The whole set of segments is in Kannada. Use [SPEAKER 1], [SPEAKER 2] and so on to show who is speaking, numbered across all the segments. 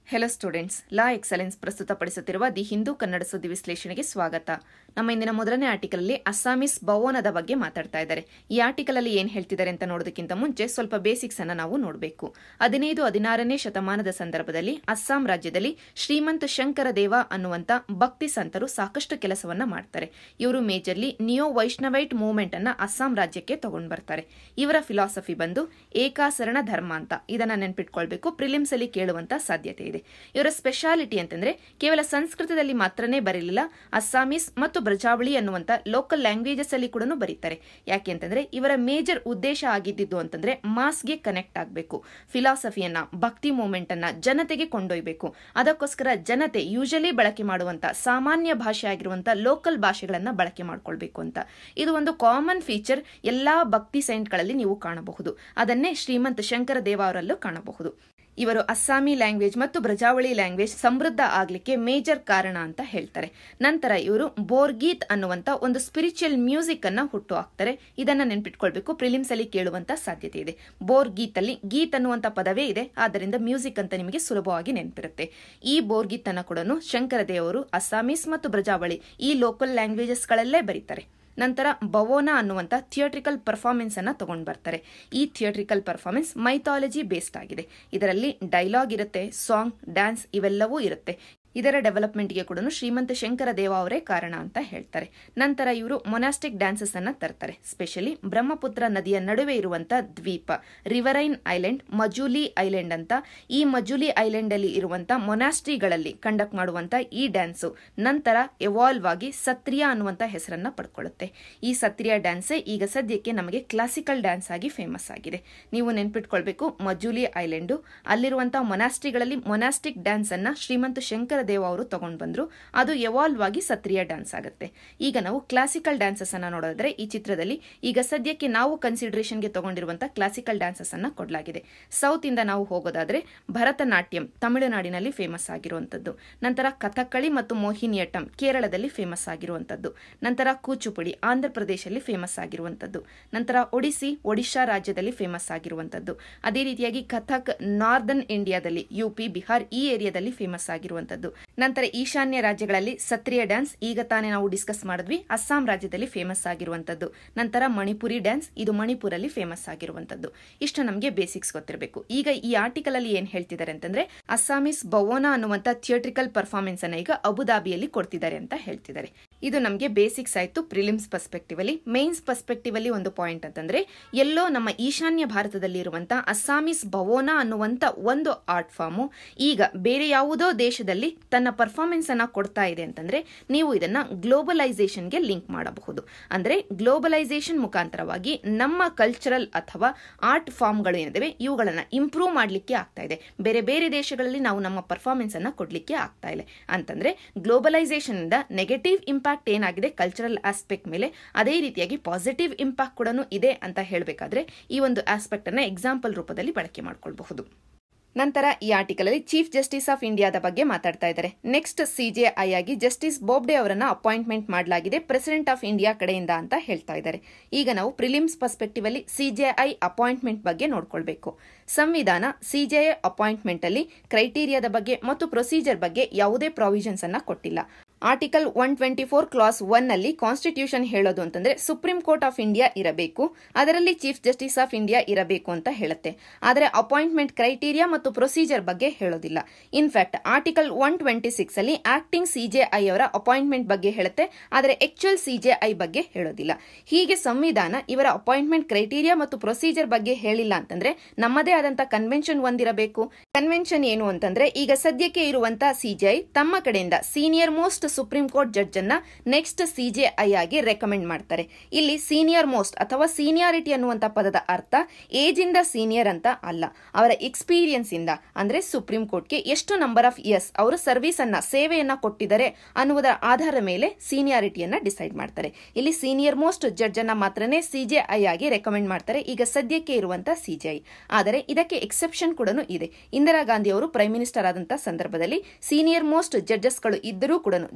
[SPEAKER 1] ಹೆಲೋ ಸ್ಟೂಡೆಂಟ್ಸ್ ಲಾ ಎಕ್ಸಲೆನ್ಸ್ ಪ್ರಸ್ತುತಪಡಿಸುತ್ತಿರುವ ದಿ ಹಿಂದೂ ಕನ್ನಡ ಸುದ್ದಿ ವಿಶ್ಲೇಷಣೆಗೆ ಸ್ವಾಗತ ನಮ್ಮ ಇಂದಿನ ಮೊದಲನೇ ಆರ್ಟಿಕಲ್ ಅಲ್ಲಿ ಅಸ್ಸಾಮೀಸ್ ಭವನದ ಬಗ್ಗೆ ಮಾತಾಡ್ತಾ ಇದ್ದಾರೆ ಈ ಆರ್ಟಿಕಲ್ ಅಲ್ಲಿ ಏನ್ ಹೇಳ್ತಿದ್ದಾರೆ ಅಂತ ನೋಡೋದಕ್ಕಿಂತ ಮುಂಚೆ ಸ್ವಲ್ಪ ಬೇಸಿಕ್ಸ್ ಅನ್ನ ನಾವು ನೋಡಬೇಕು ಹದಿನೈದು ಹದಿನಾರನೇ ಶತಮಾನದ ಸಂದರ್ಭದಲ್ಲಿ ಅಸ್ಸಾಂ ರಾಜ್ಯದಲ್ಲಿ ಶ್ರೀಮಂತ ಶಂಕರ ದೇವ ಅನ್ನುವಂತ ಭಕ್ತಿ ಸಂತರು ಸಾಕಷ್ಟು ಕೆಲಸವನ್ನ ಮಾಡ್ತಾರೆ ಇವರು ಮೇಜರ್ಲಿ ನಿಯೋ ವೈಷ್ಣವೈಟ್ ಮೂವ್ಮೆಂಟ್ ಅನ್ನ ಅಸ್ಸಾಂ ರಾಜ್ಯಕ್ಕೆ ತಗೊಂಡ್ ಬರ್ತಾರೆ ಇವರ ಫಿಲಾಸಫಿ ಬಂದು ಏಕಾಸರಣ ಧರ್ಮ ಅಂತ ಇದನ್ನ ನೆನ್ಪಿಟ್ಕೊಳ್ಬೇಕು ಪ್ರಿಲಿಮ್ಸ್ ಅಲ್ಲಿ ಕೇಳುವಂತ ಸಾಧ್ಯತೆ ಇದೆ ಇವರ ಸ್ಪೆಷಾಲಿಟಿ ಅಂತಂದ್ರೆ ಕೇವಲ ಸಂಸ್ಕೃತದಲ್ಲಿ ಮಾತ್ರನೇ ಬರಲಿಲ್ಲ ಅಸ್ಸಾಮೀಸ್ ಮತ್ತು ಬ್ರಜಾವಳಿ ಅನ್ನುವಂತ ಲೋಕಲ್ ಲ್ಯಾಂಗ್ವೇಜಸ್ ಅಲ್ಲಿ ಕೂಡ ಬರೀತಾರೆ ಯಾಕೆ ಅಂತಂದ್ರೆ ಇವರ ಮೇಜರ್ ಉದ್ದೇಶ ಆಗಿದ್ದು ಅಂತಂದ್ರೆ ಮಾಸ್ಗೆ ಕನೆಕ್ಟ್ ಆಗಬೇಕು ಫಿಲಾಸಫಿಯನ್ನ ಭಕ್ತಿ ಮೂವ್ಮೆಂಟ್ ಅನ್ನ ಜನತೆಗೆ ಕೊಂಡೊಯ್ಬೇಕು ಅದಕ್ಕೋಸ್ಕರ ಜನತೆ ಯೂಶಲಿ ಬಳಕೆ ಮಾಡುವಂತ ಸಾಮಾನ್ಯ ಭಾಷೆ ಆಗಿರುವಂತ ಲೋಕಲ್ ಭಾಷೆಗಳನ್ನ ಬಳಕೆ ಮಾಡ್ಕೊಳ್ಬೇಕು ಅಂತ ಇದು ಒಂದು ಕಾಮನ್ ಫೀಚರ್ ಎಲ್ಲಾ ಭಕ್ತಿ ಸೈಂಟ್ಗಳಲ್ಲಿ ನೀವು ಕಾಣಬಹುದು ಅದನ್ನೇ ಶ್ರೀಮಂತ ಶಂಕರ ದೇವ ಅವರಲ್ಲೂ ಕಾಣಬಹುದು ಇವರು ಅಸ್ಸಾಮಿ ಲ್ಯಾಂಗ್ವೇಜ್ ಮತ್ತು ಬ್ರಜಾವಳಿ ಲ್ಯಾಂಗ್ವೇಜ್ ಸಮೃದ್ಧ ಆಗ್ಲಿಕ್ಕೆ ಮೇಜರ್ ಕಾರಣ ಅಂತ ಹೇಳ್ತಾರೆ ನಂತರ ಇವರು ಬೋರ್ಗೀತ್ ಅನ್ನುವಂತ ಒಂದು ಸ್ಪಿರಿಚುವಲ್ ಮ್ಯೂಸಿಕ್ ಅನ್ನ ಹುಟ್ಟು ಹಾಕ್ತಾರೆ ಇದನ್ನ ನೆನ್ಪಿಟ್ಕೊಳ್ಬೇಕು ಪ್ರಿಲಿಮ್ಸ್ ಅಲ್ಲಿ ಕೇಳುವಂತ ಸಾಧ್ಯತೆ ಇದೆ ಬೋರ್ಗೀತ್ ಅಲ್ಲಿ ಗೀತ್ ಅನ್ನುವಂತ ಪದವೇ ಇದೆ ಆದ್ದರಿಂದ ಮ್ಯೂಸಿಕ್ ಅಂತ ನಿಮಗೆ ಸುಲಭವಾಗಿ ನೆನಪಿರುತ್ತೆ ಈ ಬೋರ್ಗೀತ್ ಅನ್ನ ಕೂಡ ಶಂಕರ ದೇವರು ಅಸ್ಸಾಮೀಸ್ ಮತ್ತು ಬ್ರಜಾವಳಿ ಈ ಲೋಕಲ್ ಲ್ಯಾಂಗ್ವೇಜಸ್ ಗಳಲ್ಲೇ ಬರೀತಾರೆ ನಂತರ ಬವೋನಾ ಅನ್ನುವಂಥ ಥಿಯೇಟ್ರಿಕಲ್ ಪರ್ಫಾರ್ಮೆನ್ಸ್ ಅನ್ನ ತಗೊಂಡ್ ಬರ್ತಾರೆ ಈ ಥಿಯೇಟ್ರಿಕಲ್ ಪರ್ಫಾರ್ಮೆನ್ಸ್ ಮೈಥಾಲಜಿ ಬೇಸ್ಡ್ ಆಗಿದೆ ಇದರಲ್ಲಿ ಡೈಲಾಗ್ ಇರುತ್ತೆ ಸಾಂಗ್ ಡ್ಯಾನ್ಸ್ ಇವೆಲ್ಲವೂ ಇರುತ್ತೆ ಇದರ ಡೆವಲಪ್ಮೆಂಟ್ಗೆ ಕೂಡ ಶ್ರೀಮಂತ ಶಂಕರ ದೇವ ಅವರೇ ಕಾರಣ ಅಂತ ಹೇಳ್ತಾರೆ ನಂತರ ಇವರು ಮೊನಾಸ್ಟಿಕ್ ಡ್ಯಾನ್ಸಸ್ ಅನ್ನ ತರ್ತಾರೆ ಸ್ಪೆಷಲಿ ಬ್ರಹ್ಮಪುತ್ರ ನದಿಯ ನಡುವೆ ಇರುವಂತ ದ್ವೀಪ ರಿವರೈನ್ ಐಲ್ಯಾಂಡ್ ಮಜೂಲಿ ಐಲ್ಯಾಂಡ್ ಅಂತ ಈ ಮಜೂಲಿ ಐಲ್ಯಾಂಡ್ ಅಲ್ಲಿ ಇರುವಂತ ಮೊನಾಸ್ಟ್ರಿಗಳಲ್ಲಿ ಕಂಡಕ್ಟ್ ಮಾಡುವಂತ ಈ ಡ್ಯಾನ್ಸು ನಂತರ ಎವಾಲ್ವ್ ಆಗಿ ಸತ್ರಿಯಾ ಅನ್ನುವಂತ ಹೆಸರನ್ನ ಪಡ್ಕೊಳ್ಳುತ್ತೆ ಈ ಸತ್ರಿಯಾ ಡ್ಯಾನ್ಸೇ ಈಗ ಸದ್ಯಕ್ಕೆ ನಮಗೆ ಕ್ಲಾಸಿಕಲ್ ಡ್ಯಾನ್ಸ್ ಆಗಿ ಫೇಮಸ್ ಆಗಿದೆ ನೀವು ನೆನ್ಪಿಟ್ಕೊಳ್ಬೇಕು ಮಜೂಲಿ ಐಲ್ಯಾಂಡು ಅಲ್ಲಿರುವಂತಹ ಮೊನಾಸ್ಟ್ರಿಗಳಲ್ಲಿ ಮೊನಾಸ್ಟಿಕ್ ಡ್ಯಾನ್ಸ್ ಅನ್ನ ಶ್ರೀಮಂತ ಶಂಕರ ದೇವ ಅವರು ತಗೊಂಡ್ ಬಂದ್ರು ಅದು ಎವಾಲ್ವ್ ಆಗಿ ಸತ್ರಿಯ ಡ್ಯಾನ್ಸ್ ಆಗುತ್ತೆ ಈಗ ನಾವು ಕ್ಲಾಸಿಕಲ್ ಡ್ಯಾನ್ಸಸ್ ಅನ್ನ ನೋಡೋದ್ರೆ ಈ ಚಿತ್ರದಲ್ಲಿ ಈಗ ಸದ್ಯಕ್ಕೆ ನಾವು ಕನ್ಸಿಡರೇಷನ್ಗೆ ತಗೊಂಡಿರುವಂತಹ ಕ್ಲಾಸಿಕಲ್ ಡ್ಯಾನ್ಸಸ್ ಅನ್ನ ಕೊಡಲಾಗಿದೆ ಸೌತ್ ಇಂದ ನಾವು ಹೋಗೋದಾದ್ರೆ ಭರತನಾಟ್ಯಂ ತಮಿಳುನಾಡಿನಲ್ಲಿ ಫೇಮಸ್ ಆಗಿರುವಂತದ್ದು ನಂತರ ಕಥಕ್ಕಳಿ ಮತ್ತು ಮೋಹಿನಿಯಟ್ಟಂ ಕೇರಳದಲ್ಲಿ ಫೇಮಸ್ ಆಗಿರುವಂತದ್ದು ನಂತರ ಕೂಚುಪುಡಿ ಆಂಧ್ರ ಪ್ರದೇಶದಲ್ಲಿ ಫೇಮಸ್ ಆಗಿರುವಂತದ್ದು ನಂತರ ಒಡಿಸಿ ಒಡಿಶಾ ರಾಜ್ಯದಲ್ಲಿ ಫೇಮಸ್ ಆಗಿರುವಂತದ್ದು ಅದೇ ರೀತಿಯಾಗಿ ಕಥಕ್ ನಾರ್ದರ್ನ್ ಇಂಡಿಯಾದಲ್ಲಿ ಯುಪಿ ಬಿಹಾರ್ ಈ ಏರಿಯಾದಲ್ಲಿ ಫೇಮಸ್ ಆಗಿರುವಂತದ್ದು ನಂತರ ಈಶಾನ್ಯ ರಾಜ್ಯಗಳಲ್ಲಿ ಸತ್ರಿಯ ಡ್ಯಾನ್ಸ್ ಈಗ ತಾನೇ ನಾವು ಡಿಸ್ಕಸ್ ಮಾಡಿದ್ವಿ ಅಸ್ಸಾಂ ರಾಜ್ಯದಲ್ಲಿ ಫೇಮಸ್ ಆಗಿರುವಂತದ್ದು ನಂತರ ಮಣಿಪುರಿ ಡ್ಯಾನ್ಸ್ ಇದು ಮಣಿಪುರಲ್ಲಿ ಫೇಮಸ್ ಆಗಿರುವಂತದ್ದು ಇಷ್ಟು ನಮಗೆ ಬೇಸಿಕ್ಸ್ ಗೊತ್ತಿರಬೇಕು ಈಗ ಈ ಆರ್ಟಿಕಲ್ ಅಲ್ಲಿ ಏನ್ ಹೇಳ್ತಿದ್ದಾರೆ ಅಂತಂದ್ರೆ ಅಸ್ಸಾಮೀಸ್ ಬವೋನಾ ಅನ್ನುವಂತ ಥಿಯೇಟ್ರಿಕಲ್ ಪರ್ಫಾರ್ಮೆನ್ಸ್ ಅನ್ನ ಈಗ ಅಬುದಾಬಿಯಲ್ಲಿ ಕೊಡ್ತಿದ್ದಾರೆ ಅಂತ ಹೇಳ್ತಿದ್ದಾರೆ ಇದು ನಮಗೆ ಬೇಸಿಕ್ಸ್ ಆಯ್ತು ಪ್ರಿಲಿಮ್ಸ್ ಪರ್ಸ್ಪೆಕ್ಟಿವ್ ಅಲ್ಲಿ ಮೇನ್ಸ್ ಪರ್ಸ್ಪೆಕ್ಟಿವ್ ಅಲ್ಲಿ ಒಂದು ಪಾಯಿಂಟ್ ಅಂತಂದ್ರೆ ಎಲ್ಲೋ ನಮ್ಮ ಈಶಾನ್ಯ ಭಾರತದಲ್ಲಿ ಇರುವಂತಹ ಅಸ್ಸಾಮೀಸ್ ಬವೋನಾ ಅನ್ನುವಂತ ಒಂದು ಆರ್ಟ್ ಫಾರ್ಮು ಈಗ ಬೇರೆ ಯಾವುದೋ ದೇಶದಲ್ಲಿ ತನ್ನ ಪರ್ಫಾರ್ಮೆನ್ಸ್ ಅನ್ನ ಕೊಡ್ತಾ ಇದೆ ಅಂತಂದ್ರೆ ನೀವು ಇದನ್ನ ಗ್ಲೋಬಲೈಸೇಷನ್ಗೆ ಲಿಂಕ್ ಮಾಡಬಹುದು ಅಂದ್ರೆ ಗ್ಲೋಬಲೈಸೇಷನ್ ಮುಖಾಂತರವಾಗಿ ನಮ್ಮ ಕಲ್ಚರಲ್ ಅಥವಾ ಆರ್ಟ್ ಫಾರ್ಮ್ಗಳು ಏನಿದಾವೆ ಇವುಗಳನ್ನ ಇಂಪ್ರೂವ್ ಮಾಡಲಿಕ್ಕೆ ಆಗ್ತಾ ಇದೆ ಬೇರೆ ಬೇರೆ ದೇಶಗಳಲ್ಲಿ ನಾವು ನಮ್ಮ ಪರ್ಫಾರ್ಮೆನ್ಸ್ ಅನ್ನ ಕೊಡ್ಲಿಕ್ಕೆ ಆಗ್ತಾ ಇಲ್ಲ ಅಂತಂದ್ರೆ ಗ್ಲೋಬಲೈಸೇಷನ್ ಇಂದ ನೆಗೆಟಿವ್ ಇಂಪ್ಯಾಕ್ಟ್ ಏನಾಗಿದೆ ಕಲ್ಚರಲ್ ಆಸ್ಪೆಕ್ಟ್ ಮೇಲೆ ಅದೇ ರೀತಿಯಾಗಿ ಪಾಸಿಟಿವ್ ಇಂಪ್ಯಾಕ್ಟ್ ಕೂಡ ಇದೆ ಅಂತ ಹೇಳಬೇಕಾದ್ರೆ ಈ ಒಂದು ಆಸ್ಪೆಕ್ಟ್ ಅನ್ನ ಎಕ್ಸಾಂಪಲ್ ರೂಪದಲ್ಲಿ ಬಳಕೆ ಮಾಡ್ಕೊಳ್ಬಹುದು ನಂತರ ಈ ಆರ್ಟಿಕಲ್ ಅಲ್ಲಿ ಚೀಫ್ ಜಸ್ಟಿಸ್ ಆಫ್ ಇಂಡಿಯಾದ ಬಗ್ಗೆ ಮಾತಾಡ್ತಾ ಇದ್ದಾರೆ ನೆಕ್ಸ್ಟ್ ಸಿಜೆಐ ಆಗಿ ಜಸ್ಟಿಸ್ ಬೋಬ್ಡೆ ಅವರನ್ನ ಅಪಾಯಿಂಟ್ಮೆಂಟ್ ಮಾಡಲಾಗಿದೆ ಪ್ರೆಸಿಡೆಂಟ್ ಆಫ್ ಇಂಡಿಯಾ ಕಡೆಯಿಂದ ಅಂತ ಹೇಳ್ತಾ ಇದ್ದಾರೆ ಈಗ ನಾವು ಪ್ರಿಲಿಮ್ಸ್ ಪರ್ಸ್ಪೆಕ್ಟಿವ್ ಅಲ್ಲಿ ಸಿಜೆಐ ಅಪಾಯಿಂಟ್ಮೆಂಟ್ ಬಗ್ಗೆ ನೋಡ್ಕೊಳ್ಬೇಕು ಸಂವಿಧಾನ ಸಿಜೆಐ ಅಪಾಯಿಂಟ್ಮೆಂಟ್ ಅಲ್ಲಿ ಕ್ರೈಟೀರಿಯಾದ ಬಗ್ಗೆ ಮತ್ತು ಪ್ರೊಸೀಜರ್ ಬಗ್ಗೆ ಯಾವುದೇ ಪ್ರಾವಿಷನ್ಸ್ ಅನ್ನ ಕೊಟ್ಟಿಲ್ಲ article one twenty four clause one ಅಲ್ಲಿ ಕಾನ್ಸ್ಟಿಟ್ಯೂಷನ್ ಹೇಳೋದು ಅಂತಂದ್ರೆ ಸುಪ್ರೀಂ ಕೋರ್ಟ್ ಆಫ್ ಇಂಡಿಯಾ ಇರಬೇಕು ಅದರಲ್ಲಿ ಚೀಫ್ ಜಸ್ಟಿಸ್ ಆಫ್ ಇಂಡಿಯಾ ಇರಬೇಕು ಅಂತ ಹೇಳುತ್ತೆ ಆದರೆ ಅಪಾಯಿಂಟ್ಮೆಂಟ್ ಕ್ರೈಟೀರಿಯಾ ಮತ್ತು ಪ್ರೊಸೀಜರ್ ಬಗ್ಗೆ ಹೇಳೋದಿಲ್ಲ in fact article one twenty six ಅಲ್ಲಿ ಆಕ್ಟಿಂಗ್ ಸಿಜೆಐ ಅವರ ಅಪಾಯಿಂಟ್ಮೆಂಟ್ ಬಗ್ಗೆ ಹೇಳುತ್ತೆ ಆದರೆ ಆಕ್ಚುಯಲ್ ಸಿಜೆಐ ಬಗ್ಗೆ ಹೇಳೋದಿಲ್ಲ ಹೀಗೆ ಸಂವಿಧಾನ ಇವರ ಅಪಾಯಿಂಟ್ಮೆಂಟ್ ಕ್ರೈಟೀರಿಯಾ ಮತ್ತು ಪ್ರೊಸೀಜರ್ ಬಗ್ಗೆ ಹೇಳಿಲ್ಲ ಅಂತಂದ್ರೆ ನಮ್ಮದೇ ಆದಂತಹ ಕನ್ವೆನ್ಷನ್ ಒಂದಿರಬೇಕು ಕನ್ವೆನ್ಷನ್ ಏನು ಅಂತಂದ್ರೆ ಈಗ ಸದ್ಯಕ್ಕೆ ಇರುವಂತಹ ಸಿಜೆಐ ತಮ್ಮ ಕಡೆಯಿಂದ senior most supreme court judge ಅನ್ನ ನೆಕ್ಸ್ಟ್ ಸಿಜೆಐ ಆಗಿ ರೆಕಮೆಂಡ್ ಮಾಡ್ತಾರೆ ಇಲ್ಲಿ ಸೀನಿಯರ್ ಮೋಸ್ಟ್ ಅಥವಾ ಸೀನಿಯಾರಿಟಿ ಅನ್ನುವಂತ ಪದದ ಅರ್ಥ ಏಜ್ ಇಂದ ಸೀನಿಯರ್ ಅಂತ ಅಲ್ಲ ಅವರ ಎಕ್ಸ್ಪೀರಿಯನ್ಸ್ ಇಂದ ಅಂದ್ರೆ ಸುಪ್ರೀಂ ಕೋರ್ಟ್ಗೆ ಎಷ್ಟು ನಂಬರ್ ಆಫ್ ಇಯರ್ಸ್ ಅವರು ಸರ್ವಿಸ್ ಅನ್ನ ಸೇವೆಯನ್ನ ಕೊಟ್ಟಿದ್ದಾರೆ ಅನ್ನುವುದರ ಆಧಾರದ ಮೇಲೆ ಸೀನಿಯಾರಿಟಿಯನ್ನ ಡಿಸೈಡ್ ಮಾಡ್ತಾರೆ ಇಲ್ಲಿ ಸೀನಿಯರ್ ಮೋಸ್ಟ್ ಜಡ್ಜ್ ಅನ್ನ ಮಾತ್ರನೇ ಸಿಜೆಐ ಆಗಿ ರೆಕಮೆಂಡ್ ಮಾಡ್ತಾರೆ ಈಗ ಸದ್ಯಕ್ಕೆ ಇರುವಂತಹ ಸಿಜೆಐ ಆದರೆ ಇದಕ್ಕೆ ಎಕ್ಸೆಪ್ಷನ್ ಕೂಡ ಇದೆ ಇಂದಿರಾ ಗಾಂಧಿ ಅವರು ಪ್ರೈಮ್ ಮಿನಿಸ್ಟರ್ ಆದಂತಹ ಸಂದರ್ಭದಲ್ಲಿ ಸೀನಿಯರ್ ಮೋಸ್ಟ್ ಜಡ್ಜಸ್ಗಳು ಇದ್ದರೂ ಕೂಡ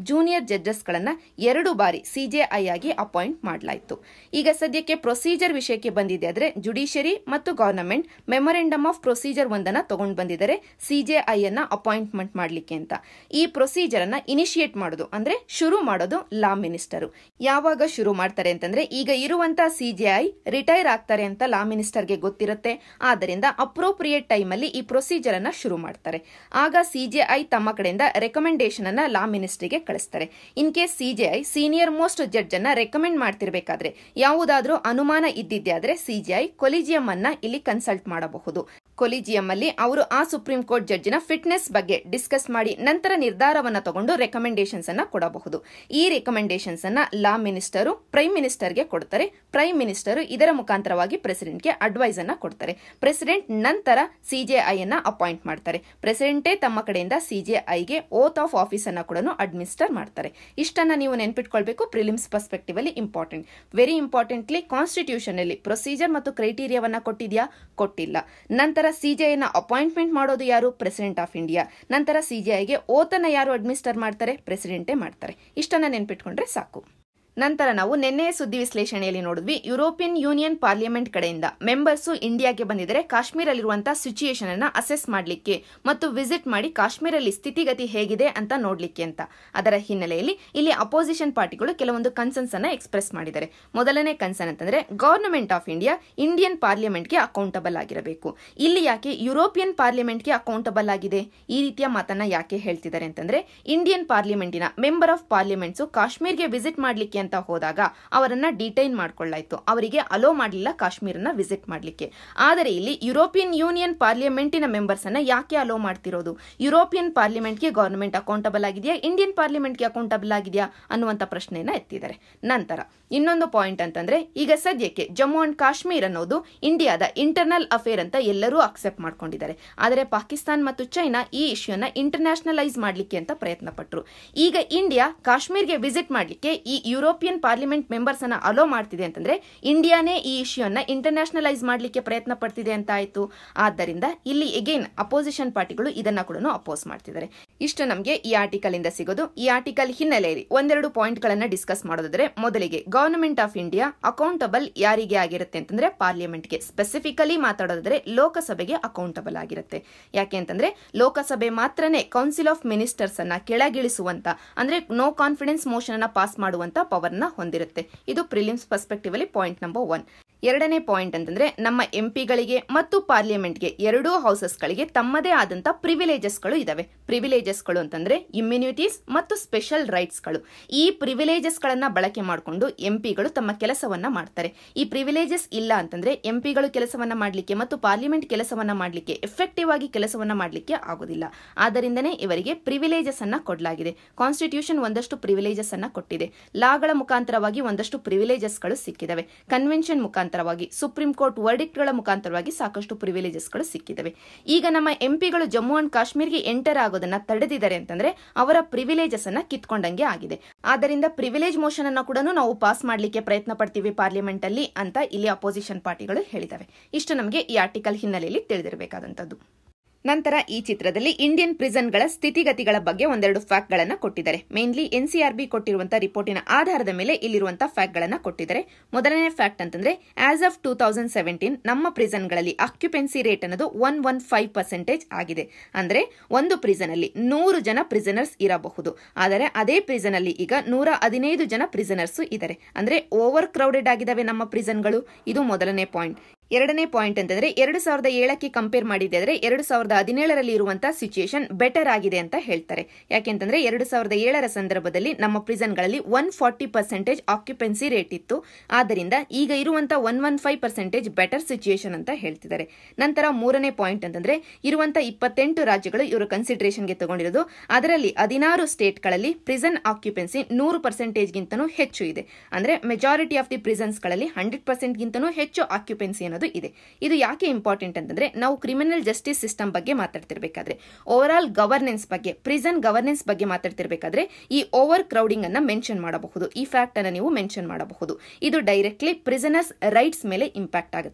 [SPEAKER 1] ಜೂನಿಯರ್ ಜಡ್ಜಸ್ಗಳನ್ನ ಎರಡು ಬಾರಿ ಸಿಜೆಐ ಆಗಿ ಅಪಾಯಿಂಟ್ ಮಾಡಲಾಯಿತು ಈಗ ಸದ್ಯಕ್ಕೆ ಪ್ರೊಸೀಜರ್ ವಿಷಯಕ್ಕೆ ಬಂದಿದೆ ಆದರೆ ಜುಡಿಷಿಯರಿ ಮತ್ತು ಗವರ್ನಮೆಂಟ್ ಮೆಮೊರೆಂಡಮ್ ಆಫ್ ಪ್ರೊಸೀಜರ್ ಒಂದನ್ನ ತಗೊಂಡು ಬಂದಿದ್ದಾರೆ ಸಿಜೆಐ ಅನ್ನ ಅಪಾಯಿಂಟ್ಮೆಂಟ್ ಮಾಡಲಿಕ್ಕೆ ಅಂತ ಈ ಪ್ರೊಸೀಜರ್ ಅನ್ನ ಇನಿಷಿಯೇಟ್ ಮಾಡೋದು ಅಂದ್ರೆ ಶುರು ಮಾಡೋದು ಲಾ ಮಿನಿಸ್ಟರು ಯಾವಾಗ ಶುರು ಮಾಡ್ತಾರೆ ಅಂತಂದ್ರೆ ಈಗ ಇರುವಂತ ಸಿಜೆಐ ರಿಟೈರ್ ಆಗ್ತಾರೆ ಅಂತ ಲಾ ಮಿನಿಸ್ಟರ್ಗೆ ಗೊತ್ತಿರುತ್ತೆ ಆದ್ದರಿಂದ ಅಪ್ರೋಪ್ರಿಯೇಟ್ ಟೈಮ್ ಅಲ್ಲಿ ಈ ಪ್ರೊಸೀಜರ್ ಅನ್ನ ಶುರು ಮಾಡ್ತಾರೆ ಆಗ ಸಿಜೆಐ ತಮ್ಮ ಕಡೆಯಿಂದ ರೆಕಮೆಂಡೇಶನ್ ಅನ್ನ ಲಾ ಮಿನಿಸ್ಟ್ರಿಗೆ ಕಳಿಸ್ತಾರೆ in case CJI senior most judge ಅನ್ನ ರೆಕಮೆಂಡ್ ಮಾಡ್ತಿರ್ಬೇಕಾದ್ರೆ ಯಾವುದಾದ್ರೂ ಅನುಮಾನ ಇದ್ದಿದ್ದೆ ಆದ್ರೆ ಸಿಜೆಐ ಕೊಲಿಜಿಯಂ ಅನ್ನ ಇಲ್ಲಿ ಕನ್ಸಲ್ಟ್ ಮಾಡಬಹುದು ಕೊಲಿಜಿಯಂ ಅಲ್ಲಿ ಅವರು ಆ ಸುಪ್ರೀಂ ಕೋರ್ಟ್ ಜಡ್ಜಿನ ಫಿಟ್ನೆಸ್ ಬಗ್ಗೆ ಡಿಸ್ಕಸ್ ಮಾಡಿ ನಂತರ ನಿರ್ಧಾರವನ್ನ ತಗೊಂಡು ರೆಕಮೆಂಡೇಶನ್ಸ್ ಅನ್ನ ಕೊಡಬಹುದು ಈ ರೆಕಮೆಂಡೇಶನ್ಸ್ ಅನ್ನ ಲಾ ಮಿನಿಸ್ಟರು ಪ್ರೈಮ್ ಮಿನಿಸ್ಟರ್ಗೆ ಕೊಡ್ತಾರೆ ಪ್ರೈಮ್ ಮಿನಿಸ್ಟರ್ ಇದರ ಮುಖಾಂತರವಾಗಿ ಪ್ರೆಸಿಡೆಂಟ್ಗೆ ಅಡ್ವೈಸ್ ಅನ್ನ ಕೊಡ್ತಾರೆ ಪ್ರೆಸಿಡೆಂಟ್ ನಂತರ ಸಿಜೆಐ ಅನ್ನ ಅಪಾಯಿಂಟ್ ಮಾಡ್ತಾರೆ ಪ್ರೆಸಿಡೆಂಟೇ ತಮ್ಮ ಕಡೆಯಿಂದ ಸಿಜೆಐಗೆ ಓತ್ ಆಫ್ ಆಫೀಸ್ ಅನ್ನ ಕೂಡ ಅಡ್ಮಿನಿಸ್ಟರ್ ಮಾಡ್ತಾರೆ ಇಷ್ಟನ್ನ ನೀವು ನೆನ್ಪಿಟ್ಕೊಳ್ಬೇಕು ಪ್ರಿಲಿಮ್ಸ್ ಪರ್ಸ್ಪೆಕ್ಟಿವ್ ಅಲ್ಲಿ ಇಂಪಾರ್ಟೆಂಟ್ ವೆರಿ ಇಂಪಾರ್ಟೆಂಟ್ಲಿ ಕಾನ್ಸ್ಟಿಟ್ಯೂಷನ್ ಅಲ್ಲಿ ಪ್ರೊಸೀಜರ್ ಮತ್ತು ಕ್ರೈಟೀರಿಯಾವನ್ನ ಕೊಟ್ಟಿದ್ಯಾ ಕೊಟ್ಟಿಲ್ಲ ನಂತರ ಸಿಜೆಐನ ಅಪಾಯಿಂಟ್ಮೆಂಟ್ ಮಾಡೋದು ಯಾರು ಪ್ರೆಸಿಡೆಂಟ್ ಆಫ್ ಇಂಡಿಯಾ ನಂತರ ಸಿಜೆಐಗೆ ಓತನ್ನ ಯಾರು ಅಡ್ಮಿನಿಸ್ಟರ್ ಮಾಡ್ತಾರೆ ಪ್ರೆಸಿಡೆಂಟೇ ಮಾಡ್ತಾರೆ ಇಷ್ಟನ್ನ ನೆನ್ಪಿಟ್ಕೊಂಡ್ರೆ ಸಾಕು ನಂತರ ನಾವು ನಿನ್ನೆಯ ಸುದ್ದಿ ವಿಶ್ಲೇಷಣೆಯಲ್ಲಿ ನೋಡಿದ್ವಿ ಯುರೋಪಿಯನ್ ಯೂನಿಯನ್ ಪಾರ್ಲಿಮೆಂಟ್ ಕಡೆಯಿಂದ ಮೆಂಬರ್ಸ್ ಇಂಡಿಯಾಗೆ ಬಂದಿದ್ದಾರೆ ಕಾಶ್ಮೀರಲ್ಲಿರುವಂತಹ ಸಿಚುಯೇಷನ್ ಅನ್ನ ಅಸೆಸ್ ಮಾಡಲಿಕ್ಕೆ ಮತ್ತು ವಿಸಿಟ್ ಮಾಡಿ ಕಾಶ್ಮೀರಲ್ಲಿ ಸ್ಥಿತಿಗತಿ ಹೇಗಿದೆ ಅಂತ ನೋಡ್ಲಿಕ್ಕೆ ಅಂತ ಅದರ ಹಿನ್ನೆಲೆಯಲ್ಲಿ ಇಲ್ಲಿ ಅಪೋಸಿಷನ್ ಪಾರ್ಟಿಗಳು ಕೆಲವೊಂದು ಕನ್ಸರ್ನ್ಸ್ ಅನ್ನ ಎಕ್ಸ್ಪ್ರೆಸ್ ಮಾಡಿದ್ದಾರೆ ಮೊದಲನೇ ಕನ್ಸರ್ನ್ ಅಂತಂದ್ರೆ ಗವರ್ನಮೆಂಟ್ ಆಫ್ ಇಂಡಿಯಾ ಇಂಡಿಯನ್ ಪಾರ್ಲಿಮೆಂಟ್ಗೆ ಅಕೌಂಟಬಲ್ ಆಗಿರಬೇಕು ಇಲ್ಲಿ ಯಾಕೆ ಯುರೋಪಿಯನ್ ಪಾರ್ಲಿಮೆಂಟ್ಗೆ ಅಕೌಂಟಬಲ್ ಆಗಿದೆ ಈ ರೀತಿಯ ಮಾತನ್ನ ಯಾಕೆ ಹೇಳ್ತಿದ್ದಾರೆ ಅಂತಂದ್ರೆ ಇಂಡಿಯನ್ ಪಾರ್ಲಿಮೆಂಟಿನ ಮೆಂಬರ್ ಆಫ್ ಪಾರ್ಲಿಮೆಂಟ್ಸ್ ಕಾಶ್ಮೀರ್ಗೆ ವಿಸಿಟ್ ಮಾಡಲಿಕ್ಕೆ ಅಂತ ಹೋದಾಗ ಅವರನ್ನ ಡಿಟೈನ್ ಮಾಡ್ಕೊಳ್ಳಾಯ್ತು ಅವರಿಗೆ ಅಲೋ ಮಾಡಲಿಲ್ಲ ಕಾಶ್ಮೀರನ ವಿಸಿಟ್ ಮಾಡಲಿಕ್ಕೆ ಆದರೆ ಇಲ್ಲಿ ಯುರೋಪಿಯನ್ ಯೂನಿಯನ್ ಪಾರ್ಲಿಮೆಂಟಿನ ಮೆಂಬರ್ಸ್ ಅನ್ನ ಯಾಕೆ ಅಲೋ ಮಾಡ್ತಿರೋದು ಯುರೋಪಿಯನ್ ಪಾರ್ಲಿಮೆಂಟ್ಗೆ ಗವರ್ನಮೆಂಟ್ ಅಕೌಂಟಬಲ್ ಆಗಿದೆಯಾ ಇಂಡಿಯನ್ ಪಾರ್ಲಿಮೆಂಟ್ಗೆ ಅಕೌಂಟಬಲ್ ಆಗಿದೆಯಾ ಅನ್ನುವಂತ ಪ್ರಶ್ನೆಯನ್ನ ಎತ್ತಿದ್ದಾರೆ ನಂತರ ಇನ್ನೊಂದು ಪಾಯಿಂಟ್ ಅಂತಂದ್ರೆ ಈಗ ಸದ್ಯಕ್ಕೆ ಜಮ್ಮು ಅಂಡ್ ಕಾಶ್ಮೀರ್ ಅನ್ನೋದು ಇಂಡಿಯಾದ ಇಂಟರ್ನಲ್ ಅಫೇರ್ ಅಂತ ಎಲ್ಲರೂ ಅಕ್ಸೆಪ್ಟ್ ಮಾಡ್ಕೊಂಡಿದ್ದಾರೆ ಆದರೆ ಪಾಕಿಸ್ತಾನ್ ಮತ್ತು ಚೈನಾ ಈ ಇಶ್ಯೂನ ಇಂಟರ್ನ್ಯಾಷನಲೈಸ್ ಮಾಡಲಿಕ್ಕೆ ಅಂತ ಪ್ರಯತ್ನ ಪಟ್ಟರು ಈಗ ಇಂಡಿಯಾ ಕಾಶ್ಮೀರ್ಗೆ ವಿಸಿಟ್ ಮಾಡಲಿಕ್ಕೆ ಈ ಯುರೋಪಿಯನ್ ಪಾರ್ಲಿಮೆಂಟ್ ಮೆಂಬರ್ಸ್ ಅನ್ನ ಅಲೋ ಮಾಡ್ತಿದೆ ಅಂತಂದ್ರೆ ಇಂಡಿಯಾನೇ ಈ ಇಶ್ಯೂನ ಇಂಟರ್ನ್ಯಾಷನಲೈಸ್ ಮಾಡಲಿಕ್ಕೆ ಪ್ರಯತ್ನ ಪಡ್ತಿದೆ ಅಂತ ಆಯ್ತು ಆದ್ದರಿಂದ ಇಲ್ಲಿ ಎಗೇನ್ ಅಪೋಸಿಷನ್ ಪಾರ್ಟಿಗಳು ಇದನ್ನ ಕೂಡ ಅಪೋಸ್ ಮಾಡ್ತಿದ್ದಾರೆ ಇಷ್ಟು ನಮಗೆ ಈ ಆರ್ಟಿಕಲ್ ಇಂದ ಸಿಗೋದು ಈ ಆರ್ಟಿಕಲ್ ಹಿನ್ನೆಲೆಯಲ್ಲಿ ಒಂದೆರಡು ಪಾಯಿಂಟ್ ಗಳನ್ನ ಡಿಸ್ಕಸ್ ಮಾಡೋದಾದ್ರೆ ಮೊದಲಿಗೆ ಗವರ್ನಮೆಂಟ್ ಆಫ್ ಇಂಡಿಯಾ ಅಕೌಂಟಬಲ್ ಯಾರಿಗೆ ಆಗಿರುತ್ತೆ ಅಂತಂದ್ರೆ ಪಾರ್ಲಿಮೆಂಟ್ಗೆ ಸ್ಪೆಸಿಫಿಕಲಿ ಮಾತಾಡೋದಾದ್ರೆ ಲೋಕಸಭೆಗೆ ಅಕೌಂಟಬಲ್ ಆಗಿರುತ್ತೆ ಯಾಕೆ ಅಂತಂದ್ರೆ ಲೋಕಸಭೆ ಮಾತ್ರನೇ ಕೌನ್ಸಿಲ್ ಆಫ್ ಮಿನಿಸ್ಟರ್ಸ್ ಅನ್ನ ಕೆಳಗಿಳಿಸುವಂತ ಅಂದ್ರೆ ನೋ ಕಾನ್ಫಿಡೆನ್ಸ್ ಮೋಷನ್ ಅನ್ನ ಪಾಸ್ ಮಾಡುವಂತ ಪವರ್ ನ ಹೊಂದಿರುತ್ತೆ ಇದು ಪ್ರಿಲಿಮ್ಸ್ ಪರ್ಸ್ಪೆಕ್ಟಿವ್ ಅಲ್ಲಿ ಪಾಯಿಂಟ್ ನಂಬರ್ ಒನ್ ಎರಡನೇ ಪಾಯಿಂಟ್ ಅಂತಂದ್ರೆ ನಮ್ಮ ಎಂಪಿಗಳಿಗೆ ಮತ್ತು ಪಾರ್ಲಿಮೆಂಟ್ಗೆ ಎರಡೂ ಹೌಸಸ್ಗಳಿಗೆ ತಮ್ಮದೇ ಆದಂತ ಪ್ರಿವಿಲೇಜಸ್ಗಳು ಇದಾವೆ ಪ್ರಿವಿಲೇಜಸ್ಗಳು ಅಂತಂದ್ರೆ ಇಮ್ಯುನಿಟೀಸ್ ಮತ್ತು ಸ್ಪೆಷಲ್ ರೈಟ್ಸ್ಗಳು ಈ ಪ್ರಿವಿಲೇಜಸ್ಗಳನ್ನ ಬಳಕೆ ಮಾಡಿಕೊಂಡು ಎಂಪಿಗಳು ತಮ್ಮ ಕೆಲಸವನ್ನ ಮಾಡ್ತಾರೆ ಈ ಪ್ರಿವಿಲೇಜಸ್ ಇಲ್ಲ ಅಂತಂದ್ರೆ ಎಂಪಿಗಳು ಕೆಲಸವನ್ನ ಮಾಡಲಿಕ್ಕೆ ಮತ್ತು ಪಾರ್ಲಿಮೆಂಟ್ ಕೆಲಸವನ್ನ ಮಾಡಲಿಕ್ಕೆ ಎಫೆಕ್ಟಿವ್ ಆಗಿ ಕೆಲಸವನ್ನ ಮಾಡಲಿಕ್ಕೆ ಆಗೋದಿಲ್ಲ ಆದ್ದರಿಂದನೇ ಇವರಿಗೆ ಪ್ರಿವಿಲೇಜಸ್ ಅನ್ನ ಕೊಡಲಾಗಿದೆ ಕಾನ್ಸ್ಟಿಟ್ಯೂಷನ್ ಒಂದಷ್ಟು ಪ್ರಿವಿಲೇಜಸ್ ಅನ್ನ ಕೊಟ್ಟಿದೆ ಲಾಗಳ ಮುಖಾಂತರವಾಗಿ ಒಂದಷ್ಟು ಪ್ರಿವಿಲೇಜಸ್ಗಳು ಸಿಕ್ಕಿದವೆ ಕನ್ವೆನ್ಷನ್ ಮುಖಾಂತರವಾಗಿ ಸುಪ್ರೀಂ ಕೋರ್ಟ್ ವರ್ಡಿಕ್ಟ್ಗಳ ಮುಖಾಂತರವಾಗಿ ಸಾಕಷ್ಟು ಪ್ರಿವಿಲೇಜಸ್ಗಳು ಸಿಕ್ಕಿದವೆ ಈಗ ನಮ್ಮ ಎಂಪಿಗಳು ಜಮ್ಮು ಅಂಡ್ ಕಾಶ್ಮೀರ್ಗೆ ಎಂಟರ್ ಆಗೋದನ್ನ ತಡೆದಿದ್ದಾರೆ ಅಂತಂದ್ರೆ ಅವರ ಪ್ರಿವಿಲೇಜಸ್ ಅನ್ನ ಕಿತ್ಕೊಂಡಂಗೆ ಆಗಿದೆ ಆದ್ದರಿಂದ ಪ್ರಿವಿಲೇಜ್ ಮೋಷನ್ ಅನ್ನ ಕೂಡ ನಾವು ಪಾಸ್ ಮಾಡಲಿಕ್ಕೆ ಪ್ರಯತ್ನ ಪಡ್ತೀವಿ ಪಾರ್ಲಿಮೆಂಟ್ ಅಲ್ಲಿ ಅಂತ ಇಲ್ಲಿ ಅಪೋಸಿಷನ್ ಪಾರ್ಟಿಗಳು ಹೇಳಿದವೆ ಇಷ್ಟು ನಮಗೆ ಈ ಆರ್ಟಿಕಲ್ ಹಿನ್ನೆಲೆಯಲ್ಲಿ ತಿಳಿದಿರಬೇಕಾದಂತದ್ದು ನಂತರ ಈ ಚಿತ್ರದಲ್ಲಿ ಇಂಡಿಯನ್ ಪ್ರಿಸನ್ಗಳ ಸ್ಥಿತಿಗತಿಗಳ ಬಗ್ಗೆ ಒಂದೆರಡು ಫ್ಯಾಕ್ಟ್ ಗಳನ್ನ ಕೊಟ್ಟಿದ್ದಾರೆ ಮೇನ್ಲಿ ಎನ್ಸಿಆರ್ಬಿ ಕೊಟ್ಟಿರುವಂತಹ ರಿಪೋರ್ಟಿನ ಆಧಾರದ ಮೇಲೆ ಇಲ್ಲಿರುವಂತಹ ಫ್ಯಾಕ್ಟ್ ಗಳನ್ನ ಕೊಟ್ಟಿದ್ದಾರೆ ಮೊದಲನೇ ಫ್ಯಾಕ್ಟ್ ಅಂತಂದ್ರೆ as of two thousand seventeen ನಮ್ಮ ಪ್ರಿಸನ್ಗಳಲ್ಲಿ ಆಕ್ಯುಪೆನ್ಸಿ ರೇಟ್ ಅನ್ನೋದು ಒನ್ ಒನ್ ಫೈವ್ ಪರ್ಸೆಂಟೇಜ್ ಆಗಿದೆ ಅಂದ್ರೆ ಒಂದು ಪ್ರಿಸನ್ ಅಲ್ಲಿ ನೂರು ಜನ ಪ್ರಿಸನರ್ಸ್ ಇರಬಹುದು ಆದರೆ ಅದೇ ಪ್ರಿಸನ್ ಅಲ್ಲಿ ಈಗ ನೂರ ಹದಿನೈದು ಜನ ಪ್ರಿಸನರ್ಸ್ ಇದ್ದಾರೆ ಅಂದ್ರೆ ಓವರ್ ಕ್ರೌಡೆಡ್ ಆಗಿದಾವೆ ನಮ್ಮ ಪ್ರಿಸನ್ಗಳು ಇದು ಮೊದಲನೇ ಪಾಯಿಂಟ್ ಎರಡನೇ ಪಾಯಿಂಟ್ ಅಂತಂದ್ರೆ ಎರಡು ಸಾವಿರದ ಏಳಕ್ಕೆ ಕಂಪೇರ್ ಮಾಡಿದೆ ಅಂದ್ರೆ ಎರಡು ಸಾವಿರದ ಹದಿನೇಳರಲ್ಲಿ ಇರುವಂತಹ ಸಿಚುಯೇಷನ್ ಬೆಟರ್ ಆಗಿದೆ ಅಂತ ಹೇಳ್ತಾರೆ ಯಾಕೆಂತಂದ್ರೆ ಎರಡು ಸಾವಿರದ ಏಳರ ಸಂದರ್ಭದಲ್ಲಿ ನಮ್ಮ ಪ್ರಿಸನ್ಗಳಲ್ಲಿ one forty percentage occupancy rate ಇತ್ತು ಆದ್ದರಿಂದ ಈಗ ಇರುವಂತಹ one one five percentage better situation ಅಂತ ಹೇಳ್ತಿದ್ದಾರೆ ನಂತರ ಮೂರನೇ ಪಾಯಿಂಟ್ ಅಂತಂದ್ರೆ ಇರುವಂತಹ ಇಪ್ಪತ್ತೆಂಟು ರಾಜ್ಯಗಳು ಇವರು ಕನ್ಸಿಡರೇಷನ್ಗೆ ತಗೊಂಡಿರೋದು ಅದರಲ್ಲಿ ಹದಿನಾರು ಸ್ಟೇಟ್ಗಳಲ್ಲಿ ಪ್ರಿಸನ್ ಆಕ್ಯುಪೆನ್ಸಿ ನೂರು ಪರ್ಸೆಂಟೇಜ್ಗಿಂತನೂ ಹೆಚ್ಚು ಇದೆ ಅಂದ್ರೆ ಮೆಜಾರಿಟಿ ಆಫ್ ದಿ ಪ್ರಿಸನ್ಸ್ಗಳಲ್ಲಿ ಹಂಡ್ರೆಡ್ ಪರ್ಸೆಂಟ್ಗಿಂತನೂ ಹೆಚ್ಚು ಆಕ್ಯುಪೆನ್ಸಿ ಅನ್ನೋದು ಇದೆ ಇದು ಯಾಕೆ ಇಂಪಾರ್ಟೆಂಟ್ ಅಂತಂದ್ರೆ ನಾವು ಕ್ರಿಮಿನಲ್ ಜಸ್ಟಿಸ್ ಸಿಸ್ಟಮ್ ಬಗ್ಗೆ ಮಾತಾಡ್ತಿರ್ಬೇಕಾದ್ರೆ ಓವರ್ ಆಲ್ ಗವರ್ನೆನ್ಸ್ ಬಗ್ಗೆ ಪ್ರಿಸನ್ ಗವರ್ನೆನ್ಸ್ ಬಗ್ಗೆ ಮಾತಾಡ್ತಿರ್ಬೇಕಾದ್ರೆ ಈ ಓವರ್ ಕ್ರೌಡಿಂಗ್ ಅನ್ನ ಮೆನ್ಷನ್ ಮಾಡಬಹುದು ಈ ಫ್ಯಾಕ್ಟ್ ಅನ್ನ ನೀವು ಮೆನ್ಷನ್ ಮಾಡಬಹುದು ಇದು ಡೈರೆಕ್ಟ್ಲಿ ಪ್ರಿಸನರ್ಸ್ ರೈಟ್ಸ್ ಮೇಲೆ ಇಂಪ್ಯಾಕ್ಟ್ ಆಗುತ್ತೆ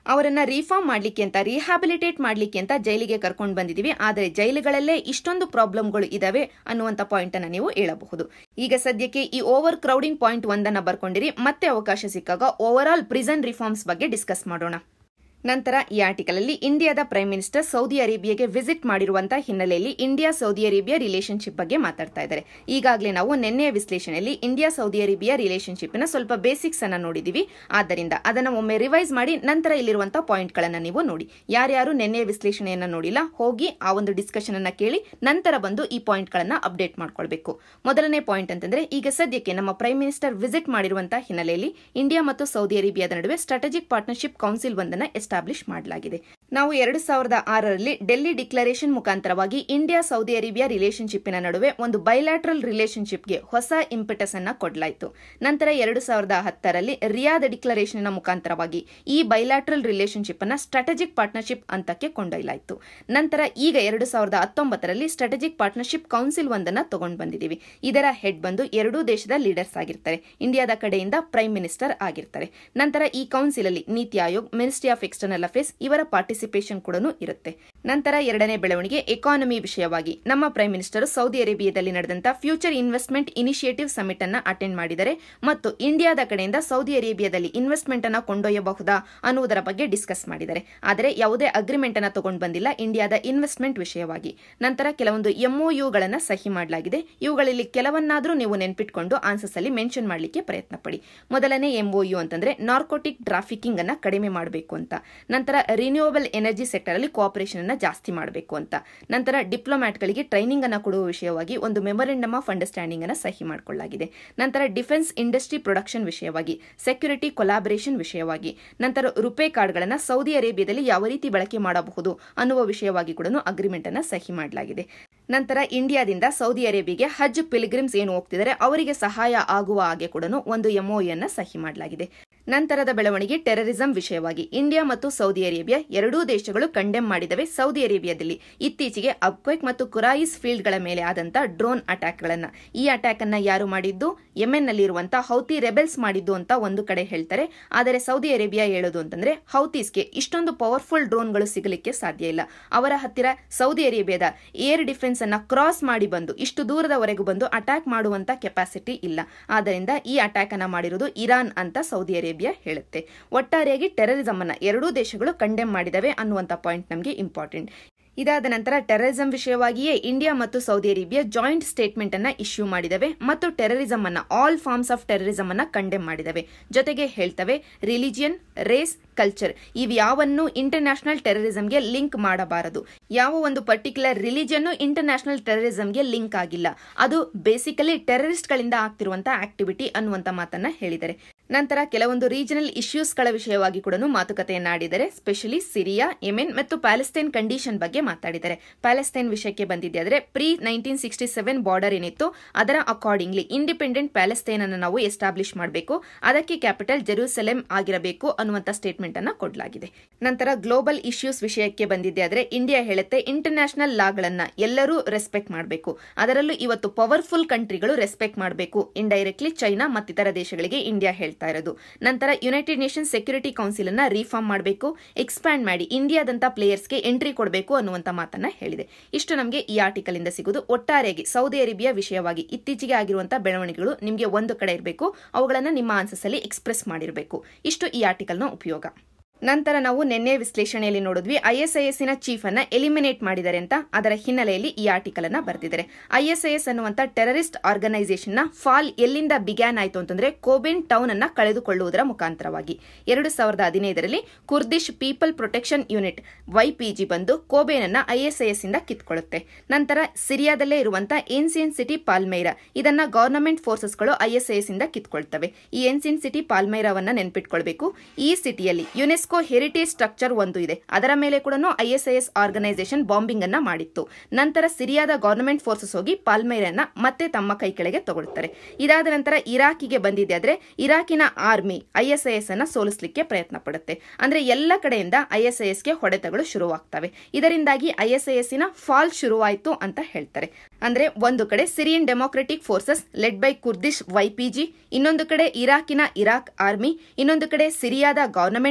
[SPEAKER 1] ಅವರನ್ನ ರಿಫಾರ್ಮ್ ಮಾಡ್ಲಿಕ್ಕೆ ಅಂತ ರಿಹ್ಯಾಬಿಲಿಟೇಟ್ ಮಾಡ್ಲಿಕ್ಕೆ ಅಂತ ಜೈಲಿಗೆ ಕರ್ಕೊಂಡು ಬಂದಿದೀವಿ ಆದರೆ ಜೈಲುಗಳಲ್ಲೇ ಇಷ್ಟೊಂದು ಪ್ರಾಬ್ಲಮ್ಗಳು ಇದಾವೆ ಅನ್ನುವಂತ ಪಾಯಿಂಟ್ ಅನ್ನ ನೀವು ಹೇಳಬಹುದು ಈಗ ಸದ್ಯಕ್ಕೆ ಈ ಓವರ್ ಕ್ರೌಡಿಂಗ್ ಪಾಯಿಂಟ್ ಒಂದನ್ನ ಬರ್ಕೊಂಡಿರಿ ಮತ್ತೆ ಅವಕಾಶ ಸಿಕ್ಕಾಗ ಓವರ್ ಆಲ್ ಪ್ರಿಸನ್ ರಿಫಾರ್ಮ್ಸ್ ಬಗ್ಗೆ ಡಿಸ್ಕಸ್ ಮಾಡೋಣ ನಂತರ ಈ ಆರ್ಟಿಕಲ್ ಅಲ್ಲಿ ಇಂಡಿಯಾದ ಪ್ರೈಮ್ ಮಿನಿಸ್ಟರ್ ಸೌದಿ ಅರೇಬಿಯಾಗೆ ವಿಸಿಟ್ ಮಾಡಿರುವಂತಹ ಹಿನ್ನೆಲೆಯಲ್ಲಿ ಇಂಡಿಯಾ ಸೌದಿ ಅರೇಬಿಯಾ ರಿಲೇಶನ್ಶಿಪ್ ಬಗ್ಗೆ ಮಾತಾಡ್ತಾ ಇದ್ದಾರೆ ಈಗಾಗಲೇ ನಾವು ನಿನ್ನೆಯ ವಿಶ್ಲೇಷಣೆಯಲ್ಲಿ ಇಂಡಿಯಾ ಸೌದಿ ಅರೇಬಿಯಾ ರಿಲೇಶನ್ಶಿಪ್ ನ ಸ್ವಲ್ಪ ಬೇಸಿಕ್ಸ್ ಅನ್ನ ನೋಡಿದೀವಿ ಆದ್ದರಿಂದ ಅದನ್ನ ಒಮ್ಮೆ ರಿವೈಸ್ ಮಾಡಿ ನಂತರ ಇಲ್ಲಿರುವಂತಹ ಪಾಯಿಂಟ್ ಗಳನ್ನ ನೀವು ನೋಡಿ ಯಾರ್ಯಾರು ನಿನ್ನೆಯ ವಿಶ್ಲೇಷಣೆಯನ್ನ ನೋಡಿಲ್ಲ ಹೋಗಿ ಆ ಒಂದು ಡಿಸ್ಕಷನ್ ಅನ್ನ ಕೇಳಿ ನಂತರ ಬಂದು ಈ ಪಾಯಿಂಟ್ ಗಳನ್ನ ಅಪ್ಡೇಟ್ ಮಾಡ್ಕೊಳ್ಬೇಕು ಮೊದಲನೇ ಪಾಯಿಂಟ್ ಅಂತಂದ್ರೆ ಈಗ ಸದ್ಯಕ್ಕೆ ನಮ್ಮ ಪ್ರೈಮ್ ಮಿನಿಸ್ಟರ್ ವಿಸಿಟ್ ಮಾಡಿರುವಂತಹ ಹಿನ್ನೆಲೆಯಲ್ಲಿ ಇಂಡಿಯಾ ಮತ್ತು ಸೌದಿ ಅರೇಬಿಯಾದ ನಡುವೆ ಸ್ಟ್ರಾಟಜಿಕ್ ಪಾರ್ಟ್ನರ್ಶಿಪ್ ಕೌನ್ಸಿಲ್ ಒಂದನ್ನ ಎಸ್ಟಾಬ್ಲಿಷ್ ಮಾಡಲಾಗಿದೆ ನಾವು ಎರಡು ಸಾವಿರದ ಆರರಲ್ಲಿ ಡೆಲ್ಲಿ ಡಿಕ್ಲರೇಷನ್ ಮುಖಾಂತರವಾಗಿ ಇಂಡಿಯಾ ಸೌದಿ ಅರೇಬಿಯಾ ರಿಲೇಶನ್ಶಿಪ್ನ ನಡುವೆ ಒಂದು ಬೈಲ್ಯಾಟ್ರಲ್ ರಿಲೇಶನ್ಶಿಪ್ಗೆ ಹೊಸ ಇಂಪೆಟಸ್ ಅನ್ನ ಕೊಡಲಾಯಿತು ನಂತರ ಎರಡು ಸಾವಿರದ ಹತ್ತರಲ್ಲಿ ರಿಯಾದ್ ಡಿಕ್ಲರೇಷನ್ ಮುಖಾಂತರವಾಗಿ ಈ ಬೈಲ್ಯಾಟ್ರಲ್ ರಿಲೇಶನ್ಶಿಪ್ ಅನ್ನ ಸ್ಟ್ರಾಟಜಿಕ್ ಪಾರ್ಟ್ನರ್ಶಿಪ್ ಹಂತಕ್ಕೆ ಕೊಂಡೊಯ್ಯಲಾಯಿತು ನಂತರ ಈಗ ಎರಡು ಸಾವಿರದ ಹತ್ತೊಂಬತ್ತರಲ್ಲಿ ಸ್ಟ್ರಾಟಜಿಕ್ ಪಾರ್ಟ್ನರ್ಶಿಪ್ ಕೌನ್ಸಿಲ್ ಒಂದನ್ನ ತಗೊಂಡು ಬಂದಿದ್ದೀವಿ ಇದರ ಹೆಡ್ ಬಂದು ಎರಡೂ ದೇಶದ ಲೀಡರ್ಸ್ ಆಗಿರ್ತಾರೆ ಇಂಡಿಯಾದ ಕಡೆಯಿಂದ ಪ್ರೈಮ್ ಮಿನಿಸ್ಟರ್ ಆಗಿರ್ತಾರೆ ನಂತರ ಈ ಕೌನ್ಸಿಲ್ ಅಲ್ಲಿ NITI Aayog ministry of external affairs ಇವರ ಪಾರ್ಟಿಸಿಪೇಷನ್ ಕೂಡ ಇರುತ್ತೆ ನಂತರ ಎರಡನೇ ಬೆಳವಣಿಗೆ ಎಕಾನಮಿ ವಿಷಯವಾಗಿ ನಮ್ಮ ಪ್ರೈಮ್ ಮಿನಿಸ್ಟರ್ ಸೌದಿ ಅರೇಬಿಯಾದಲ್ಲಿ ನಡೆದಂತ ಫ್ಯೂಚರ್ ಇನ್ವೆಸ್ಟ್ಮೆಂಟ್ ಇನಿಷಿಯೇಟಿವ್ ಸಮಿಟ್ ಅನ್ನ ಅಟೆಂಡ್ ಮಾಡಿದರೆ ಮತ್ತು ಇಂಡಿಯಾದ ಕಡೆಯಿಂದ ಸೌದಿ ಅರೇಬಿಯಾದಲ್ಲಿ ಇನ್ವೆಸ್ಟ್ಮೆಂಟ್ ಅನ್ನ ಕೊಂಡೊಯ್ಯಬಹುದಾ ಅನ್ನುವುದರ ಬಗ್ಗೆ ಡಿಸ್ಕಸ್ ಮಾಡಿದ್ದಾರೆ ಆದರೆ ಯಾವುದೇ ಅಗ್ರಿಮೆಂಟ್ ಅನ್ನ ತಗೊಂಡು ಬಂದಿಲ್ಲ ಇಂಡಿಯಾದ ಇನ್ವೆಸ್ಟ್ಮೆಂಟ್ ವಿಷಯವಾಗಿ ನಂತರ ಕೆಲವೊಂದು ಎಂಒಯುಗಳನ್ನ ಸಹಿ ಮಾಡಲಾಗಿದೆ ಇವುಗಳಲ್ಲಿ ಕೆಲವನ್ನಾದರೂ ನೀವು ನೆನ್ಪಿಟ್ಕೊಂಡು ಆನ್ಸರ್ಸ್ ಅಲ್ಲಿ ಮೆನ್ಷನ್ ಮಾಡಲಿಕ್ಕೆ ಪ್ರಯತ್ನ ಪಡಿ ಮೊದಲನೇ ಎಂಒಯು ಅಂತಂದ್ರೆ ನಾರ್ಕೋಟಿಕ್ ಟ್ರಾಫಿಕಿಂಗ್ ಅನ್ನ ಕಡಿಮೆ ಮಾಡಬೇಕು ಅಂತ ನಂತರ ರಿನ್ಯೂವಬಲ್ ಎನರ್ಜಿ ಸೆಕ್ಟರ್ ಅಲ್ಲಿ ಕೋಆಪರೇಷನ್ ಅನ್ನ ಜಾಸ್ತಿ ಮಾಡಬೇಕು ಅಂತ ನಂತರ ಡಿಪ್ಲೊಮ್ಯಾಟ್ಗಳಿಗೆ ಟ್ರೈನಿಂಗ್ ಅನ್ನ ಕೊಡುವ ವಿಷಯವಾಗಿ ಒಂದು ಮೆಮೊರೆಂಡಮ್ ಆಫ್ ಅಂಡರ್ಸ್ಟ್ಯಾಂಡಿಂಗ್ ಅನ್ನ ಸಹಿ ಮಾಡಿಕೊಳ್ಳಲಾಗಿದೆ ನಂತರ ಡಿಫೆನ್ಸ್ ಇಂಡಸ್ಟ್ರಿ ಪ್ರೊಡಕ್ಷನ್ ವಿಷಯವಾಗಿ ಸೆಕ್ಯೂರಿಟಿ ಕೊಲಾಬರೇಷನ್ ವಿಷಯವಾಗಿ ನಂತರ ರುಪೇ ಕಾರ್ಡ್ಗಳನ್ನು ಸೌದಿ ಅರೇಬಿಯಾದಲ್ಲಿ ಯಾವ ರೀತಿ ಬಳಕೆ ಮಾಡಬಹುದು ಅನ್ನುವ ವಿಷಯವಾಗಿ ಕೂಡ ಅಗ್ರಿಮೆಂಟ್ ಅನ್ನ ಸಹಿ ಮಾಡಲಾಗಿದೆ ನಂತರ ಇಂಡಿಯಾದಿಂದ ಸೌದಿ ಅರೇಬಿಯಾಗೆ ಹಜ್ ಪಿಲ್ಗ್ರಿಮ್ಸ್ ಏನು ಹೋಗ್ತಿದ್ದಾರೆ ಅವರಿಗೆ ಸಹಾಯ ಆಗುವ ಹಾಗೆ ಕೂಡ ಒಂದು ಎಂಒಎನ್ನ ಸಹಿ ಮಾಡಲಾಗಿದೆ ನಂತರದ ಬೆಳವಣಿಗೆ ಟೆರರಿಸಂ ವಿಷಯವಾಗಿ ಇಂಡಿಯಾ ಮತ್ತು ಸೌದಿ ಅರೇಬಿಯಾ ಎರಡೂ ದೇಶಗಳು ಕಂಡೆಮ್ ಮಾಡಿದವೆ ಸೌದಿ ಅರೇಬಿಯಾದಲ್ಲಿ ಇತ್ತೀಚೆಗೆ ಅಬ್ಕ್ವೆಕ್ ಮತ್ತು ಕುರಾಯಿಸ್ ಫೀಲ್ಡ್ಗಳ ಮೇಲೆ ಆದಂತ ಡ್ರೋನ್ ಅಟ್ಯಾಕ್ಗಳನ್ನ ಈ ಅಟ್ಯಾಕ್ ಅನ್ನ ಯಾರು ಮಾಡಿದ್ದು ಯೆಮೆನ್ ನಲ್ಲಿರುವಂತಹ ಹೌತಿ ರೆಬೆಲ್ಸ್ ಮಾಡಿದ್ದು ಅಂತ ಒಂದು ಕಡೆ ಹೇಳ್ತಾರೆ ಆದರೆ ಸೌದಿ ಅರೇಬಿಯಾ ಹೇಳೋದು ಅಂತಂದ್ರೆ ಹೌತೀಸ್ಗೆ ಇಷ್ಟೊಂದು ಪವರ್ಫುಲ್ ಡ್ರೋನ್ಗಳು ಸಿಗಲಿಕ್ಕೆ ಸಾಧ್ಯ ಇಲ್ಲ ಅವರ ಹತ್ತಿರ ಸೌದಿ ಅರೇಬಿಯಾದ ಏರ್ ಡಿಫೆನ್ಸ್ ಅನ್ನ ಕ್ರಾಸ್ ಮಾಡಿ ಬಂದು ಇಷ್ಟು ದೂರದವರೆಗೂ ಬಂದು ಅಟ್ಯಾಕ್ ಮಾಡುವಂತ ಕೆಪಾಸಿಟಿ ಇಲ್ಲ ಆದ್ದರಿಂದ ಈ ಅಟ್ಯಾಕ್ ಅನ್ನ ಮಾಡಿರುವುದು ಇರಾನ್ ಅಂತ ಸೌದಿ ಅರೇಬಿಯಾ ಹೇಳುತ್ತೆ ಒಟ್ಟಾರೆಯಾಗಿ ಟೆರರಿಸಂ ಅನ್ನ ಎರಡೂ ದೇಶಗಳು ಕಂಡೆಮ್ ಮಾಡಿದವೆ ಅನ್ನುವಂತ ಪಾಯಿಂಟ್ ನಮಗೆ ಇಂಪಾರ್ಟೆಂಟ್ ಇದಾದ ನಂತರ ಟೆರರಿಸಂ ವಿಷಯವಾಗಿಯೇ ಇಂಡಿಯಾ ಮತ್ತು ಸೌದಿ ಅರೇಬಿಯಾ ಜಾಯಿಂಟ್ ಸ್ಟೇಟ್ಮೆಂಟ್ ಅನ್ನ ಇಶ್ಯೂ ಮಾಡಿದವೆ ಮತ್ತು ಟೆರರಿಸಂ ಅನ್ನ ಆಲ್ ಫಾರ್ಮ್ಸ್ ಆಫ್ ಟೆರರಿಸಂ ಅನ್ನ ಕಂಡೆಮ್ ಮಾಡಿದವೆ ಜೊತೆಗೆ ಹೇಳ್ತವೆ ರಿಲಿಜಿಯನ್ ರೇಸ್ ಕಲ್ಚರ್ ಇವ್ಯಾವನ್ನು ಇಂಟರ್ನ್ಯಾಷನಲ್ ಟೆರರಿಸಂಗೆ ಲಿಂಕ್ ಮಾಡಬಾರದು ಯಾವ ಒಂದು ಪರ್ಟಿಕ್ಯುಲರ್ ರಿಲಿಜನ್ ಇಂಟರ್ನ್ಯಾಷನಲ್ ಟೆರರಿಸಂಗೆ ಲಿಂಕ್ ಆಗಿಲ್ಲ ಅದು ಬೇಸಿಕಲಿ ಟೆರರಿಸ್ಟ್ ಗಳಿಂದ ಆಗ್ತಿರುವಂತಹ ಆಕ್ಟಿವಿಟಿ ಅನ್ನುವಂತ ಮಾತನ್ನ ಹೇಳಿದ್ದಾರೆ ನಂತರ ಕೆಲವೊಂದು ರೀಜನಲ್ ಇಶ್ಯೂಸ್ಗಳ ವಿಷಯವಾಗಿ ಕೂಡ ಮಾತುಕತೆಯನ್ನಾಡಿದರೆ ಸ್ಪೆಷಲಿ ಸಿರಿಯಾ ಯೆಮೆನ್ ಮತ್ತು ಪ್ಯಾಲೆಸ್ತೈನ್ ಕಂಡೀಷನ್ ಬಗ್ಗೆ ಮಾತಾಡಿದ್ದಾರೆ ಪ್ಯಾಲೆಸ್ತೈನ್ ವಿಷಯಕ್ಕೆ ಬಂದಿದೆ ಆದರೆ pre nineteen sixty seven border ಏನಿತ್ತು ಅದರ ಅಕಾರ್ಡಿಂಗ್ಲಿ ಇಂಡಿಪೆಂಡೆಂಟ್ ಪ್ಯಾಲೆಸ್ತೈನ್ ಅನ್ನು ನಾವು ಎಸ್ಟಾಬ್ಲಿಷ್ ಮಾಡಬೇಕು ಅದಕ್ಕೆ ಕ್ಯಾಪಿಟಲ್ ಜೆರೂಸೆಲೆಂ ಆಗಿರಬೇಕು ಅನ್ನುವಂತ ಸ್ಟೇಟ್ಮೆಂಟ್ ಅನ್ನ ಕೊಡಲಾಗಿದೆ ನಂತರ ಗ್ಲೋಬಲ್ ಇಶ್ಯೂಸ್ ವಿಷಯಕ್ಕೆ ಬಂದಿದೆ ಆದರೆ ಇಂಡಿಯಾ ಹೇಳುತ್ತೆ ಇಂಟರ್ನ್ಯಾಷನಲ್ ಲಾಗಳನ್ನ ಎಲ್ಲರೂ ರೆಸ್ಪೆಕ್ಟ್ ಮಾಡಬೇಕು ಅದರಲ್ಲೂ ಇವತ್ತು ಪವರ್ಫುಲ್ ಕಂಟ್ರಿಗಳು ರೆಸ್ಪೆಕ್ಟ್ ಮಾಡಬೇಕು ಇಂಡೈರೆಕ್ಟ್ಲಿ ಚೈನಾ ಮತ್ತಿತರ ದೇಶಗಳಿಗೆ ಇಂಡಿಯಾ ಹೇಳ್ತಾ ಇರೋದು ನಂತರ ಯುನೈಟೆಡ್ ನೇಷನ್ ಸೆಕ್ಯೂರಿಟಿ ಕೌನ್ಸಿಲ್ ಅನ್ನ ರಿಫಾರ್ಮ್ ಮಾಡಬೇಕು ಎಕ್ಸ್ಪ್ಯಾಂಡ್ ಮಾಡಿ ಇಂಡಿಯಾದಂತ ಪ್ಲೇಯರ್ಸ್ಗೆ ಎಂಟ್ರಿ ಕೊಡಬೇಕು ಅನ್ನುವಂತ ಮಾತನ್ನ ಹೇಳಿದೆ ಇಷ್ಟು ನಮಗೆ ಈ ಆರ್ಟಿಕಲ್ ಇಂದ ಸಿಗುವುದು ಒಟ್ಟಾರೆಯಾಗಿ ಸೌದಿ ಅರೇಬಿಯಾ ವಿಷಯವಾಗಿ ಇತ್ತೀಚೆಗೆ ಆಗಿರುವಂತಹ ಬೆಳವಣಿಗೆಗಳು ನಿಮಗೆ ಒಂದು ಕಡೆ ಇರಬೇಕು ಅವುಗಳನ್ನು ನಿಮ್ಮ ಆನ್ಸರ್ಸ್ ಅಲ್ಲಿ ಎಕ್ಸ್ಪ್ರೆಸ್ ಮಾಡಿರಬೇಕು ಇಷ್ಟು ಈ ಆರ್ಟಿಕಲ್ನ ಉಪಯೋಗ ನಂತರ ನಾವು ನಿನ್ನೆ ವಿಶ್ಲೇಷಣೆಯಲ್ಲಿ ನೋಡಿದ್ವಿ ಐಎಸ್ಐಎಸ್ ನ ಚೀಫ್ ಅನ್ನ ಎಲಿಮಿನೇಟ್ ಮಾಡಿದ್ದಾರೆ ಅಂತ ಅದರ ಹಿನ್ನೆಲೆಯಲ್ಲಿ ಈ ಆರ್ಟಿಕಲ್ ಅನ್ನ ಬರೆದಿದ್ದಾರೆ ಐಎಸ್ಐಎಸ್ ಅನ್ನುವಂತ ಟೆರರಿಸ್ಟ್ ಆರ್ಗನೈಸೇಷನ್ ನ ಫಾಲ್ ಎಲ್ಲಿಂದ ಬಿಗ್ಯಾನ್ ಆಯಿತು ಅಂತಂದ್ರೆ ಕೋಬೆನ್ ಟೌನ್ ಅನ್ನ ಕಳೆದುಕೊಳ್ಳುವುದರ ಮುಖಾಂತರವಾಗಿ ಎರಡು ಸಾವಿರದ ಹದಿನೈದರಲ್ಲಿ Kurdish People Protection Unit YPG ಬಂದು ಕೋಬೇನ್ ಅನ್ನ ಐಎಸ್ಐಎಸ್ ಇಂದ ಕಿತ್ಕೊಳ್ಳುತ್ತೆ ನಂತರ ಸಿರಿಯಾದಲ್ಲೇ ಇರುವಂತಹ ಏನ್ಸಿಯನ್ ಸಿಟಿ ಪಾಲ್ಮೈರಾ ಇದನ್ನ ಗವರ್ನಮೆಂಟ್ ಫೋರ್ಸಸ್ಗಳು ಐಎಸ್ಐಎಸ್ ಇಂದ ಕಿತ್ಕೊಳ್ತವೆ ಈ ಏನ್ಸಿಯನ್ ಸಿಟಿ ಪಾಲ್ಮೈರಾವನ್ನ ನೆನ್ಪಿಟ್ಕೊಳ್ಬೇಕು ಈ ಸಿಟಿಯಲ್ಲಿ ಯುನೆಸ್ಕೋ ಹೆರಿಟೇಜ್ ಸ್ಟ್ರಕ್ಚರ್ ಒಂದು ಇದೆ ಅದರ ಮೇಲೆ ಕೂಡ ಐಎಸ್ಐಎಸ್ ಆರ್ಗನೈಸೇಷನ್ ಬಾಂಬಿಂಗ್ ಅನ್ನ ಮಾಡಿತ್ತು ನಂತರ ಸಿರಿಯಾದ ಗವರ್ನಮೆಂಟ್ ಫೋರ್ಸಸ್ ಹೋಗಿ ಪಾಲ್ಮೈರನ್ನ ಮತ್ತೆ ತಮ್ಮ ಕೈ ಕೆಳಗೆ ತಗೊಳ್ತಾರೆ ಇದಾದ ನಂತರ ಇರಾಕಿಗೆ ಬಂದಿದೆ ಆದ್ರೆ ಇರಾಕಿನ ಆರ್ಮಿ ಐಎಸ್ಐಎಸ್ ಅನ್ನ ಸೋಲಿಸಲಿಕ್ಕೆ ಪ್ರಯತ್ನ ಪಡುತ್ತೆ ಅಂದ್ರೆ ಎಲ್ಲ ಕಡೆಯಿಂದ ಐಎಸ್ಐಎಸ್ ಗೆ ಹೊಡೆತಗಳು ಶುರುವಾಗ್ತವೆ ಇದರಿಂದಾಗಿ ಐಎಸ್ಐಎಸ್ ನ ಫಾಲ್ ಶುರುವಾಯಿತು ಅಂತ ಹೇಳ್ತಾರೆ ಅಂದ್ರೆ ಒಂದು ಕಡೆ Syrian Democratic Forces led by Kurdish YPG ಇನ್ನೊಂದು ಕಡೆ ಇರಾಕಿನ ಇರಾಕ್ ಆರ್ಮಿ ಇನ್ನೊಂದು ಕಡೆ ಸಿರಿಯಾದ ಗವರ್ನಮೆಂಟ್ ಆರ್ಮಿ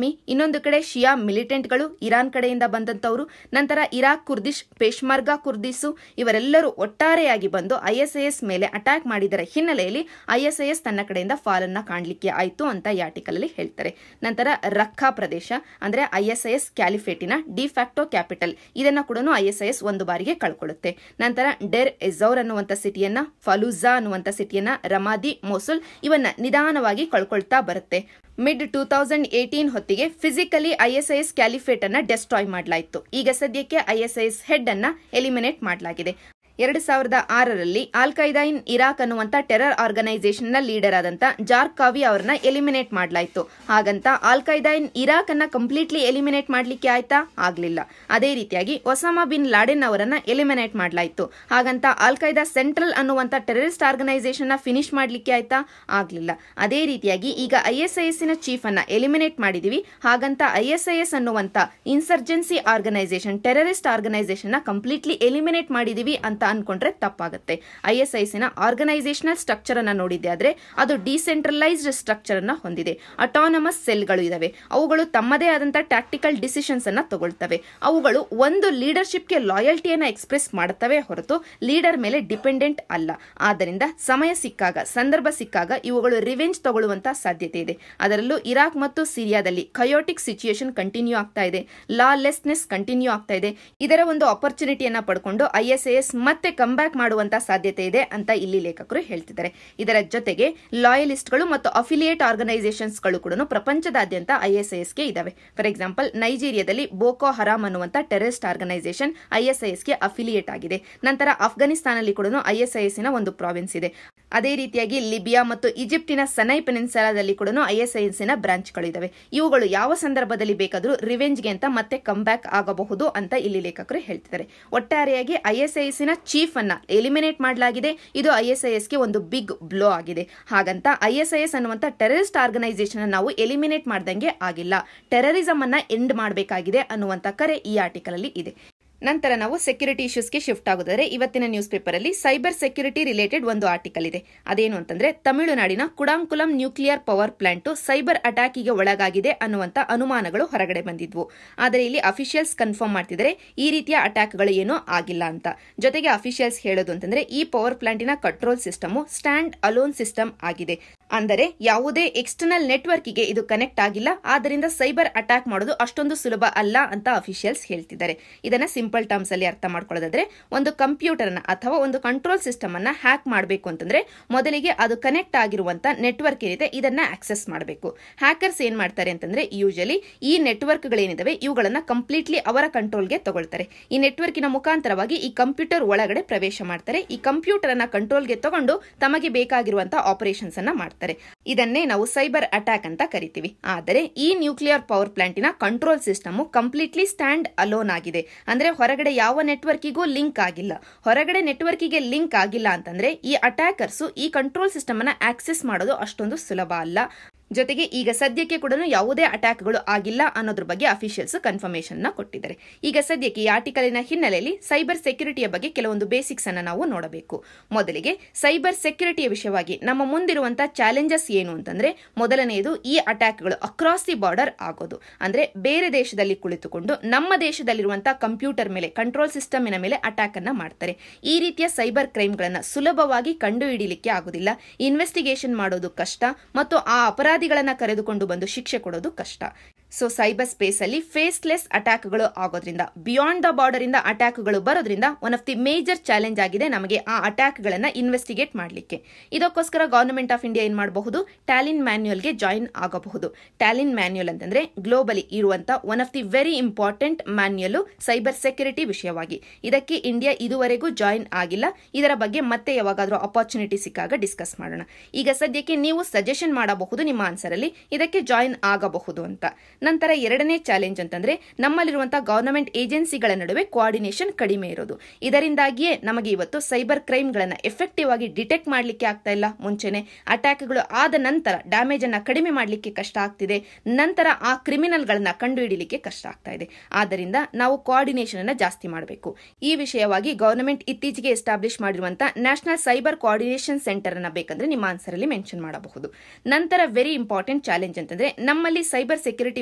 [SPEAKER 1] ಸುನ್ನಿ ಇನ್ನೊಂದು ಕಡೆ ಶಿಯಾ ಮಿಲಿಟೆಂಟ್ಗಳು ಇರಾನ್ ಕಡೆಯಿಂದ ಬಂದಂತವರು ನಂತರ ಇರಾಕ್ ಕುರ್ದಿಶ್ ಪೇಶ್ಮರ್ಗಾ ಕುರ್ದಿಸು ಇವರೆಲ್ಲರೂ ಒಟ್ಟಾರೆಯಾಗಿ ಬಂದು ಐಎಸ್ಐಎಸ್ ಮೇಲೆ ಅಟ್ಯಾಕ್ ಮಾಡಿದರ ಹಿನ್ನೆಲೆಯಲ್ಲಿ ಐಎಸ್ಐಎಸ್ ತನ್ನ ಕಡೆಯಿಂದ ಫಾಲನ್ನ ಕಾಣಲಿಕ್ಕೆ ಆಯಿತು ಅಂತ ಈ ಆರ್ಟಿಕಲ್ ಅಲ್ಲಿ ಹೇಳ್ತಾರೆ ನಂತರ ರಕ್ಕಾ ಪ್ರದೇಶ ಅಂದ್ರೆ ಐಎಸ್ಐಎಸ್ ಕ್ಯಾಲಿಫೇಟಿನ ಡಿಫ್ಯಾಕ್ಟೋ ಕ್ಯಾಪಿಟಲ್ ಇದನ್ನ ಕೂಡ ಐಎಸ್ಐಎಸ್ ಒಂದು ಬಾರಿಗೆ ಕಳ್ಕೊಳ್ಳುತ್ತೆ ನಂತರ ಡೆರ್ ಎಜೌರ್ ಅನ್ನುವಂಥ ಸಿಟಿಯನ್ನ ಫಲೂಜಾ ಅನ್ನುವಂಥ ಸಿಟಿಯನ್ನ ರಮಾದಿ ಮೊಸುಲ್ ಇವನ್ನ ನಿಧಾನವಾಗಿ ಕಳ್ಕೊಳ್ತಾ ಬರುತ್ತೆ ಮಿಡ್ ಟೂ ತೌಸಂಡ್ ಏಟೀನ್ ಹೊತ್ತಿಗೆ ಫಿಸಿಕಲಿ ಐಎಸ್ಐಎಸ್ ಕ್ಯಾಲಿಫೇಟ್ ಅನ್ನ ಡೆಸ್ಟ್ರಾಯ್ ಮಾಡಲಾಯಿತು ಈಗ ಸದ್ಯಕ್ಕೆ ಐಎಸ್ಐಎಸ್ ಹೆಡ್ ಅನ್ನ ಎಲಿಮಿನೇಟ್ ಮಾಡಲಾಗಿದೆ ಎರಡು ಸಾವಿರದ ಆರರಲ್ಲಿ ಆಲ್ ಖೈದಾ ಇನ್ ಇರಾಕ್ ಅನ್ನುವಂತ ಟೆರರ್ ಆರ್ಗನೈಸೇಷನ್ ನ ಲೀಡರ್ ಆದಂತ ಜಾರ್ಕ್ ಕಾವಿ ಅವರನ್ನ ಎಲಿಮಿನೇಟ್ ಮಾಡಲಾಯಿತು ಹಾಗಂತ ಆಲ್ ಖೈದಾ ಇನ್ ಇರಾಕ್ ಅನ್ನ ಕಂಪ್ಲೀಟ್ಲಿ ಎಲಿಮಿನೇಟ್ ಮಾಡ್ಲಿಕ್ಕೆ ಆಯ್ತಾ ಆಗ್ಲಿಲ್ಲ ಅದೇ ರೀತಿಯಾಗಿ ಒಸಾಮಾ ಬಿನ್ ಲಾಡೆನ್ ಅವರನ್ನ ಎಲಿಮಿನೇಟ್ ಮಾಡಲಾಯಿತು ಹಾಗಂತ ಆಲ್ ಖೈದಾ ಸೆಂಟ್ರಲ್ ಅನ್ನುವಂತ ಟೆರರಿಸ್ಟ್ ಆರ್ಗನೈಸೇಷನ್ ನ ಫಿನಿಶ್ ಮಾಡ್ಲಿಕ್ಕೆ ಆಯ್ತಾ ಆಗ್ಲಿಲ್ಲ ಅದೇ ರೀತಿಯಾಗಿ ಈಗ ಐಎಸ್ಐಎಸ್ ನ ಚೀಫ್ ಅನ್ನ ಎಲಿಮಿನೇಟ್ ಮಾಡಿದೀವಿ ಹಾಗಂತ ಐಎಸ್ಐಎಸ್ ಅನ್ನುವಂತ ಇನ್ಸರ್ಜೆನ್ಸಿ ಆರ್ಗನೈಸೇಷನ್ ಟೆರರಿಸ್ಟ್ ಆರ್ಗನೈಸೇಷನ್ ನ ಕಂಪ್ಲೀಟ್ಲಿ ಎಲಿಮಿನೇಟ್ ಮಾಡಿದೀವಿ ಅಂತ ಅನ್ಕೊಂಡ್ರೆ ತಪ್ಪಾಗುತ್ತೆ ಐಎಸ್ಐಎಸ್ ನ ಆರ್ಗನೈಸೇಷನಲ್ ಸ್ಟ್ರಕ್ಚರ್ ಅನ್ನ ನೋಡಿದ್ದೆ ಆದ್ರೆ ಅದು ಡಿಸೆಂಟ್ರಲೈಸ್ಡ್ ಸ್ಟ್ರಕ್ಚರ್ ಅನ್ನ ಹೊಂದಿದೆ ಅಟಾನಮಸ್ ಸೆಲ್ಗಳು ಇದಾವೆ ಅವುಗಳು ತಮ್ಮದೇ ಆದಂತ ಟ್ಯಾಕ್ಟಿಕಲ್ ಡಿಸಿಷನ್ಸ್ ಅನ್ನ ತಗೊಳ್ತವೆ ಅವುಗಳು ಒಂದು ಲೀಡರ್ಶಿಪ್ಗೆ ಲಾಯಲ್ಟಿಯನ್ನ ಎಕ್ಸ್ಪ್ರೆಸ್ ಮಾಡುತ್ತವೆ ಹೊರತು ಲೀಡರ್ ಮೇಲೆ ಡಿಪೆಂಡೆಂಟ್ ಅಲ್ಲ ಆದ್ದರಿಂದ ಸಮಯ ಸಿಕ್ಕಾಗ ಸಂದರ್ಭ ಸಿಕ್ಕಾಗ ಇವುಗಳು ರಿವೆಂಜ್ ತಗೊಳ್ಳುವಂತ ಸಾಧ್ಯತೆ ಇದೆ ಅದರಲ್ಲೂ ಇರಾಕ್ ಮತ್ತು ಸಿರಿಯಾದಲ್ಲಿ ಕಯೋಟಿಕ್ ಸಿಚುಯೇಷನ್ ಕಂಟಿನ್ಯೂ ಆಗ್ತಾ ಇದೆ ಲಾ ಲೆಸ್ನೆಸ್ ಕಂಟಿನ್ಯೂ ಆಗ್ತಾ ಇದೆ ಇದರ ಒಂದು ಆಪರ್ಚುನಿಟಿಯನ್ನ ಪಡ್ಕೊಂಡು ಐಎಸ್ಎಎಸ್ ಮತ್ತೆ ಕಮ್ಬ್ಯಾಕ್ ಮಾಡುವಂತ ಸಾಧ್ಯತೆ ಇದೆ ಅಂತ ಇಲ್ಲಿ ಲೇಖಕರು ಹೇಳ್ತಿದ್ದಾರೆ ಇದರ ಜೊತೆಗೆ ಲಾಯಲಿಸ್ಟ್ಗಳು ಮತ್ತು ಅಫಿಲಿಯೇಟ್ ಆರ್ಗನೈಸೇಷನ್ಸ್ಗಳು ಕೂಡ ಪ್ರಪಂಚದಾದ್ಯಂತ ಐಎಸ್ಐಎಸ್ಗೆ ಇದಾವೆ ಫಾರ್ ಎಕ್ಸಾಂಪಲ್ ನೈಜೀರಿಯಾದಲ್ಲಿ ಬೋಕೋ ಹರಾಮ್ ಅನ್ನುವಂತ ಟೆರರಿಸ್ಟ್ ಆರ್ಗನೈಸೇಷನ್ ಐಎಸ್ಐಎಸ್ಗೆ ಅಫಿಲಿಯೇಟ್ ಆಗಿದೆ ನಂತರ ಅಫ್ಘಾನಿಸ್ತಾನಲ್ಲಿ ಕೂಡ ಐಎಸ್ಐಎಸ್ನ ಒಂದು ಪ್ರಾವಿನ್ಸ್ ಇದೆ ಅದೇ ರೀತಿಯಾಗಿ ಲಿಬಿಯಾ ಮತ್ತು ಈಜಿಪ್ಟಿನ ಸನೈ ಪೆನಿನ್ಸಲಾದಲ್ಲಿ ಕೂಡ ಐಎಸ್ಐಎಸ್ನ ಬ್ರಾಂಚ್ಗಳು ಇದಾವೆ ಇವುಗಳು ಯಾವ ಸಂದರ್ಭದಲ್ಲಿ ಬೇಕಾದರೂ ರಿವೆಂಜ್ಗೆ ಅಂತ ಮತ್ತೆ ಕಮ್ಬ್ಯಾಕ್ ಆಗಬಹುದು ಅಂತ ಇಲ್ಲಿ ಲೇಖಕರು ಹೇಳ್ತಿದ್ದಾರೆ ಒಟ್ಟಾರೆಯಾಗಿ ಐಎಸ್ಐಎಸ್ನ ಚೀಫ್ ಅನ್ನ ಎಲಿಮಿನೇಟ್ ಮಾಡಲಾಗಿದೆ ಇದು ಐಎಸ್ಐಎಸ್ಗೆ ಒಂದು ಬಿಗ್ ಬ್ಲೋ ಆಗಿದೆ ಹಾಗಂತ ಐಎಸ್ಐಎಸ್ ಅನ್ನುವಂತ ಟೆರರಿಸ್ಟ್ ಆರ್ಗನೈಸೇಷನ್ ನಾವು ಎಲಿಮಿನೇಟ್ ಮಾಡ್ದಂಗೆ ಆಗಿಲ್ಲ ಟೆರರಿಸಂ ಅನ್ನ ಎಂಡ್ ಮಾಡಬೇಕಾಗಿದೆ ಅನ್ನುವಂತ ಕರೆ ಈ ಆರ್ಟಿಕಲ್ ಅಲ್ಲಿ ಇದೆ ನಂತರ ನಾವು ಸೆಕ್ಯೂರಿಟಿ ಇಶ್ಯೂಸ್ಗೆ ಶಿಫ್ಟ್ ಆಗೋದಾದ್ರೆ ಇವತ್ತಿನ ನ್ಯೂಸ್ ಪೇಪರ್ ಅಲ್ಲಿ ಸೈಬರ್ ಸೆಕ್ಯೂರಿಟಿ ರಿಲೇಟೆಡ್ ಒಂದು ಆರ್ಟಿಕಲ್ ಇದೆ ಅದೇನು ಅಂತಂದ್ರೆ ತಮಿಳುನಾಡಿನ Kudankulam nuclear power plant cyber ಅಟ್ಯಾಕಿಗೆ ಒಳಗಾಗಿದೆ ಅನ್ನುವಂತ ಅನುಮಾನಗಳು ಹೊರಗಡೆ ಬಂದಿದ್ವು ಆದರೆ ಇಲ್ಲಿ ಅಫಿಷಿಯಲ್ಸ್ ಕನ್ಫರ್ಮ್ ಮಾಡ್ತಿದ್ದಾರೆ ಈ ರೀತಿಯ ಅಟ್ಯಾಕ್ಗಳು ಏನೂ ಆಗಿಲ್ಲ ಅಂತ ಜೊತೆಗೆ ಅಫಿಷಿಯಲ್ಸ್ ಹೇಳೋದು ಅಂತಂದ್ರೆ ಈ ಪವರ್ ಪ್ಲಾಂಟಿನ control system stand alone system ಆಗಿದೆ ಅಂದರೆ ಯಾವುದೇ ಎಕ್ಸ್ಟರ್ನಲ್ ನೆಟ್ವರ್ಕ್ಗೆ ಇದು ಕನೆಕ್ಟ್ ಆಗಿಲ್ಲ ಆದ್ದರಿಂದ ಸೈಬರ್ ಅಟ್ಯಾಕ್ ಮಾಡೋದು ಅಷ್ಟೊಂದು ಸುಲಭ ಅಲ್ಲ ಅಂತ ಅಫಿಷಿಯಲ್ಸ್ ಹೇಳ್ತಿದ್ದಾರೆ ಇದನ್ನ ಸಿಂಪಲ್ ಟರ್ಮ್ಸ್ ಅಲ್ಲಿ ಅರ್ಥ ಮಾಡ್ಕೊಳ್ಳೋದಾದ್ರೆ ಒಂದು ಕಂಪ್ಯೂಟರ್ ಅನ್ನ ಅಥವಾ ಒಂದು ಕಂಟ್ರೋಲ್ ಸಿಸ್ಟಮ್ ಅನ್ನ ಹ್ಯಾಕ್ ಮಾಡಬೇಕು ಅಂತಂದ್ರೆ ಮೊದಲಿಗೆ ಅದು ಕನೆಕ್ಟ್ ಆಗಿರುವಂತ ನೆಟ್ವರ್ಕ್ ಏನಿದೆ ಇದನ್ನ ಆಕ್ಸೆಸ್ ಮಾಡಬೇಕು ಹ್ಯಾಕರ್ಸ್ ಏನ್ ಮಾಡ್ತಾರೆ ಅಂತಂದ್ರೆ ಯೂಶಲಿ ಈ ನೆಟ್ವರ್ಕ್ಗಳೇನಿದಾವೆ ಇವುಗಳನ್ನ ಕಂಪ್ಲೀಟ್ಲಿ ಅವರ ಕಂಟ್ರೋಲ್ಗೆ ತಗೊಳ್ತಾರೆ ಈ ನೆಟ್ವರ್ಕಿನ ಮುಖಾಂತರವಾಗಿ ಈ ಕಂಪ್ಯೂಟರ್ ಒಳಗಡೆ ಪ್ರವೇಶ ಮಾಡ್ತಾರೆ ಈ ಕಂಪ್ಯೂಟರ್ ಅನ್ನ ಕಂಟ್ರೋಲ್ಗೆ ತಗೊಂಡು ತಮಗೆ ಬೇಕಾಗಿರುವಂತಹ ಆಪರೇಷನ್ಸ್ ಅನ್ನ ಮಾಡ್ತಾರೆ ಇದನ್ನೇ ನಾವು ಸೈಬರ್ ಅಟ್ಯಾಕ್ ಅಂತ ಕರಿತೀವಿ ಆದರೆ ಈ ನ್ಯೂಕ್ಲಿಯರ್ ಪವರ್ ಪ್ಲಾಂಟಿನ control system completely stand alone ಆಗಿದೆ ಅಂದ್ರೆ ಹೊರಗಡೆ ಯಾವ ನೆಟ್ವರ್ಕಿಗೂ ಲಿಂಕ್ ಆಗಿಲ್ಲ ಹೊರಗಡೆ ನೆಟ್ವರ್ಕಿಗೆ ಲಿಂಕ್ ಆಗಿಲ್ಲ ಅಂತಂದ್ರೆ ಈ ಅಟ್ಯಾಕರ್ಸ್ ಈ ಕಂಟ್ರೋಲ್ ಸಿಸ್ಟಮ್ ಅನ್ನ ಆಕ್ಸೆಸ್ ಮಾಡೋದು ಅಷ್ಟೊಂದು ಸುಲಭ ಅಲ್ಲ ಜೊತೆಗೆ ಈಗ ಸದ್ಯಕ್ಕೆ ಕೂಡ ಯಾವುದೇ ಅಟ್ಯಾಕ್ಗಳು ಆಗಿಲ್ಲ ಅನ್ನೋದ್ರ ಬಗ್ಗೆ ಅಫಿಷಿಯಲ್ಸ್ ಕನ್ಫರ್ಮೇಶನ್ ನ ಕೊಟ್ಟಿದ್ದಾರೆ ಈಗ ಸದ್ಯಕ್ಕೆ ಈ ಆರ್ಟಿಕಲಿನ ಹಿನ್ನೆಲೆಯಲ್ಲಿ ಸೈಬರ್ ಸೆಕ್ಯೂರಿಟಿಯ ಬಗ್ಗೆ ಕೆಲವೊಂದು ಬೇಸಿಕ್ಸ್ ಅನ್ನ ನಾವು ನೋಡಬೇಕು ಮೊದಲಿಗೆ ಸೈಬರ್ ಸೆಕ್ಯೂರಿಟಿಯ ವಿಷಯವಾಗಿ ನಮ್ಮ ಮುಂದಿರುವಂತಹ ಚಾಲೆಂಜಸ್ ಏನು ಅಂತಂದ್ರೆ ಮೊದಲನೆಯದು ಈ ಅಟ್ಯಾಕ್ಗಳು ಅಕ್ರಾಸ್ ದಿ ಬಾರ್ಡರ್ ಆಗೋದು ಅಂದ್ರೆ ಬೇರೆ ದೇಶದಲ್ಲಿ ಕುಳಿತುಕೊಂಡು ನಮ್ಮ ದೇಶದಲ್ಲಿರುವಂತಹ ಕಂಪ್ಯೂಟರ್ ಮೇಲೆ ಕಂಟ್ರೋಲ್ ಸಿಸ್ಟಮಿನ ಮೇಲೆ ಅಟ್ಯಾಕ್ ಅನ್ನ ಮಾಡ್ತಾರೆ ಈ ರೀತಿಯ ಸೈಬರ್ ಕ್ರೈಮ್ಗಳನ್ನ ಸುಲಭವಾಗಿ ಕಂಡುಹಿಡಿಯಲಿಕ್ಕೆ ಆಗೋದಿಲ್ಲ ಇನ್ವೆಸ್ಟಿಗೇಷನ್ ಮಾಡೋದು ಕಷ್ಟ ಮತ್ತು ಆ ಅಪರಾಧಿಗಳನ್ನ ಕರೆದುಕೊಂಡು ಬಂದು ಶಿಕ್ಷೆ ಕೊಡೋದು ಕಷ್ಟ ಸೊ ಸೈಬರ್ ಸ್ಪೇಸ್ ಅಲ್ಲಿ ಫೇಸ್ಲೆಸ್ ಅಟ್ಯಾಕ್ಗಳು ಆಗೋದ್ರಿಂದ ಬಿಯಾಂಡ್ ದ ಬಾರ್ಡರ್ ಇಂದ ಅಟ್ಯಾಕ್ಗಳು ಬರೋದ್ರಿಂದ one of the major challenge ಆಗಿದೆ ನಮಗೆ ಆ ಅಟ್ಯಾಕ್ಗಳನ್ನ ಇನ್ವೆಸ್ಟಿಗೇಟ್ ಮಾಡಲಿಕ್ಕೆ ಇದಕ್ಕೋಸ್ಕರ ಗವರ್ನಮೆಂಟ್ ಆಫ್ ಇಂಡಿಯಾ ಏನ್ ಮಾಡಬಹುದು ಟ್ಯಾಲಿನ್ ಮ್ಯಾನ್ಯುಯಲ್ಗೆ ಜಾಯಿನ್ ಆಗಬಹುದು ಟ್ಯಾಲಿನ್ ಮ್ಯಾನ್ಯುಯಲ್ ಅಂತಂದ್ರೆ ಗ್ಲೋಬಲಿ ಇರುವಂತ one of the very important manual cyber security ವಿಷಯವಾಗಿ ಇದಕ್ಕೆ ಇಂಡಿಯಾ ಇದುವರೆಗೂ ಜಾಯಿನ್ ಆಗಿಲ್ಲ ಇದರ ಬಗ್ಗೆ ಮತ್ತೆ ಯಾವಾಗಾದ್ರೂ ಅಪಾರ್ಚುನಿಟಿ ಸಿಕ್ಕಾಗ ಡಿಸ್ಕಸ್ ಮಾಡೋಣ ಈಗ ಸದ್ಯಕ್ಕೆ ನೀವು ಸಜೆಷನ್ ಮಾಡಬಹುದು ನಿಮ್ಮ ಆನ್ಸರ್ ಅಲ್ಲಿ ಇದಕ್ಕೆ ಜಾಯಿನ್ ಆಗಬಹುದು ಅಂತ ನಂತರ ಎರಡನೇ ಚಾಲೆಂಜ್ ಅಂತಂದ್ರೆ ನಮ್ಮಲ್ಲಿರುವಂತಹ ಗವರ್ನಮೆಂಟ್ ಏಜೆನ್ಸಿಗಳ ನಡುವೆ ಕೋಆರ್ಡಿನೇಷನ್ ಕಡಿಮೆ ಇರೋದು ಇದರಿಂದಾಗಿಯೇ ನಮಗೆ ಇವತ್ತು ಸೈಬರ್ ಕ್ರೈಮ್ಗಳನ್ನ ಎಫೆಕ್ಟಿವ್ ಆಗಿ ಡಿಟೆಕ್ಟ್ ಮಾಡಲಿಕ್ಕೆ ಆಗ್ತಾ ಇಲ್ಲ ಮುಂಚೆನೆ ಅಟ್ಯಾಕ್ಗಳು ಆದ ನಂತರ ಡ್ಯಾಮೇಜ್ ಅನ್ನ ಕಡಿಮೆ ಮಾಡಲಿಕ್ಕೆ ಕಷ್ಟ ಆಗ್ತಿದೆ ನಂತರ ಆ ಕ್ರಿಮಿನಲ್ಗಳನ್ನ ಕಂಡುಹಿಡಿಯಲಿಕ್ಕೆ ಕಷ್ಟ ಆಗ್ತಾ ಇದೆ ಆದ್ದರಿಂದ ನಾವು ಕೋಆರ್ಡಿನೇಷನ್ ಅನ್ನ ಜಾಸ್ತಿ ಮಾಡಬೇಕು ಈ ವಿಷಯವಾಗಿ ಗವರ್ನಮೆಂಟ್ ಇತ್ತೀಚೆಗೆ ಎಸ್ಟಾಬ್ಲಿಷ್ ಮಾಡಿರುವಂತಹ ನ್ಯಾಷನಲ್ ಸೈಬರ್ ಕೋಆರ್ಡಿನೇಷನ್ ಸೆಂಟರ್ ಅನ್ನ ಬೇಕಂದ್ರೆ ನಿಮ್ಮ ಆನ್ಸರ್ ಅಲ್ಲಿ ಮೆನ್ಷನ್ ಮಾಡಬಹುದು ನಂತರ ವೆರಿ ಇಂಪಾರ್ಟೆಂಟ್ ಚಾಲೆಂಜ್ ಅಂತಂದ್ರೆ ನಮ್ಮಲ್ಲಿ ಸೈಬರ್ ಸೆಕ್ಯೂರಿಟಿ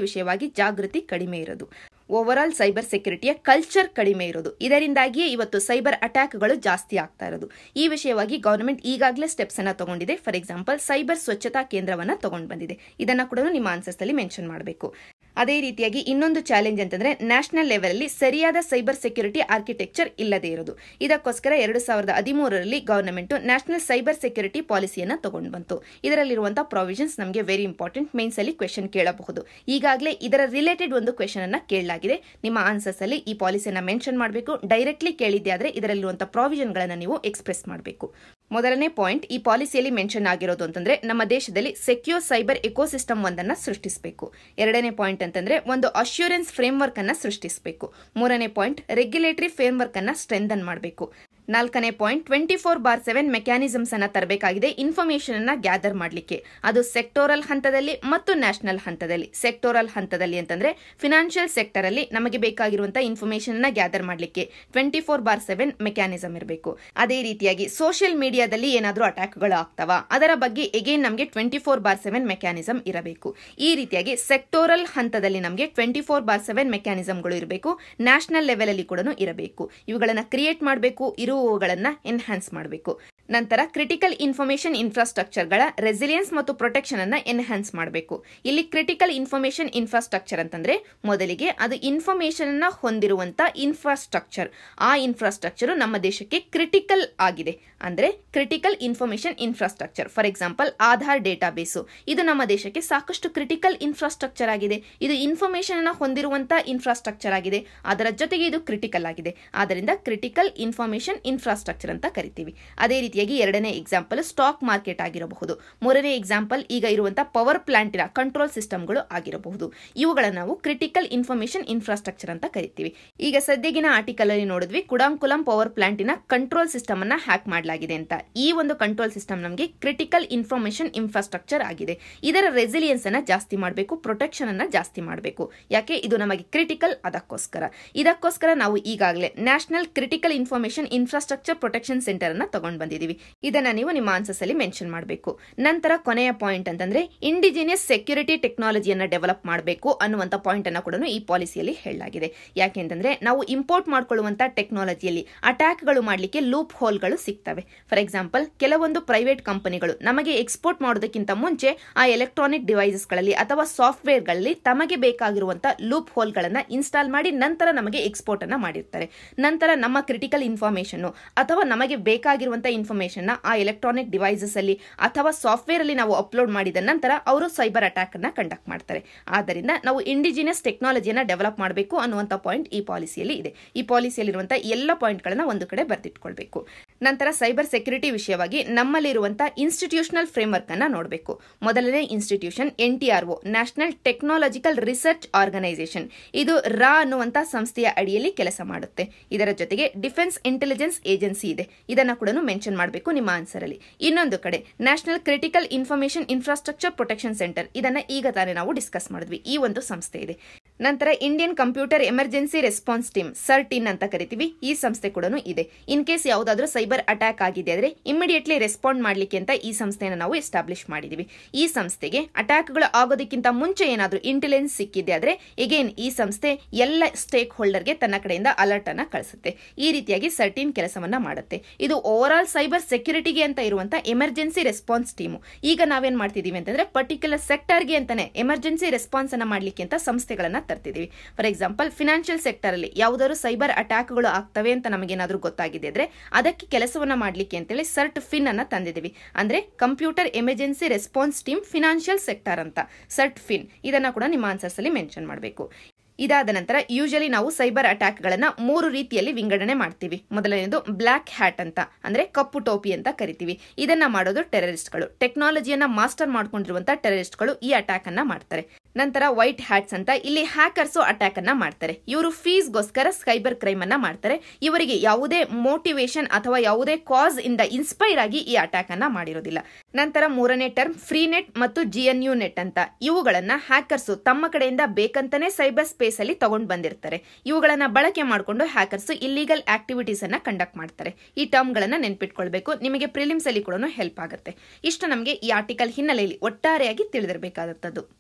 [SPEAKER 1] ವಿಷಯವಾಗಿ ಜಾಗೃತಿ ಕಡಿಮೆ ಇರೋದು ಓವರ್ ಆಲ್ ಸೈಬರ್ ಸೆಕ್ಯುರಿಟಿಯ ಕಲ್ಚರ್ ಕಡಿಮೆ ಇರೋದು ಇದರಿಂದಾಗಿಯೇ ಇವತ್ತು ಸೈಬರ್ ಅಟ್ಯಾಕ್ಗಳು ಜಾಸ್ತಿ ಆಗ್ತಾ ಇರೋದು ಈ ವಿಷಯವಾಗಿ ಗವರ್ಮೆಂಟ್ ಈಗಾಗಲೇ ಸ್ಟೆಪ್ಸ್ ಅನ್ನ ತಗೊಂಡಿದೆ ಫಾರ್ ಎಕ್ಸಾಂಪಲ್ ಸೈಬರ್ ಸ್ವಚ್ಛತಾ ಕೇಂದ್ರವನ್ನ ತಗೊಂಡು ಬಂದಿದೆ ಇದನ್ನ ಕೂಡ ನಿಮ್ಮ ಆನ್ಸರ್ಸ್ ಅಲ್ಲಿ ಮೆನ್ಷನ್ ಮಾಡಬೇಕು ಅದೇ ರೀತಿಯಾಗಿ ಇನ್ನೊಂದು ಚಾಲೆಂಜ್ ಅಂತಂದ್ರೆ ನ್ಯಾಷನಲ್ ಲೆವೆಲ್ ಅಲ್ಲಿ ಸರಿಯಾದ ಸೈಬರ್ ಸೆಕ್ಯೂರಿಟಿ ಆರ್ಕಿಟೆಕ್ಚರ್ ಇಲ್ಲದೇ ಇರೋದು ಇದಕ್ಕೋಸ್ಕರ ಎರಡು ಸಾವಿರದ ಹದಿಮೂರರಲ್ಲಿ ಗವರ್ನಮೆಂಟ್ ನ್ಯಾಷನಲ್ ಸೈಬರ್ ಸೆಕ್ಯೂರಿಟಿ ಪಾಲಿಸಿಯನ್ನ ತಗೊಂಡು ಬಂತು ಇದರಲ್ಲಿರುವಂತಹ ಪ್ರಾವಿಷನ್ಸ್ ನಮಗೆ ವೆರಿ ಇಂಪಾರ್ಟೆಂಟ್ ಮೇನ್ಸ್ ಅಲ್ಲಿ ಕ್ವೆಶನ್ ಕೇಳಬಹುದು ಈಗಾಗಲೇ ಇದರ ರಿಲೇಟೆಡ್ ಒಂದು ಕ್ವೆಶನ್ ಅನ್ನ ಕೇಳಲಾಗಿದೆ ನಿಮ್ಮ ಆನ್ಸರ್ಸ್ ಅಲ್ಲಿ ಈ ಪಾಲಿಸಿಯನ್ನ ಮೆನ್ಷನ್ ಮಾಡಬೇಕು ಡೈರೆಕ್ಟ್ಲಿ ಕೇಳಿದ್ದೆ ಆದ್ರೆ ಇದರಲ್ಲಿರುವಂತಹ ಪ್ರಾವಿಷನ್ ಗಳನ್ನ ನೀವು ಎಕ್ಸ್ಪ್ರೆಸ್ ಮಾಡಬೇಕು ಮೊದಲನೇ ಪಾಯಿಂಟ್ ಈ ಪಾಲಿಸಿಯಲ್ಲಿ ಮೆನ್ಷನ್ ಆಗಿರೋದು ಅಂತಂದ್ರೆ ನಮ್ಮ ದೇಶದಲ್ಲಿ ಸೆಕ್ಯೂರ್ ಸೈಬರ್ ಎಕೋಸಿಸ್ಟಮ್ ಒಂದನ್ನ ಸೃಷ್ಟಿಸಬೇಕು ಎರಡನೇ ಪಾಯಿಂಟ್ ಅಂತಂದ್ರೆ ಒಂದು ಅಶ್ಯೂರೆನ್ಸ್ ಫ್ರೇಮ್ವರ್ಕ್ ಅನ್ನ ಸೃಷ್ಟಿಸಬೇಕು ಮೂರನೇ ಪಾಯಿಂಟ್ ರೆಗ್ಯುಲೇಟರಿ ಫ್ರೇಮ್ವರ್ಕ್ ಅನ್ನ ಸ್ಟ್ರೆಂಥನ್ ಮಾಡಬೇಕು ನಾಲ್ಕನೇ point twenty four bar seven mechanisms ಅನ್ನ ತರಬೇಕಾಗಿದೆ ಇನ್ಫಾರ್ಮೇಶನ್ ಅನ್ನ ಗ್ಯಾದರ್ ಮಾಡಲಿಕ್ಕೆ ಅದು ಸೆಕ್ಟೋರಲ್ ಹಂತದಲ್ಲಿ ಮತ್ತು ನ್ಯಾಷನಲ್ ಹಂತದಲ್ಲಿ ಸೆಕ್ಟೋರಲ್ ಹಂತದಲ್ಲಿ ಅಂತಂದ್ರೆ ಫಿನಾನ್ಷಿಯಲ್ ಸೆಕ್ಟರ್ ಅಲ್ಲಿ ನಮಗೆ ಬೇಕಾಗಿರುವಂತಹ ಇನ್ಫಾರ್ಮೇಶನ್ ಅನ್ನ ಗ್ಯಾದರ್ ಮಾಡಲಿಕ್ಕೆ twenty four bar seven mechanism ಇರಬೇಕು ಅದೇ ರೀತಿಯಾಗಿ ಸೋಷಿಯಲ್ ಮೀಡಿಯಾದಲ್ಲಿ ಏನಾದರೂ ಅಟ್ಯಾಕ್ಗಳು ಆಗ್ತಾವ ಅದರ ಬಗ್ಗೆ ಎಗೇನ್ ನಮಗೆ twenty four bar seven mechanism ಇರಬೇಕು ಈ ರೀತಿಯಾಗಿ ಸೆಕ್ಟೋರಲ್ ಹಂತದಲ್ಲಿ ನಮಗೆ ಟ್ವೆಂಟಿ ಫೋರ್ ಬಾರ್ ಸೆವೆನ್ ಮೆಕ್ಯಾನಿಸಮ್ಗಳು ಇರಬೇಕು ನ್ಯಾಷನಲ್ ಲೆವೆಲ್ ಅಲ್ಲಿ ಕೂಡ ಇರಬೇಕು ಇವುಗಳನ್ನ ಕ್ರಿಯೇಟ್ ಮಾಡಬೇಕು ಇರುವವುಗಳನ್ನ ಎನ್ಹಾನ್ಸ್ ಮಾಡಬೇಕು ನಂತರ ಕ್ರಿಟಿಕಲ್ ಇನ್ಫಾರ್ಮೇಶನ್ ಇನ್ಫ್ರಾಸ್ಟ್ರಕ್ಚರ್ಗಳ ರೆಸಿಲಿಯನ್ಸ್ ಮತ್ತು ಪ್ರೊಟೆಕ್ಷನ್ ಅನ್ನ ಎನ್ಹಾನ್ಸ್ ಮಾಡಬೇಕು ಇಲ್ಲಿ ಕ್ರಿಟಿಕಲ್ ಇನ್ಫಾರ್ಮೇಶನ್ ಇನ್ಫ್ರಾಸ್ಟ್ರಕ್ಚರ್ ಅಂತಂದ್ರೆ ಮೊದಲಿಗೆ ಅದು ಇನ್ಫಾರ್ಮೇಶನ್ ಅನ್ನ ಹೊಂದಿರುವಂತ ಇನ್ಫ್ರಾಸ್ಟ್ರಕ್ಚರ್ ಆ ಇನ್ಫ್ರಾಸ್ಟ್ರಕ್ಚರ್ ನಮ್ಮ ದೇಶಕ್ಕೆ ಕ್ರಿಟಿಕಲ್ ಆಗಿದೆ ಅಂದ್ರೆ critical information infrastructure for example Aadhaar database ಇದು ನಮ್ಮ ದೇಶಕ್ಕೆ ಸಾಕಷ್ಟು ಕ್ರಿಟಿಕಲ್ ಇನ್ಫ್ರಾಸ್ಟ್ರಕ್ಚರ್ ಆಗಿದೆ ಇದು ಇನ್ಫಾರ್ಮೇಶನ್ ಅನ್ನ ಹೊಂದಿರುವಂತ ಇನ್ಫ್ರಾಸ್ಟ್ರಕ್ಚರ್ ಆಗಿದೆ ಅದರ ಜೊತೆಗೆ ಇದು ಕ್ರಿಟಿಕಲ್ ಆಗಿದೆ ಆದ್ದರಿಂದ ಕ್ರಿಟಿಕಲ್ ಇನ್ಫಾರ್ಮೇಶನ್ ಇನ್ಫ್ರಾಸ್ಟ್ರಕ್ಚರ್ ಅಂತ ಕರಿತೀವಿ ಅದೇ ರೀತಿಯಾಗಿ ಎರಡನೇ ಎಕ್ಸಾಂಪಲ್ ಸ್ಟಾಕ್ ಮಾರ್ಕೆಟ್ ಆಗಿರಬಹುದು ಮೂರನೇ ಎಕ್ಸಾಂಪಲ್ ಈಗ ಇರುವಂತಹ ಪವರ್ ಪ್ಲಾಂಟಿನ ಕಂಟ್ರೋಲ್ ಸಿಸ್ಟಮ್ಗಳು ಆಗಿರಬಹುದು ಇವುಗಳನ್ನ ನಾವು ಕ್ರಿಟಿಕಲ್ ಇನ್ಫಾರ್ಮೇಶನ್ ಇನ್ಫ್ರಾಸ್ಟ್ರಕ್ಚರ್ ಅಂತ ಕರಿತೀವಿ ಈಗ ಸದ್ಯಗಿನ ಆರ್ಟಿಕಲ್ ಅಲ್ಲಿ ನೋಡಿದ್ವಿ ಕುಡಾಂಕುಲಂ ಪವರ್ ಪ್ಲಾಂಟಿನ ಕಂಟ್ರೋಲ್ ಸಿಸ್ಟಮ್ ಅನ್ನ ಹ್ಯಾಕ್ ಮಾಡಲಾಗಿದೆ ಅಂತ ಈ ಒಂದು ಕಂಟ್ರೋಲ್ ಸಿಸ್ಟಮ್ ನಮಗೆ ಕ್ರಿಟಿಕಲ್ ಇನ್ಫಾರ್ಮೇಶನ್ ಇನ್ಫ್ರಾಸ್ಟ್ರಕ್ಚರ್ ಆಗಿದೆ ಇದರ ರೆಸಿಲಿಯನ್ಸ್ ಅನ್ನ ಜಾಸ್ತಿ ಮಾಡಬೇಕು ಪ್ರೊಟೆಕ್ಷನ್ ಅನ್ನ ಜಾಸ್ತಿ ಮಾಡಬೇಕು ಯಾಕೆ ಇದು ನಮಗೆ ಕ್ರಿಟಿಕಲ್ ಅದಕ್ಕೋಸ್ಕರ ಇದಕ್ಕೋಸ್ಕರ ನಾವು ಈಗಾಗಲೇ national critical information infrastructure protection centre ಅನ್ನ ತಗೊಂಡು ಬಂದಿದ್ದೀವಿ ಇದನ್ನ ನೀವು ನಿಮ್ಮ ಆನ್ಸರ್ಸ್ ಅಲ್ಲಿ ಮೆನ್ಷನ್ ಮಾಡಬೇಕು ನಂತರ ಕೊನೆಯ ಪಾಯಿಂಟ್ ಅಂತಂದ್ರೆ ಇಂಡಿಜಿನಿಯಸ್ ಸೆಕ್ಯೂರಿಟಿ ಟೆಕ್ನಾಲಜಿಯನ್ನ ಡೆವಲಪ್ ಮಾಡಬೇಕು ಅನ್ನುವಂತ ಪಾಯಿಂಟ್ ಅನ್ನ ಕೂಡ ಈ ಪಾಲಿಸಿಯಲ್ಲಿ ಹೇಳಲಾಗಿದೆ ಯಾಕೆಂತಂದ್ರೆ ನಾವು ಇಂಪೋರ್ಟ್ ಮಾಡ್ಕೊಳ್ಳುವಂತ ಟೆಕ್ನಾಲಜಿಯಲ್ಲಿ ಅಟ್ಯಾಕ್ಗಳು ಮಾಡಲಿಕ್ಕೆ ಲೂಪ್ ಹೋಲ್ಗಳು ಸಿಗ್ತವೆ ಫಾರ್ ಎಕ್ಸಾಂಪಲ್ ಕೆಲವೊಂದು ಪ್ರೈವೇಟ್ ಕಂಪನಿಗಳು ನಮಗೆ ಎಕ್ಸ್ಪೋರ್ಟ್ ಮಾಡೋದಕ್ಕಿಂತ ಮುಂಚೆ ಆ ಎಲೆಕ್ಟ್ರಾನಿಕ್ ಡಿವೈಸಸ್ಗಳಲ್ಲಿ ಅಥವಾ ಸಾಫ್ಟ್ವೇರ್ಗಳಲ್ಲಿ ತಮಗೆ ಬೇಕಾಗಿರುವಂತಹ ಲೂಪ್ ಹೋಲ್ಗಳನ್ನ ಇನ್ಸ್ಟಾಲ್ ಮಾಡಿ ನಂತರ ನಮಗೆ ಎಕ್ಸ್ಪೋರ್ಟ್ ಅನ್ನ ಮಾಡಿರ್ತಾರೆ ನಂತರ ನಮ್ಮ ಕ್ರಿಟಿಕಲ್ ಇನ್ಫಾರ್ಮೇಶನ್ ಅಥವಾ ನಮಗೆ ಬೇಕಾಗಿರುವಂತಹ ಇನ್ಫಾರ್ಮೇಶನ್ ಆ ಎಲೆಕ್ಟ್ರಾನಿಕ್ ಡಿವೈಸಸ್ ಅಲ್ಲಿ ಅಥವಾ ಸಾಫ್ಟ್ವೇರ್ ಅಲ್ಲಿ ನಾವು ಅಪ್ಲೋಡ್ ಮಾಡಿದ ನಂತರ ಅವರು ಸೈಬರ್ ಅಟ್ಯಾಕ್ ಅನ್ನ ಕಂಡಕ್ಟ್ ಮಾಡ್ತಾರೆ ಆದ್ದರಿಂದ ನಾವು ಇಂಡಿಜಿನಿಯಸ್ ಟೆಕ್ನಾಲಜಿಯನ್ನ ಡೆವಲಪ್ ಮಾಡಬೇಕು ಅನ್ನುವಂಥ ಪಾಯಿಂಟ್ ಈ ಪಾಲಿಸಿಯಲ್ಲಿ ಇದೆ ಈ ಪಾಲಿಸಿಯಲ್ಲಿರುವಂತಹ ಎಲ್ಲ ಪಾಯಿಂಟ್ಗಳನ್ನ ಒಂದು ಕಡೆ ಬರೆದಿಟ್ಕೊಳ್ಬೇಕು ನಂತರ ಸೈಬರ್ ಸೆಕ್ಯೂರಿಟಿ ವಿಷಯವಾಗಿ ನಮ್ಮಲ್ಲಿರುವಂತಹ ಇನ್ಸ್ಟಿಟ್ಯೂಷನಲ್ ಫ್ರೇಮ್ವರ್ಕ್ ಅನ್ನ ನೋಡಬೇಕು ಮೊದಲನೇ institution N T R O national technological research organisation ಇದು ರಾ ಅನ್ನುವಂತಹ ಸಂಸ್ಥೆಯ ಅಡಿಯಲ್ಲಿ ಕೆಲಸ ಮಾಡುತ್ತೆ ಇದರ ಜೊತೆಗೆ ಡಿಫೆನ್ಸ್ ಇಂಟೆಲಿಜೆನ್ಸ್ ಏಜೆನ್ಸಿ ಇದೆ ಇದನ್ನ ಕೂಡ ಮೆನ್ಷನ್ ಮಾಡಬೇಕು ನಿಮ್ಮ ಆನ್ಸರ್ ಅಲ್ಲಿ ಇನ್ನೊಂದು ಕಡೆ national critical information infrastructure protection centre ಇದನ್ನ ಈಗ ತಾನೇ ನಾವು ಡಿಸ್ಕಸ್ ಮಾಡಿದ್ವಿ ಈ ಒಂದು ಸಂಸ್ಥೆ ಇದೆ ನಂತರ Indian computer emergency response team CERT In ಅಂತ ಕರಿತೀವಿ ಈ ಸಂಸ್ಥೆ ಕೂಡ ಇದೆ ಇನ್ ಕೇಸ್ ಯಾವುದಾದ್ರೂ ಸೈಬರ್ ಅಟ್ಯಾಕ್ ಆಗಿದೆ ಆದರೆ ಇಮಿಡಿಯೇಟ್ಲಿ ರೆಸ್ಪಾಂಡ್ ಮಾಡಲಿಕ್ಕೆ ಅಂತ ಈ ಸಂಸ್ಥೆಯನ್ನು ನಾವು ಎಸ್ಟಾಬ್ಲಿಷ್ ಮಾಡಿದೀವಿ ಈ ಸಂಸ್ಥೆಗೆ ಅಟ್ಯಾಕ್ಗಳು ಆಗೋದಕ್ಕಿಂತ ಮುಂಚೆ ಏನಾದರೂ ಇಂಟೆಲಿಜೆನ್ಸ್ ಸಿಕ್ಕಿದೆ ಆದರೆ ಎಗೇನ್ ಈ ಸಂಸ್ಥೆ ಎಲ್ಲ ಸ್ಟೇಕ್ ಹೋಲ್ಡರ್ಗೆ ತನ್ನ ಕಡೆಯಿಂದ ಅಲರ್ಟ್ ಅನ್ನ ಕಳಿಸುತ್ತೆ ಈ ರೀತಿಯಾಗಿ ಸರ್ಟಿನ್ ಕೆಲಸವನ್ನ ಮಾಡುತ್ತೆ ಇದು ಓವರ್ ಆಲ್ ಸೈಬರ್ ಸೆಕ್ಯೂರಿಟಿಗೆ ಅಂತ ಇರುವಂತಹ ಎಮರ್ಜೆನ್ಸಿ ರೆಸ್ಪಾನ್ಸ್ ಟೀಮು ಈಗ ನಾವೇನ್ ಮಾಡ್ತಿದೀವಿ ಅಂತಂದ್ರೆ ಪರ್ಟಿಕ್ಯುಲರ್ ಸೆಕ್ಟರ್ಗೆ ಅಂತಾನೆ ಎಮರ್ಜೆನ್ಸಿ ರೆಸ್ಪಾನ್ಸ್ ಅನ್ನ ಮಾಡ್ಲಿಕ್ಕೆ ಅಂತ ಸಂಸ್ಥೆಗಳನ್ನ ತರ್ತಿದೀವಿ ಫಾರ್ ಎಕ್ಸಾಂಪಲ್ ಫಿನಾನ್ಷಿಯಲ್ ಸೆಕ್ಟರ್ ಅಲ್ಲಿ ಯಾವುದಾದ್ರು ಸೈಬರ್ ಅಟ್ಯಾಕ್ಗಳು ಆಗ್ತವೆ ಅಂತ ನಮಗೇನಾದ್ರೂ ಗೊತ್ತಾಗಿದೆ ಅಂದ್ರೆ ಅದಕ್ಕೆ ಕೆಲಸವನ್ನ ಮಾಡ್ಲಿಕ್ಕೆ ಅಂತೇಳಿ ಸರ್ಟ್ ಫಿನ್ ಅನ್ನ ತಂದಿದ್ದೀವಿ ಅಂದ್ರೆ computer emergency response team financial sector ಅಂತ ಸರ್ಟ್ ಫಿನ್ ಇದನ್ನ ಕೂಡ ನಿಮ್ಮ ಆನ್ಸರ್ಸ್ ಅಲ್ಲಿ ಮೆನ್ಷನ್ ಮಾಡಬೇಕು ಇದಾದ ನಂತರ ಯೂಶಲಿ ನಾವು ಸೈಬರ್ ಅಟ್ಯಾಕ್ ಗಳನ್ನ ಮೂರು ರೀತಿಯಲ್ಲಿ ವಿಂಗಡಣೆ ಮಾಡ್ತೀವಿ ಮೊದಲನೇದು ಬ್ಲಾಕ್ ಹ್ಯಾಟ್ ಅಂತ ಅಂದ್ರೆ ಕಪ್ಪು ಟೋಪಿ ಅಂತ ಕರಿತೀವಿ ಇದನ್ನ ಮಾಡೋದು ಟೆರರಿಸ್ಟ್ಗಳು ಟೆಕ್ನಾಲಜಿಯನ್ನ ಮಾಸ್ಟರ್ ಮಾಡ್ಕೊಂಡಿರುವಂತಹ ಟೆರರಿಸ್ಟ್ಗಳು ಈ ಅಟ್ಯಾಕ್ ಅನ್ನ ಮಾಡ್ತಾರೆ ನಂತರ ವೈಟ್ ಹ್ಯಾಟ್ಸ್ ಅಂತ ಇಲ್ಲಿ ಹ್ಯಾಕರ್ಸ್ ಅಟ್ಯಾಕ್ ಅನ್ನ ಮಾಡ್ತಾರೆ ಇವರು ಫೀಸ್ಗೋಸ್ಕರ ಸೈಬರ್ ಕ್ರೈಮ್ ಅನ್ನ ಮಾಡ್ತಾರೆ ಇವರಿಗೆ ಯಾವುದೇ ಮೋಟಿವೇಶನ್ ಅಥವಾ ಯಾವುದೇ ಕಾಸ್ ಇಂದ ಇನ್ಸ್ಪೈರ್ ಆಗಿ ಈ ಅಟ್ಯಾಕ್ ಅನ್ನ ಮಾಡಿರೋದಿಲ್ಲ ನಂತರ ಮೂರನೇ ಟರ್ಮ್ ಫ್ರೀ ನೆಟ್ ಮತ್ತು ಜಿಎನ್ಯು ನೆಟ್ ಅಂತ ಇವುಗಳನ್ನ ಹ್ಯಾಕರ್ಸ್ ತಮ್ಮ ಕಡೆಯಿಂದ ಬೇಕಂತಾನೆ ಸೈಬರ್ ಸ್ಪೇಸ್ ಅಲ್ಲಿ ತಗೊಂಡು ಬಂದಿರ್ತಾರೆ ಇವುಗಳನ್ನ ಬಳಕೆ ಮಾಡಿಕೊಂಡು ಹ್ಯಾಕರ್ಸ್ ಇಲ್ಲಿಗಲ್ ಆಕ್ಟಿವಿಟೀಸ್ ಅನ್ನ ಕಂಡಕ್ಟ್ ಮಾಡ್ತಾರೆ ಈ ಟರ್ಮ್ ಗಳನ್ನ ನೆನ್ಪಿಟ್ಕೊಳ್ಬೇಕು ನಿಮಗೆ ಪ್ರಿಲಿಮ್ಸ್ ಅಲ್ಲಿ ಕೂಡ ಹೆಲ್ಪ್ ಆಗುತ್ತೆ ಇಷ್ಟು ನಮಗೆ ಈ ಆರ್ಟಿಕಲ್ ಹಿನ್ನೆಲೆಯಲ್ಲಿ ಒಟ್ಟಾರೆಯಾಗಿ ತಿಳಿದಿರಬೇಕಾದದ್ದು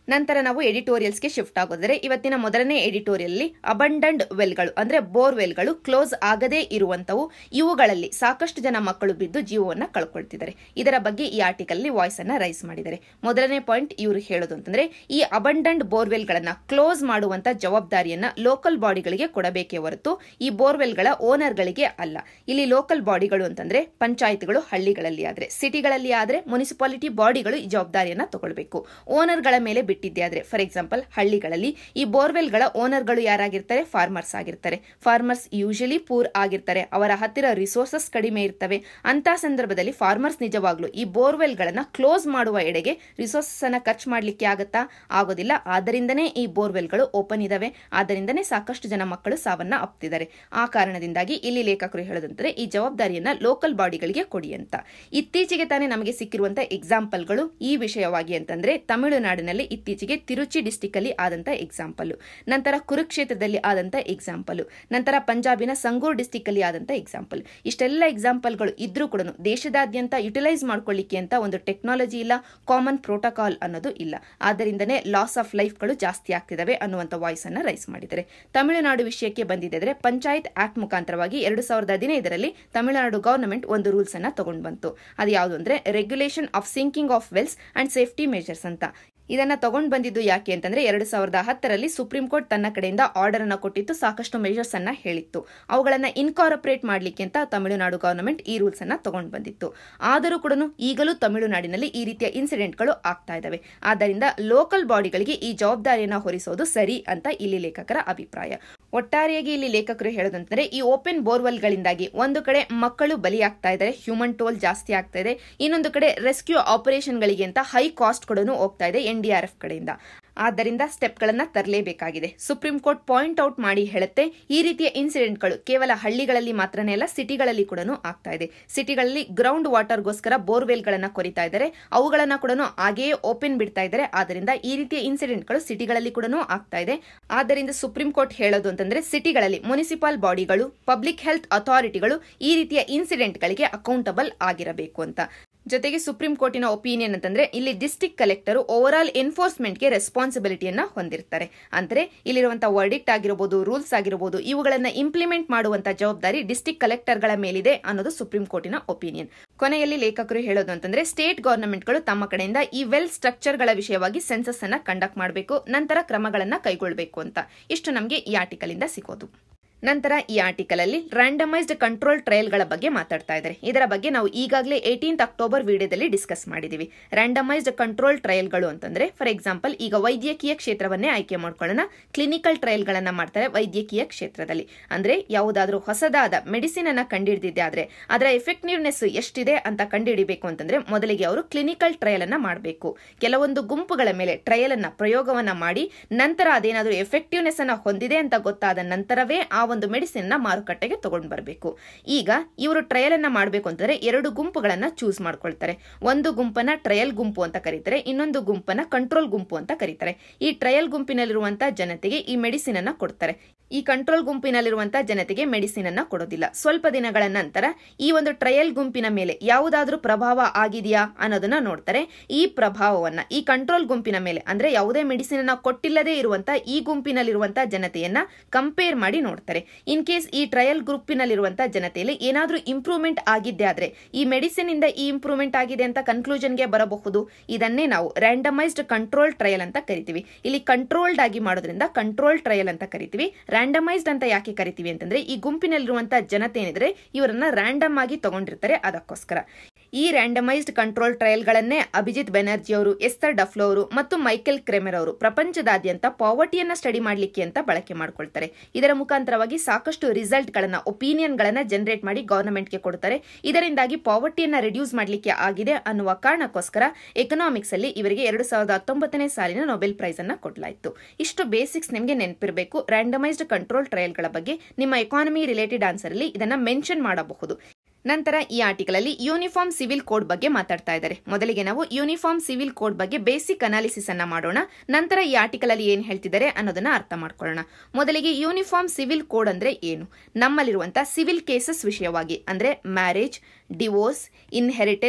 [SPEAKER 1] ನಂತರ ನಾವು ಎಡಿಟೋರಿಯಲ್ಸ್ಗೆ ಶಿಫ್ಟ್ ಆಗೋದ್ರೆ ಇವತ್ತಿನ ಮೊದಲನೇ ಎಡಿಟೋರಿಯಲ್ ಅಬಂಡಂಡ್ ವೆಲ್ಗಳು ಅಂದ್ರೆ ಬೋರ್ವೆಲ್ಗಳು ಕ್ಲೋಸ್ ಆಗದೇ ಇರುವಂತವು ಇವುಗಳಲ್ಲಿ ಸಾಕಷ್ಟು ಜನ ಮಕ್ಕಳು ಬಿದ್ದು ಜೀವವನ್ನ ಕಳ್ಕೊಳ್ತಿದ್ದಾರೆ ಇದರ ಬಗ್ಗೆ ಈ ಆರ್ಟಿಕಲ್ ವಾಯ್ಸ್ ಅನ್ನ ರೈಸ್ ಮಾಡಿದ್ದಾರೆ ಮೊದಲನೇ ಪಾಯಿಂಟ್ ಇವರು ಹೇಳೋದು ಅಂತಂದ್ರೆ ಈ ಅಬಂಡಂಡ್ ಬೋರ್ವೆಲ್ಗಳನ್ನ ಕ್ಲೋಸ್ ಮಾಡುವಂತ ಜವಾಬ್ದಾರಿಯನ್ನ ಲೋಕಲ್ ಬಾಡಿಗಳಿಗೆ ಕೊಡಬೇಕೇ ಹೊರತು ಈ ಬೋರ್ವೆಲ್ಗಳ ಓನರ್ಗಳಿಗೆ ಅಲ್ಲ ಇಲ್ಲಿ ಲೋಕಲ್ ಬಾಡಿಗಳು ಅಂತಂದ್ರೆ ಪಂಚಾಯತ್ಗಳು ಹಳ್ಳಿಗಳಲ್ಲಿ ಆದ್ರೆ ಸಿಟಿಗಳಲ್ಲಿ ಆದ್ರೆ ಮುನಿಸಿಪಾಲಿಟಿ ಬಾಡಿಗಳು ಈ ಜವಾಬ್ದಾರಿಯನ್ನ ತಗೊಳ್ಬೇಕು ಓನರ್ಗಳ ಮೇಲೆ ಬಿಟ್ಟಿದ್ದೆ ಆದ್ರೆ ಫಾರ್ ಎಕ್ಸಾಂಪಲ್ ಹಳ್ಳಿಗಳಲ್ಲಿ ಈ ಬೋರ್ವೆಲ್ಗಳ ಓನರ್ಗಳು ಯಾರಾಗಿರ್ತಾರೆ ಫಾರ್ಮರ್ಸ್ ಆಗಿರ್ತಾರೆ ಫಾರ್ಮರ್ಸ್ ಯೂಶಲಿ ಪೂರ್ ಆಗಿರ್ತಾರೆ ಅವರ ಹತ್ತಿರ ರಿಸೋರ್ಸಸ್ ಕಡಿಮೆ ಇರ್ತವೆ ಅಂತ ಸಂದರ್ಭದಲ್ಲಿ ಫಾರ್ಮರ್ಸ್ ನಿಜವಾಗ್ಲು ಈ ಬೋರ್ವೆಲ್ಗಳನ್ನ ಕ್ಲೋಸ್ ಮಾಡುವ ಎಡೆಗೆ ರಿಸೋರ್ಸಸ್ ಅನ್ನ ಖರ್ಚು ಮಾಡ್ಲಿಕ್ಕೆ ಆಗತ್ತಾ ಆಗೋದಿಲ್ಲ ಆದ್ದರಿಂದನೇ ಈ ಬೋರ್ವೆಲ್ಗಳು ಓಪನ್ ಇದಾವೆ ಆದ್ದರಿಂದನೇ ಸಾಕಷ್ಟು ಜನ ಮಕ್ಕಳು ಸಾವನ್ನ ಅಪ್ತಿದ್ದಾರೆ ಆ ಕಾರಣದಿಂದಾಗಿ ಇಲ್ಲಿ ಲೇಖಕರು ಹೇಳೋದಂದ್ರೆ ಈ ಜವಾಬ್ದಾರಿಯನ್ನ ಲೋಕಲ್ ಬಾಡಿಗಳಿಗೆ ಕೊಡಿ ಅಂತ ಇತ್ತೀಚೆಗೆ ತಾನೇ ನಮಗೆ ಸಿಕ್ಕಿರುವಂತಹ ಎಕ್ಸಾಂಪಲ್ಗಳು ಈ ವಿಷಯವಾಗಿ ಅಂತಂದ್ರೆ ತಮಿಳುನಾಡಿನಲ್ಲಿ ಇತ್ತೀಚೆಗೆ ತಿರುಚಿ ಡಿಸ್ಟಿಕ್ ಅಲ್ಲಿ ಆದಂತ ಎಕ್ಸಾಂಪಲ್ ನಂತರ ಕುರುಕ್ಷೇತ್ರದಲ್ಲಿ ಆದಂತ ಎಕ್ಸಾಂಪಲ್ ನಂತರ ಪಂಜಾಬಿನ ಸಂಗೂರ್ ಡಿಸ್ಟಿಕ್ ಅಲ್ಲಿ ಆದಂತ ಎಕ್ಸಾಂಪಲ್ ಇಷ್ಟೆಲ್ಲ ಎಕ್ಸಾಂಪಲ್ಗಳು ಇದ್ರೂ ಕೂಡ ದೇಶದಾದ್ಯಂತ ಯುಟಿಲೈಸ್ ಮಾಡ್ಕೊಳ್ಳಿಕ್ಕೆ ಅಂತ ಒಂದು ಟೆಕ್ನಾಲಜಿ ಇಲ್ಲ ಕಾಮನ್ ಪ್ರೋಟೋಕಾಲ್ ಅನ್ನೋದು ಇಲ್ಲ ಆದ್ದರಿಂದನೇ ಲಾಸ್ ಆಫ್ ಲೈಫ್ಗಳು ಜಾಸ್ತಿ ಆಗ್ತಿದಾವೆ ಅನ್ನುವಂತ ವಾಯ್ಸ್ ಅನ್ನ ರೈಸ್ ಮಾಡಿದ್ದಾರೆ ತಮಿಳುನಾಡು ವಿಷಯಕ್ಕೆ ಬಂದಿದ್ದರೆ ಪಂಚಾಯತ್ ಆಕ್ಟ್ ಮುಖಾಂತರವಾಗಿ ಎರಡು ಸಾವಿರದ ಹದಿನೈದರಲ್ಲಿ ತಮಿಳುನಾಡು ಗವರ್ನಮೆಂಟ್ ಒಂದು ರೂಲ್ಸ್ ಅನ್ನ ತಗೊಂಡು ಬಂತು ಅದು ಯಾವುದು ಅಂದ್ರೆ regulation of sinking of wells and safety measures ಅಂತ ಇದನ್ನ ತಗೊಂಡ್ ಬಂದಿದ್ದು ಯಾಕೆ ಅಂತಂದ್ರೆ ಎರಡು ಸಾವಿರದ ಹತ್ತರಲ್ಲಿ ಸುಪ್ರೀಂ ಕೋರ್ಟ್ ತನ್ನ ಕಡೆಯಿಂದ ಆರ್ಡರ್ ಅನ್ನ ಕೊಟ್ಟಿತ್ತು ಸಾಕಷ್ಟು ಮೆಜರ್ಸ್ ಅನ್ನ ಹೇಳಿತ್ತು ಅವುಗಳನ್ನ ಇನ್ಕಾರ್ಪೊರೇಟ್ ಮಾಡ್ಲಿಕ್ಕೆ ಅಂತ ತಮಿಳುನಾಡು ಗವರ್ನಮೆಂಟ್ ಈ ರೂಲ್ಸ್ ಅನ್ನ ತಗೊಂಡ್ ಬಂದಿತ್ತು ಆದರೂ ಕೂಡ ಈಗಲೂ ತಮಿಳುನಾಡಿನಲ್ಲಿ ಈ ರೀತಿಯ ಇನ್ಸಿಡೆಂಟ್ಗಳು ಆಗ್ತಾ ಇದಾವೆ ಆದ್ದರಿಂದ ಲೋಕಲ್ ಬಾಡಿಗಳಿಗೆ ಈ ಜವಾಬ್ದಾರಿಯನ್ನ ಹೊರಿಸೋದು ಸರಿ ಅಂತ ಇಲ್ಲಿ ಲೇಖಕರ ಅಭಿಪ್ರಾಯ ಒಟ್ಟಾರೆಯಾಗಿ ಇಲ್ಲಿ ಲೇಖಕರು ಹೇಳೋದಂತಂದ್ರೆ ಈ ಓಪನ್ ಬೋರ್ವೆಲ್ಗಳಿಂದಾಗಿ ಒಂದು ಕಡೆ ಮಕ್ಕಳು ಬಲಿಯಾಗ್ತಾ ಇದ್ದಾರೆ ಹ್ಯೂಮನ್ ಟೋಲ್ ಜಾಸ್ತಿ ಆಗ್ತಾ ಇದೆ ಇನ್ನೊಂದು ಕಡೆ ರೆಸ್ಕ್ಯೂ ಆಪರೇಷನ್ಗಳಿಗೆ ಅಂತ ಹೈ ಕಾಸ್ಟ್ ಕೂಡ ಹೋಗ್ತಾ ಇದೆ ಎನ್ಡಿಆರ್ಎಫ್ ಕಡೆಯಿಂದ ಆದ್ದರಿಂದ ಸ್ಟೆಪ್ಗಳನ್ನ ತರಲೇಬೇಕಾಗಿದೆ ಸುಪ್ರೀಂ ಕೋರ್ಟ್ ಪಾಯಿಂಟ್ ಔಟ್ ಮಾಡಿ ಹೇಳುತ್ತೆ ಈ ರೀತಿಯ ಇನ್ಸಿಡೆಂಟ್ಗಳು ಕೇವಲ ಹಳ್ಳಿಗಳಲ್ಲಿ ಮಾತ್ರನೇ ಅಲ್ಲ ಸಿಟಿಗಳಲ್ಲಿ ಕೂಡ ಆಗ್ತಾ ಇದೆ ಸಿಟಿಗಳಲ್ಲಿ ಗ್ರೌಂಡ್ ವಾಟರ್ಗೋಸ್ಕರ ಬೋರ್ವೆಲ್ಗಳನ್ನ ಕೊರಿತಾ ಇದ್ದಾರೆ ಅವುಗಳನ್ನ ಕೂಡ ಹಾಗೆಯೇ ಓಪನ್ ಬಿಡ್ತಾ ಇದ್ದಾರೆ ಆದ್ದರಿಂದ ಈ ರೀತಿಯ ಇನ್ಸಿಡೆಂಟ್ಗಳು ಸಿಟಿಗಳಲ್ಲಿ ಕೂಡ ಆಗ್ತಾ ಇದೆ ಆದ್ದರಿಂದ ಸುಪ್ರೀಂ ಕೋರ್ಟ್ ಹೇಳೋದು ಅಂತಂದ್ರೆ ಸಿಟಿಗಳಲ್ಲಿ ಮುನಿಸಿಪಲ್ ಬಾಡಿಗಳು ಪಬ್ಲಿಕ್ ಹೆಲ್ತ್ ಅಥಾರಿಟಿಗಳು ಈ ರೀತಿಯ ಇನ್ಸಿಡೆಂಟ್ಗಳಿಗೆ ಅಕೌಂಟಬಲ್ ಆಗಿರಬೇಕು ಅಂತ ಜೊತೆಗೆ ಸುಪ್ರೀಂ ಕೋರ್ಟಿನ ಒಪಿನಿಯನ್ ಅಂತಂದ್ರೆ ಇಲ್ಲಿ ಡಿಸ್ಟಿಕ್ ಕಲೆಕ್ಟರ್ ಓವರ್ ಆಲ್ ಎನ್ಫೋರ್ಸ್ಮೆಂಟ್ಗೆ ರೆಸ್ಪಾನ್ಸಿಬಿಲಿಟಿಯನ್ನ ಹೊಂದಿರ್ತಾರೆ ಅಂದ್ರೆ ಇಲ್ಲಿರುವಂತಹ ವರ್ಡಿಕ್ಟ್ ಆಗಿರಬಹುದು ರೂಲ್ಸ್ ಆಗಿರಬಹುದು ಇವುಗಳನ್ನ ಇಂಪ್ಲಿಮೆಂಟ್ ಮಾಡುವಂತ ಜವಾಬ್ದಾರಿ ಡಿಸ್ಟಿಕ್ ಕಲೆಕ್ಟರ್ಗಳ ಮೇಲಿದೆ ಅನ್ನೋದು ಸುಪ್ರೀಂ ಕೋರ್ಟಿನ ಒಪಿನಿಯನ್ ಕೊನೆಯಲ್ಲಿ ಲೇಖಕರು ಹೇಳೋದು ಅಂತಂದ್ರೆ ಸ್ಟೇಟ್ ಗವರ್ನಮೆಂಟ್ಗಳು ತಮ್ಮ ಕಡೆಯಿಂದ ಈ ವೆಲ್ ಸ್ಟ್ರಕ್ಚರ್ಗಳ ವಿಷಯವಾಗಿ ಸೆನ್ಸಸ್ ಅನ್ನ ಕಂಡಕ್ಟ್ ಮಾಡಬೇಕು ನಂತರ ಕ್ರಮಗಳನ್ನ ಕೈಗೊಳ್ಳಬೇಕು ಅಂತ ಇಷ್ಟು ನಮಗೆ ಈ ಆರ್ಟಿಕಲ್ ಇಂದ ಸಿಗೋದು ನಂತರ ಈ ಆರ್ಟಿಕಲ್ ಅಲ್ಲಿ ರ್ಯಾಂಡಮೈಸ್ಡ್ ಕಂಟ್ರೋಲ್ ಟ್ರಯಲ್ಗಳ ಬಗ್ಗೆ ಮಾತಾಡ್ತಾ ಇದ್ದಾರೆ ಇದರ ಬಗ್ಗೆ ನಾವು ಈಗಾಗಲೇ ಏಟೀನ್ತ್ ಅಕ್ಟೋಬರ್ ವಿಡಿಯೋದಲ್ಲಿ ಡಿಸ್ಕಸ್ ಮಾಡಿದೀವಿ ರ್ಯಾಂಡಮೈಸ್ಡ್ ಕಂಟ್ರೋಲ್ ಟ್ರಯಲ್ಗಳು ಅಂತಂದ್ರೆ ಫಾರ್ ಎಕ್ಸಾಂಪಲ್ ಈಗ ವೈದ್ಯಕೀಯ ಕ್ಷೇತ್ರವನ್ನೇ ಆಯ್ಕೆ ಮಾಡ್ಕೊಳ್ಳೋಣ ಕ್ಲಿನಿಕಲ್ ಟ್ರಯಲ್ಗಳನ್ನ ಮಾಡ್ತಾರೆ ವೈದ್ಯಕೀಯ ಕ್ಷೇತ್ರದಲ್ಲಿ ಅಂದ್ರೆ ಯಾವುದಾದ್ರೂ ಹೊಸದಾದ ಮೆಡಿಸಿನ್ ಅನ್ನ ಕಂಡುಹಿಡಿದಿದೆ ಆದ್ರೆ ಅದರ ಎಫೆಕ್ಟಿವ್ನೆಸ್ ಎಷ್ಟಿದೆ ಅಂತ ಕಂಡುಹಿಡಿಬೇಕು ಅಂತಂದ್ರೆ ಮೊದಲಿಗೆ ಅವರು ಕ್ಲಿನಿಕಲ್ ಟ್ರಯಲ್ ಅನ್ನ ಮಾಡಬೇಕು ಕೆಲವೊಂದು ಗುಂಪುಗಳ ಮೇಲೆ ಟ್ರಯಲ್ ಅನ್ನ ಪ್ರಯೋಗವನ್ನ ಮಾಡಿ ನಂತರ ಅದೇನಾದ್ರೂ ಎಫೆಕ್ಟಿವ್ನೆಸ್ ಅನ್ನ ಹೊಂದಿದೆ ಅಂತ ಗೊತ್ತಾದ ನಂತರವೇ ಆ ಒಂದು ಮೆಡಿಸಿನ್ ನ ಮಾರುಕಟ್ಟೆಗೆ ತಗೊಂಡು ಬರಬೇಕು ಈಗ ಇವರು ಟ್ರಯಲ್ ಅನ್ನ ಮಾಡಬೇಕು ಅಂತಂದ್ರೆ ಎರಡು ಗುಂಪುಗಳನ್ನ ಚೂಸ್ ಮಾಡ್ಕೊಳ್ತಾರೆ ಒಂದು ಗುಂಪನ್ನ ಟ್ರಯಲ್ ಗುಂಪು ಅಂತ ಕರೀತಾರೆ ಇನ್ನೊಂದು ಗುಂಪನ್ನ ಕಂಟ್ರೋಲ್ ಗುಂಪು ಅಂತ ಕರೀತಾರೆ ಈ ಟ್ರಯಲ್ ಗುಂಪಿನಲ್ಲಿರುವಂತಹ ಜನತೆಗೆ ಈ ಮೆಡಿಸಿನ್ ಅನ್ನ ಕೊಡ್ತಾರೆ ಈ ಕಂಟ್ರೋಲ್ ಗುಂಪಿನಲ್ಲಿರುವಂತಹ ಜನತೆಗೆ ಮೆಡಿಸಿನ್ ಅನ್ನ ಕೊಡೋದಿಲ್ಲ ಸ್ವಲ್ಪ ದಿನಗಳ ನಂತರ ಈ ಒಂದು ಟ್ರಯಲ್ ಗುಂಪಿನ ಮೇಲೆ ಯಾವುದಾದ್ರೂ ಪ್ರಭಾವ ಆಗಿದೆಯಾ ಅನ್ನೋದನ್ನ ನೋಡ್ತಾರೆ ಈ ಪ್ರಭಾವವನ್ನ ಈ ಕಂಟ್ರೋಲ್ ಗುಂಪಿನ ಮೇಲೆ ಅಂದ್ರೆ ಯಾವುದೇ ಮೆಡಿಸಿನ್ ಅನ್ನ ಕೊಟ್ಟಿಲ್ಲದೆ ಇರುವಂತಹ ಈ ಗುಂಪಿನಲ್ಲಿರುವಂತಹ ಜನತೆಯನ್ನ ಕಂಪೇರ್ ಮಾಡಿ ನೋಡ್ತಾರೆ ಇನ್ ಕೇಸ್ ಈ ಟ್ರಯಲ್ ಗ್ರೂಪಿನಲ್ಲಿರುವಂತಹ ಜನತೆಯಲ್ಲಿ ಏನಾದ್ರೂ ಇಂಪ್ರೂವ್ಮೆಂಟ್ ಆಗಿದ್ದೆ ಆದ್ರೆ ಈ ಮೆಡಿಸಿನ್ ಇಂದ ಈ ಇಂಪ್ರೂವ್ಮೆಂಟ್ ಆಗಿದೆ ಅಂತ ಕನ್ಕ್ಲೂಷನ್ಗೆ ಬರಬಹುದು ಇದನ್ನೇ ನಾವು ರ್ಯಾಂಡಮೈಸ್ಡ್ ಕಂಟ್ರೋಲ್ ಟ್ರಯಲ್ ಅಂತ ಕರಿತೀವಿ ಇಲ್ಲಿ ಕಂಟ್ರೋಲ್ಡ್ ಆಗಿ ಮಾಡೋದ್ರಿಂದ ಕಂಟ್ರೋಲ್ ಟ್ರಯಲ್ ಅಂತ ಕರಿತೀವಿ ರ್ಯಾಂಡಮೈಸ್ಡ್ ಅಂತ ಯಾಕೆ ಕರಿತೀವಿ ಅಂತಂದ್ರೆ ಈ ಗುಂಪಿನಲ್ಲಿರುವಂತಹ ಜನತೆ ಏನಿದ್ರೆ ಇವರನ್ನ ರ್ಯಾಂಡಮ್ ಆಗಿ ತಗೊಂಡಿರ್ತಾರೆ ಅದಕ್ಕೋಸ್ಕರ ಈ ರ್ಯಾಂಡಮೈಸ್ಡ್ ಕಂಟ್ರೋಲ್ ಟ್ರಯಲ್ಗಳನ್ನೇ ಅಭಿಜಿತ್ ಬೆನರ್ಜಿ ಅವರು ಎಸ್ತರ್ ಡಫ್ಲೋ ಅವರು ಮತ್ತು ಮೈಕೆಲ್ ಕ್ರೆಮೆರ್ ಅವರು ಪ್ರಪಂಚದಾದ್ಯಂತ ಪಾವರ್ಟಿಯನ್ನ ಸ್ಟಡಿ ಮಾಡಲಿಕ್ಕೆ ಅಂತ ಬಳಕೆ ಮಾಡ್ಕೊಳ್ತಾರೆ ಇದರ ಮುಖಾಂತರವಾಗಿ ಸಾಕಷ್ಟು ರಿಸಲ್ಟ್ ಗಳನ್ನ ಒಪಿನಿಯನ್ ಗಳನ್ನ ಜನರೇಟ್ ಮಾಡಿ ಗವರ್ನಮೆಂಟ್ಗೆ ಕೊಡ್ತಾರೆ ಇದರಿಂದಾಗಿ ಪಾವರ್ಟಿಯನ್ನ ರಿಡ್ಯೂಸ್ ಮಾಡಲಿಕ್ಕೆ ಆಗಿದೆ ಅನ್ನುವ ಕಾರಣಕ್ಕೋಸ್ಕರ ಎಕನಾಮಿಕ್ಸ್ ಅಲ್ಲಿ ಇವರಿಗೆ ಎರಡು ಸಾವಿರದ ಹತ್ತೊಂಬತ್ತನೇ ಸಾಲಿನ ನೊಬೆಲ್ ಪ್ರೈಸ್ ಅನ್ನ ಕೊಡಲಾಯಿತು ಇಷ್ಟು ಬೇಸಿಕ್ಸ್ ನಿಮಗೆ ನೆನಪಿರಬೇಕು ರ್ಯಾಂಡಮೈಸ್ಡ್ ಕಂಟ್ರೋಲ್ ಟ್ರಯಲ್ಗಳ ಬಗ್ಗೆ ನಿಮ್ಮ ಎಕಾನಮಿ ರಿಲೇಟೆಡ್ ಆನ್ಸರ್ ಅಲ್ಲಿ ಇದನ್ನ ಮೆನ್ಷನ್ ಮಾಡಬಹುದು ನಂತರ ಈ ಆರ್ಟಿಕಲ್ ಅಲ್ಲಿ ಯೂನಿಫಾರ್ಮ್ ಸಿವಿಲ್ ಕೋಡ್ ಬಗ್ಗೆ ಮಾತಾಡ್ತಾ ಇದ್ದಾರೆ ಮೊದಲಿಗೆ ನಾವು ಯೂನಿಫಾರ್ಮ್ ಸಿವಿಲ್ ಕೋಡ್ ಬಗ್ಗೆ ಬೇಸಿಕ್ ಅನಾಲಿಸಿಸ್ ಅನ್ನ ಮಾಡೋಣ ನಂತರ ಈ ಆರ್ಟಿಕಲ್ ಅಲ್ಲಿ ಏನ್ ಹೇಳ್ತಿದ್ದಾರೆ ಅನ್ನೋದನ್ನ ಅರ್ಥ ಮಾಡ್ಕೊಳ್ಳೋಣ ಮೊದಲಿಗೆ ಯೂನಿಫಾರ್ಮ್ ಸಿವಿಲ್ ಕೋಡ್ ಅಂದ್ರೆ ಏನು ನಮ್ಮಲ್ಲಿರುವಂತಹ ಸಿವಿಲ್ ಕೇಸಸ್ ವಿಷಯವಾಗಿ ಅಂದ್ರೆ ಮ್ಯಾರೇಜ್ ಡಿವೋರ್ಸ್ ಇನ್ಹೆರಿಟೆನ್ಸ್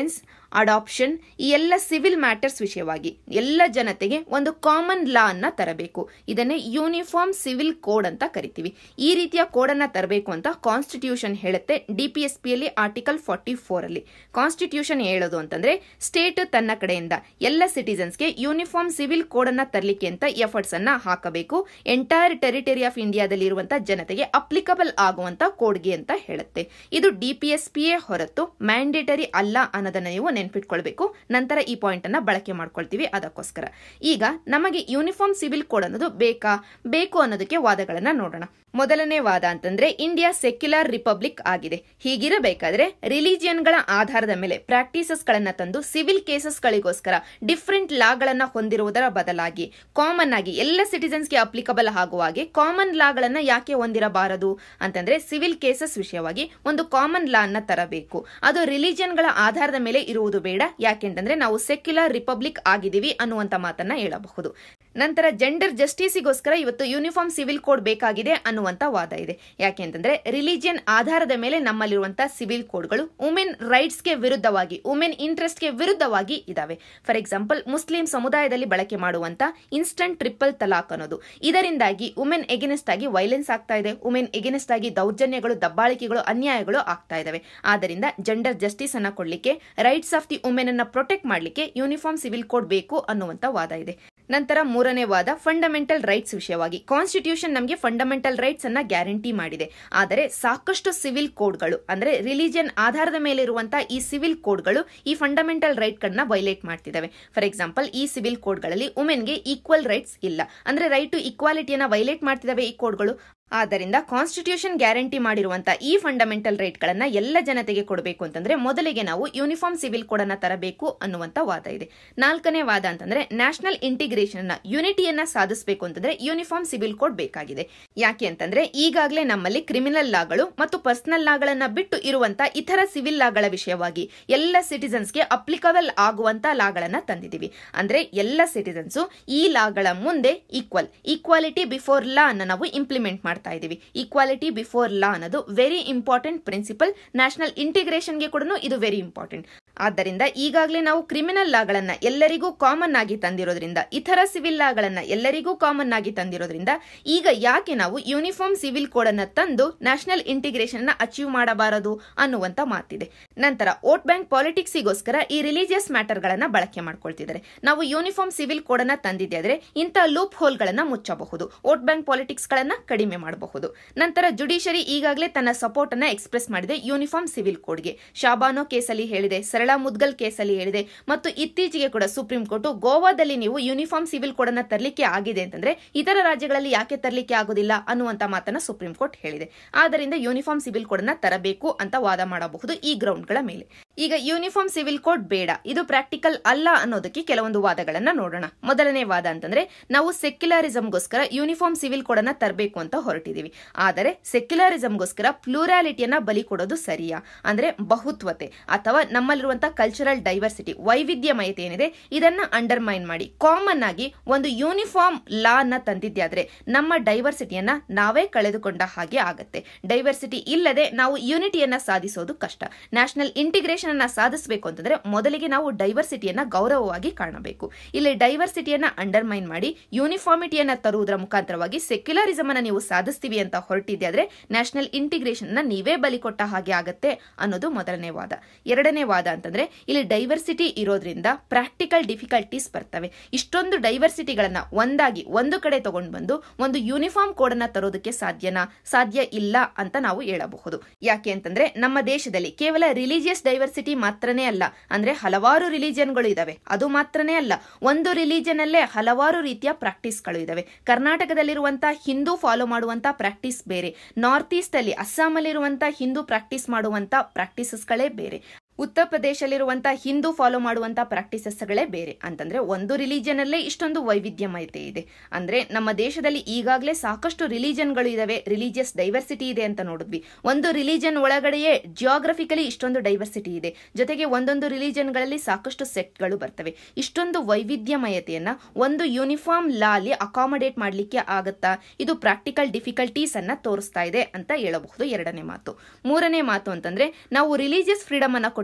[SPEAKER 1] ಅಡಾಪ್ಷನ್ ಈ ಎಲ್ಲ ಸಿವಿಲ್ ಮ್ಯಾಟರ್ಸ್ ವಿಷಯವಾಗಿ ಎಲ್ಲ ಜನತೆಗೆ ಒಂದು ಕಾಮನ್ ಲಾ ಅನ್ನ ತರಬೇಕು ಇದನ್ನೇ ಯೂನಿಫಾರ್ಮ್ ಸಿವಿಲ್ ಕೋಡ್ ಅಂತ ಕರಿತೀವಿ ಈ ರೀತಿಯ ಕೋಡ್ ಅನ್ನ ತರಬೇಕು ಅಂತ ಕಾನ್ಸ್ಟಿಟ್ಯೂಷನ್ ಹೇಳುತ್ತೆ ಡಿಪಿಎಸ್ಪಿಯಲ್ಲಿ ಆರ್ಟಿಕಲ್ ಫಾರ್ಟಿ ಫೋರ್ ಅಲ್ಲಿ ಕಾನ್ಸ್ಟಿಟ್ಯೂಷನ್ ಹೇಳೋದು ಅಂತಂದ್ರೆ ಸ್ಟೇಟ್ ತನ್ನ ಕಡೆಯಿಂದ ಎಲ್ಲ ಸಿಟಿಸನ್ಸ್ಗೆ ಯೂನಿಫಾರ್ಮ್ ಸಿವಿಲ್ ಕೋಡ್ ಅನ್ನ ತರಲಿಕ್ಕೆ ಅಂತ ಎಫರ್ಟ್ಸ್ ಅನ್ನ ಹಾಕಬೇಕು ಎಂಟೈರ್ ಟೆರಿಟರಿ ಆಫ್ ಇಂಡಿಯಾದಲ್ಲಿ ಇರುವಂತಹ ಜನತೆಗೆ ಅಪ್ಲಿಕಬಲ್ ಆಗುವಂತ ಕೋಡ್ಗೆ ಅಂತ ಹೇಳುತ್ತೆ ಇದು ಡಿಪಿಎಸ್ಪಿಯೇ ಹೊರತು ಮ್ಯಾಂಡೇಟರಿ ಅಲ್ಲ ಅನ್ನೋದನ್ನ ನೀವು ನೆನ್ಪಿಟ್ಕೊಳ್ಬೇಕು ನಂತರ ಈ ಪಾಯಿಂಟ್ ಅನ್ನ ಬಳಕೆ ಮಾಡ್ಕೊಳ್ತೀವಿ ಅದಕ್ಕೋಸ್ಕರ ಈಗ ನಮಗೆ ಯೂನಿಫಾರ್ಮ್ ಸಿವಿಲ್ ಕೋಡ್ ಅನ್ನೋದು ಬೇಕಾ ಬೇಕು ಅನ್ನೋದಕ್ಕೆ ವಾದಗಳನ್ನ ನೋಡೋಣ ಮೊದಲನೇ ವಾದ ಅಂತಂದ್ರೆ ಇಂಡಿಯಾ ಸೆಕ್ಯುಲರ್ ರಿಪಬ್ಲಿಕ್ ಆಗಿದೆ ಹೀಗಿರಬೇಕಾದ್ರೆ ರಿಲಿಜಿಯನ್ಗಳ ಆಧಾರದ ಮೇಲೆ ಪ್ರಾಕ್ಟೀಸಸ್ ಗಳನ್ನ ತಂದು ಸಿವಿಲ್ ಕೇಸಸ್ ಗಳಿಗೋಸ್ಕರ ಡಿಫ್ರೆಂಟ್ ಲಾಗಳನ್ನ ಹೊಂದಿರುವುದರ ಬದಲಾಗಿ ಕಾಮನ್ ಆಗಿ ಎಲ್ಲ ಸಿಟಿಸನ್ಸ್ಗೆ ಅಪ್ಲಿಕಬಲ್ ಆಗುವ ಹಾಗೆ ಕಾಮನ್ ಲಾಗಳನ್ನ ಯಾಕೆ ಹೊಂದಿರಬಾರದು ಅಂತಂದ್ರೆ ಸಿವಿಲ್ ಕೇಸಸ್ ವಿಷಯವಾಗಿ ಒಂದು ಕಾಮನ್ ಲಾ ಅನ್ನ ತರಬೇಕು ಅದು ರಿಲಿಜಿಯನ್ಗಳ ಆಧಾರದ ಮೇಲೆ ಇರುವುದು ಬೇಡ ಯಾಕೆಂತಂದ್ರೆ ನಾವು ಸೆಕ್ಯುಲರ್ ರಿಪಬ್ಲಿಕ್ ಆಗಿದ್ದೀವಿ ಅನ್ನುವಂತ ಮಾತನ್ನ ಹೇಳಬಹುದು ನಂತರ ಜೆಂಡರ್ ಜಸ್ಟಿಸಿಗೋಸ್ಕರ ಇವತ್ತು ಯೂನಿಫಾರ್ಮ್ ಸಿವಿಲ್ ಕೋಡ್ ಬೇಕಾಗಿದೆ ಅನ್ನುವಂತ ವಾದ ಇದೆ ಯಾಕೆ ಅಂತಂದ್ರೆ ರಿಲಿಜಿಯನ್ ಆಧಾರದ ಮೇಲೆ ನಮ್ಮಲ್ಲಿರುವಂತಹ ಸಿವಿಲ್ ಕೋಡ್ಗಳು ವುಮೆನ್ ರೈಟ್ಸ್ಗೆ ವಿರುದ್ಧವಾಗಿ ವುಮೆನ್ ಇಂಟ್ರೆಸ್ಟ್ಗೆ ವಿರುದ್ಧವಾಗಿ ಇದಾವೆ ಫಾರ್ ಎಕ್ಸಾಂಪಲ್ ಮುಸ್ಲಿಂ ಸಮುದಾಯದಲ್ಲಿ ಬಳಕೆ ಮಾಡುವಂತ ಇನ್ಸ್ಟಂಟ್ ಟ್ರಿಪಲ್ ತಲಾಕ್ ಅನ್ನೋದು ಇದರಿಂದಾಗಿ ವುಮೆನ್ ಎಗೆನೆಸ್ಟ್ ಆಗಿ ವೈಲೆನ್ಸ್ ಆಗ್ತಾ ಇದೆ ವುಮೆನ್ ಎಗೆನೆಸ್ಟ್ ಆಗಿ ದೌರ್ಜನ್ಯಗಳು ದಬ್ಬಾಳಿಕೆಗಳು ಅನ್ಯಾಯಗಳು ಆಗ್ತಾ ಇದಾವೆ ಆದ್ದರಿಂದ ಜೆಂಡರ್ ಜಸ್ಟಿಸ್ ಅನ್ನ ಕೊಡ್ಲಿಕ್ಕೆ ರೈಟ್ಸ್ ಆಫ್ ದಿ ವುಮೆನ್ ಅನ್ನ ಪ್ರೊಟೆಕ್ಟ್ ಮಾಡ್ಲಿಕ್ಕೆ ಯೂನಿಫಾರ್ಮ್ ಸಿವಿಲ್ ಕೋಡ್ ಬೇಕು ಅನ್ನುವಂತ ವಾದ ಇದೆ ನಂತರ ಮೂರನೇ ವಾದ ಫಂಡಮೆಂಟಲ್ ರೈಟ್ಸ್ ವಿಷಯವಾಗಿ ಕಾನ್ಸ್ಟಿಟ್ಯೂಷನ್ ನಮಗೆ ಫಂಡಮೆಂಟಲ್ ರೈಟ್ಸ್ ಅನ್ನ ಗ್ಯಾರಂಟಿ ಮಾಡಿದೆ ಆದರೆ ಸಾಕಷ್ಟು ಸಿವಿಲ್ ಕೋಡ್ಗಳು ಅಂದ್ರೆ ರಿಲಿಜಿಯನ್ ಆಧಾರದ ಮೇಲೆ ಇರುವಂತಹ ಈ ಸಿವಿಲ್ ಕೋಡ್ಗಳು ಈ ಫಂಡಮೆಂಟಲ್ ರೈಟ್ ಗಳನ್ನ ವೈಲೇಟ್ ಮಾಡ್ತಿದ್ದಾವೆ ಫಾರ್ ಎಕ್ಸಾಂಪಲ್ ಈ ಸಿವಿಲ್ ಕೋಡ್ಗಳಲ್ಲಿ ವುಮೆನ್ಗೆ ಈಕ್ವಲ್ ರೈಟ್ಸ್ ಇಲ್ಲ ಅಂದ್ರೆ ರೈಟ್ ಟು ಇಕ್ವಾಲಿಟಿಯನ್ನ ವೈಲೇಟ್ ಮಾಡ್ತಿದ್ದಾವೆ ಈ ಕೋಡ್ಗಳು ಆದ್ದರಿಂದ ಕಾನ್ಸ್ಟಿಟ್ಯೂಷನ್ ಗ್ಯಾರಂಟಿ ಮಾಡಿರುವಂತಹ ಈ ಫಂಡಮೆಂಟಲ್ ರೈಟ್ ಗಳನ್ನ ಎಲ್ಲ ಜನತೆಗೆ ಕೊಡಬೇಕು ಅಂತಂದ್ರೆ ಮೊದಲಿಗೆ ನಾವು ಯೂನಿಫಾರ್ಮ್ ಸಿವಿಲ್ ಕೋಡ್ ಅನ್ನ ತರಬೇಕು ಅನ್ನುವಂತ ವಾದ ಇದೆ ನಾಲ್ಕನೇ ವಾದ ಅಂತಂದ್ರೆ ನ್ಯಾಷನಲ್ ಇಂಟಿಗ್ರೇಷನ್ ನ ಯುನಿಟಿಯನ್ನ ಸಾಧಿಸಬೇಕು ಅಂತಂದ್ರೆ ಯೂನಿಫಾರ್ಮ್ ಸಿವಿಲ್ ಕೋಡ್ ಬೇಕಾಗಿದೆ ಯಾಕೆ ಅಂತಂದ್ರೆ ಈಗಾಗಲೇ ನಮ್ಮಲ್ಲಿ ಕ್ರಿಮಿನಲ್ ಲಾಗಳು ಮತ್ತು ಪರ್ಸನಲ್ ಲಾಗಳನ್ನ ಬಿಟ್ಟು ಇರುವಂತ ಇತರ ಸಿವಿಲ್ ಲಾಗಳ ವಿಷಯವಾಗಿ ಎಲ್ಲ ಸಿಟಿಸನ್ಸ್ಗೆ ಅಪ್ಲಿಕಬಲ್ ಆಗುವಂತ ಲಾಗಳನ್ನ ತಂದಿದ್ದೀವಿ ಅಂದ್ರೆ ಎಲ್ಲ ಸಿಟಿಸನ್ಸ್ ಈ ಲಾಗಳ ಮುಂದೆ ಈಕ್ವಲ್ ಈಕ್ವಾಲಿಟಿ ಬಿಫೋರ್ ಲಾ ಅನ್ನ ನಾವು ಇಂಪ್ಲಿಮೆಂಟ್ ಮಾಡ್ತೀವಿ ಮಾಡ್ತಾ ಇದೀವಿ ಈಕ್ವಾಲಿಟಿ ಬಿಫೋರ್ ಲಾ ಅನ್ನೋದು ವೆರಿ ಇಂಪಾರ್ಟೆಂಟ್ ಪ್ರಿನ್ಸಿಪಲ್ ನ್ಯಾಷನಲ್ ಇಂಟಿಗ್ರೇಷನ್ಗೆ ಕೂಡ ಇದು ವೆರಿ ಇಂಪಾರ್ಟೆಂಟ್ ಆದ್ದರಿಂದ ಈಗಾಗಲೇ ನಾವು ಕ್ರಿಮಿನಲ್ ಲಾಗಳನ್ನ ಎಲ್ಲರಿಗೂ ಕಾಮನ್ ಆಗಿ ತಂದಿರೋದ್ರಿಂದ ಇತರ ಸಿವಿಲ್ ಲಾಗಳನ್ನ ಎಲ್ಲರಿಗೂ ಕಾಮನ್ ಆಗಿ ತಂದಿರೋದ್ರಿಂದ ಈಗ ಯಾಕೆ ನಾವು ಯೂನಿಫಾರ್ಮ್ ಸಿವಿಲ್ ಕೋಡ್ ಅನ್ನ ತಂದು ನ್ಯಾಷನಲ್ ಇಂಟಿಗ್ರೇಷನ್ ನ ಅಚೀವ್ ಮಾಡಬಾರದು ಅನ್ನುವಂತ ಮಾತಿದೆ ನಂತರ ವೋಟ್ ಬ್ಯಾಂಕ್ ಪಾಲಿಟಿಕ್ಸಿಗೋಸ್ಕರ ಈ ರಿಲಿಜಿಯಸ್ ಮ್ಯಾಟರ್ ಗಳನ್ನ ಬಳಕೆ ಮಾಡ್ಕೊಳ್ತಿದ್ದಾರೆ ನಾವು ಯೂನಿಫಾರ್ಮ್ ಸಿವಿಲ್ ಕೋಡ್ ಅನ್ನ ತಂದಿದ್ದೆ ಇಂತಹ ಲೂಪ್ ಹೋಲ್ ಗಳನ್ನ ಮುಚ್ಚಬಹುದು ವೋಟ್ ಬ್ಯಾಂಕ್ ಪಾಲಿಟಿಕ್ಸ್ ಗಳನ್ನ ಕಡಿಮೆ ಮಾಡಬಹುದು ನಂತರ ಜುಡಿಷರಿ ಈಗಾಗಲೇ ತನ್ನ ಸಪೋರ್ಟ್ ಅನ್ನ ಎಕ್ಸ್ಪ್ರೆಸ್ ಮಾಡಿದೆ ಯೂನಿಫಾರ್ಮ್ ಸಿವಿಲ್ ಕೋಡ್ಗೆ ಶಾಬಾನೋ ಕೇಸಲ್ಲಿ ಹೇಳಿದೆ ಸರಳ ಮುದ್ಗಲ್ ಕೇಸಲ್ಲಿ ಹೇಳಿದೆ ಮತ್ತು ಇತ್ತೀಚೆಗೆ ಕೂಡ ಸುಪ್ರೀಂ ಕೋರ್ಟ್ ಗೋವಾದಲ್ಲಿ ನೀವು ಯೂನಿಫಾರ್ಮ್ ಸಿವಿಲ್ ಕೋಡ್ ಅನ್ನ ತರಲಿಕ್ಕೆ ಆಗಿದೆ ಅಂತಂದ್ರೆ ಇತರ ರಾಜ್ಯಗಳಲ್ಲಿ ಯಾಕೆ ತರಲಿಕ್ಕೆ ಆಗುದಿಲ್ಲ ಅನ್ನುವಂತ ಮಾತನ್ನ ಸುಪ್ರೀಂ ಕೋರ್ಟ್ ಹೇಳಿದೆ ಆದ್ದರಿಂದ ಯೂನಿಫಾರ್ಮ್ ಸಿವಿಲ್ ಕೋಡ್ ಅನ್ನ ತರಬೇಕು ಅಂತ ವಾದ ಮಾಡಬಹುದು ಈ ಗ್ರೌಂಡ್ಗಳ ಮೇಲೆ ಈಗ ಯೂನಿಫಾರ್ಮ್ ಸಿವಿಲ್ ಕೋಡ್ ಬೇಡ ಇದು ಪ್ರಾಕ್ಟಿಕಲ್ ಅಲ್ಲ ಅನ್ನೋದಕ್ಕೆ ಕೆಲವೊಂದು ವಾದಗಳನ್ನ ನೋಡೋಣ ಮೊದಲನೇ ವಾದ ಅಂತಂದ್ರೆ ನಾವು ಸೆಕ್ಯುಲರಿಸಂಗೋಸ್ಕರ ಯೂನಿಫಾರ್ಮ್ ಸಿವಿಲ್ ಕೋಡ್ ಅನ್ನ ತರಬೇಕು ಅಂತ ಹೊರಟಿದೀವಿ ಆದರೆ ಸೆಕ್ಯುಲರಿಸಂಗೋಸ್ಕರ ಪ್ಲೂರಾಲಿಟಿಯನ್ನ ಬಲಿ ಕೊಡೋದು ಸರಿಯಾ ಅಂದ್ರೆ ಬಹುತ್ವತೆ ಅಥವಾ ನಮ್ಮಲ್ಲಿರುವಂತಹ ಕಲ್ಚರಲ್ ಡೈವರ್ಸಿಟಿ ವೈವಿಧ್ಯಮಯತೆ ಏನಿದೆ ಇದನ್ನ ಅಂಡರ್ಮೈನ್ ಮಾಡಿ ಕಾಮನ್ ಆಗಿ ಒಂದು ಯೂನಿಫಾರ್ಮ್ ಲಾ ಅನ್ನ ತಂದಿದ್ದೆ ಆದ್ರೆ ನಮ್ಮ ಡೈವರ್ಸಿಟಿಯನ್ನ ನಾವೇ ಕಳೆದುಕೊಂಡ ಹಾಗೆ ಆಗತ್ತೆ ಡೈವರ್ಸಿಟಿ ಇಲ್ಲದೆ ನಾವು ಯೂನಿಟಿಯನ್ನ ಸಾಧಿಸೋದು ಕಷ್ಟ ನ್ಯಾಷನಲ್ ಇಂಟಿಗ್ರೇಷನ್ ಅನ್ನ ಸಾಧಿಸಬೇಕು ಅಂತಂದ್ರೆ ಮೊದಲಿಗೆ ನಾವು ಡೈವರ್ಸಿಟಿಯನ್ನ ಗೌರವವಾಗಿ ಕಾಣಬೇಕು ಇಲ್ಲಿ ಡೈವರ್ಸಿಟಿಯನ್ನ ಅಂಡರ್ಮೈನ್ ಮಾಡಿ ಯೂನಿಫಾರ್ಮಿಟಿಯನ್ನ ತರುವುದರ ಮುಖಾಂತರವಾಗಿ ಸೆಕ್ಯುಲರಿಸಮ್ ಅನ್ನ ನೀವು ಸಾಧಿಸ್ತೀವಿ ಅಂತ ಹೊರಟಿದ್ದೆ ಆದ್ರೆ ನ್ಯಾಷನಲ್ ಇಂಟಿಗ್ರೇಷನ್ ನ ನೀವೇ ಬಲಿ ಕೊಟ್ಟ ಹಾಗೆ ಆಗತ್ತೆ ಅನ್ನೋದು ಮೊದಲನೇ ವಾದ ಎರಡನೇ ವಾದ ಅಂತಂದ್ರೆ ಇಲ್ಲಿ ಡೈವರ್ಸಿಟಿ ಇರೋದ್ರಿಂದ ಪ್ರಾಕ್ಟಿಕಲ್ ಡಿಫಿಕಲ್ಟೀಸ್ ಬರ್ತವೆ ಇಷ್ಟೊಂದು ಡೈವರ್ಸಿಟಿಗಳನ್ನ ಒಂದಾಗಿ ಒಂದು ಕಡೆ ತಗೊಂಡು ಬಂದು ಒಂದು ಯೂನಿಫಾರ್ಮ್ ಕೋಡ್ ಅನ್ನ ತರೋದಕ್ಕೆ ಸಾಧ್ಯನಾ ಸಾಧ್ಯ ಇಲ್ಲ ಅಂತ ನಾವು ಹೇಳಬಹುದು ಯಾಕೆ ಅಂತಂದ್ರೆ ನಮ್ಮ ದೇಶದಲ್ಲಿ ಕೇವಲ ರಿಲಿಜಿಯಸ್ ಡೈವರ್ಸಿಟಿ ಮಾತ್ರನೇ ಅಲ್ಲ ಅಂದ್ರೆ ಹಲವಾರು ರಿಲಿಜಿಯನ್ಗಳು ಇದಾವೆ ಅದು ಮಾತ್ರನೇ ಅಲ್ಲ ಒಂದು ರಿಲಿಜನ್ ಅಲ್ಲೇ ಹಲವಾರು ರೀತಿಯ ಪ್ರಾಕ್ಟೀಸ್ಗಳು ಇದಾವೆ ಕರ್ನಾಟಕದಲ್ಲಿರುವಂತಹ ಹಿಂದೂ ಫಾಲೋ ಮಾಡುವಂತಹ ಪ್ರಾಕ್ಟೀಸ್ ಬೇರೆ ನಾರ್ತ್ ಈಸ್ಟ್ ಅಲ್ಲಿ ಅಸ್ಸಾಂ ಅಲ್ಲಿರುವಂತಹ ಹಿಂದೂ ಪ್ರಾಕ್ಟೀಸ್ ಮಾಡುವಂತ ಪ್ರಾಕ್ಟೀಸಸ್ಗಳೇ ಬೇರೆ ಉತ್ತರ ಪ್ರದೇಶದಲ್ಲಿರುವಂತಹ ಹಿಂದೂ ಫಾಲೋ ಮಾಡುವಂತಹ ಪ್ರಾಕ್ಟೀಸಸ್ಗಳೇ ಬೇರೆ ಅಂತಂದ್ರೆ ಒಂದು ರಿಲಿಜನ್ ಅಲ್ಲೇ ಇಷ್ಟೊಂದು ವೈವಿಧ್ಯಮಯತೆ ಇದೆ ಅಂದ್ರೆ ನಮ್ಮ ದೇಶದಲ್ಲಿ ಈಗಾಗಲೇ ಸಾಕಷ್ಟು ರಿಲಿಜನ್ಗಳು ಇದಾವೆ ರಿಲಿಜಿಯಸ್ ಡೈವರ್ಸಿಟಿ ಇದೆ ಅಂತ ನೋಡಿದ್ವಿ ಒಂದು ರಿಲಿಜನ್ ಒಳಗಡೆಯೇ ಜಿಯೋಗ್ರಫಿಕಲಿ ಇಷ್ಟೊಂದು ಡೈವರ್ಸಿಟಿ ಇದೆ ಜೊತೆಗೆ ಒಂದೊಂದು ರಿಲಿಜನ್ಗಳಲ್ಲಿ ಸಾಕಷ್ಟು ಸೆಟ್ಗಳು ಬರ್ತವೆ ಇಷ್ಟೊಂದು ವೈವಿಧ್ಯಮಯತೆಯನ್ನ ಒಂದು ಯೂನಿಫಾರ್ಮ್ ಲಾ ಅಲ್ಲಿ ಅಕಾಮಡೇಟ್ ಮಾಡಲಿಕ್ಕೆ ಆಗತ್ತಾ ಇದು ಪ್ರಾಕ್ಟಿಕಲ್ ಡಿಫಿಕಲ್ಟೀಸ್ ಅನ್ನ ತೋರಿಸ್ತಾ ಇದೆ ಅಂತ ಹೇಳಬಹುದು ಎರಡನೇ ಮಾತು ಮೂರನೇ ಮಾತು ಅಂತಂದ್ರೆ ನಾವು ರಿಲಿಜಿಯಸ್ ಫ್ರೀಡಮ್ ಅನ್ನ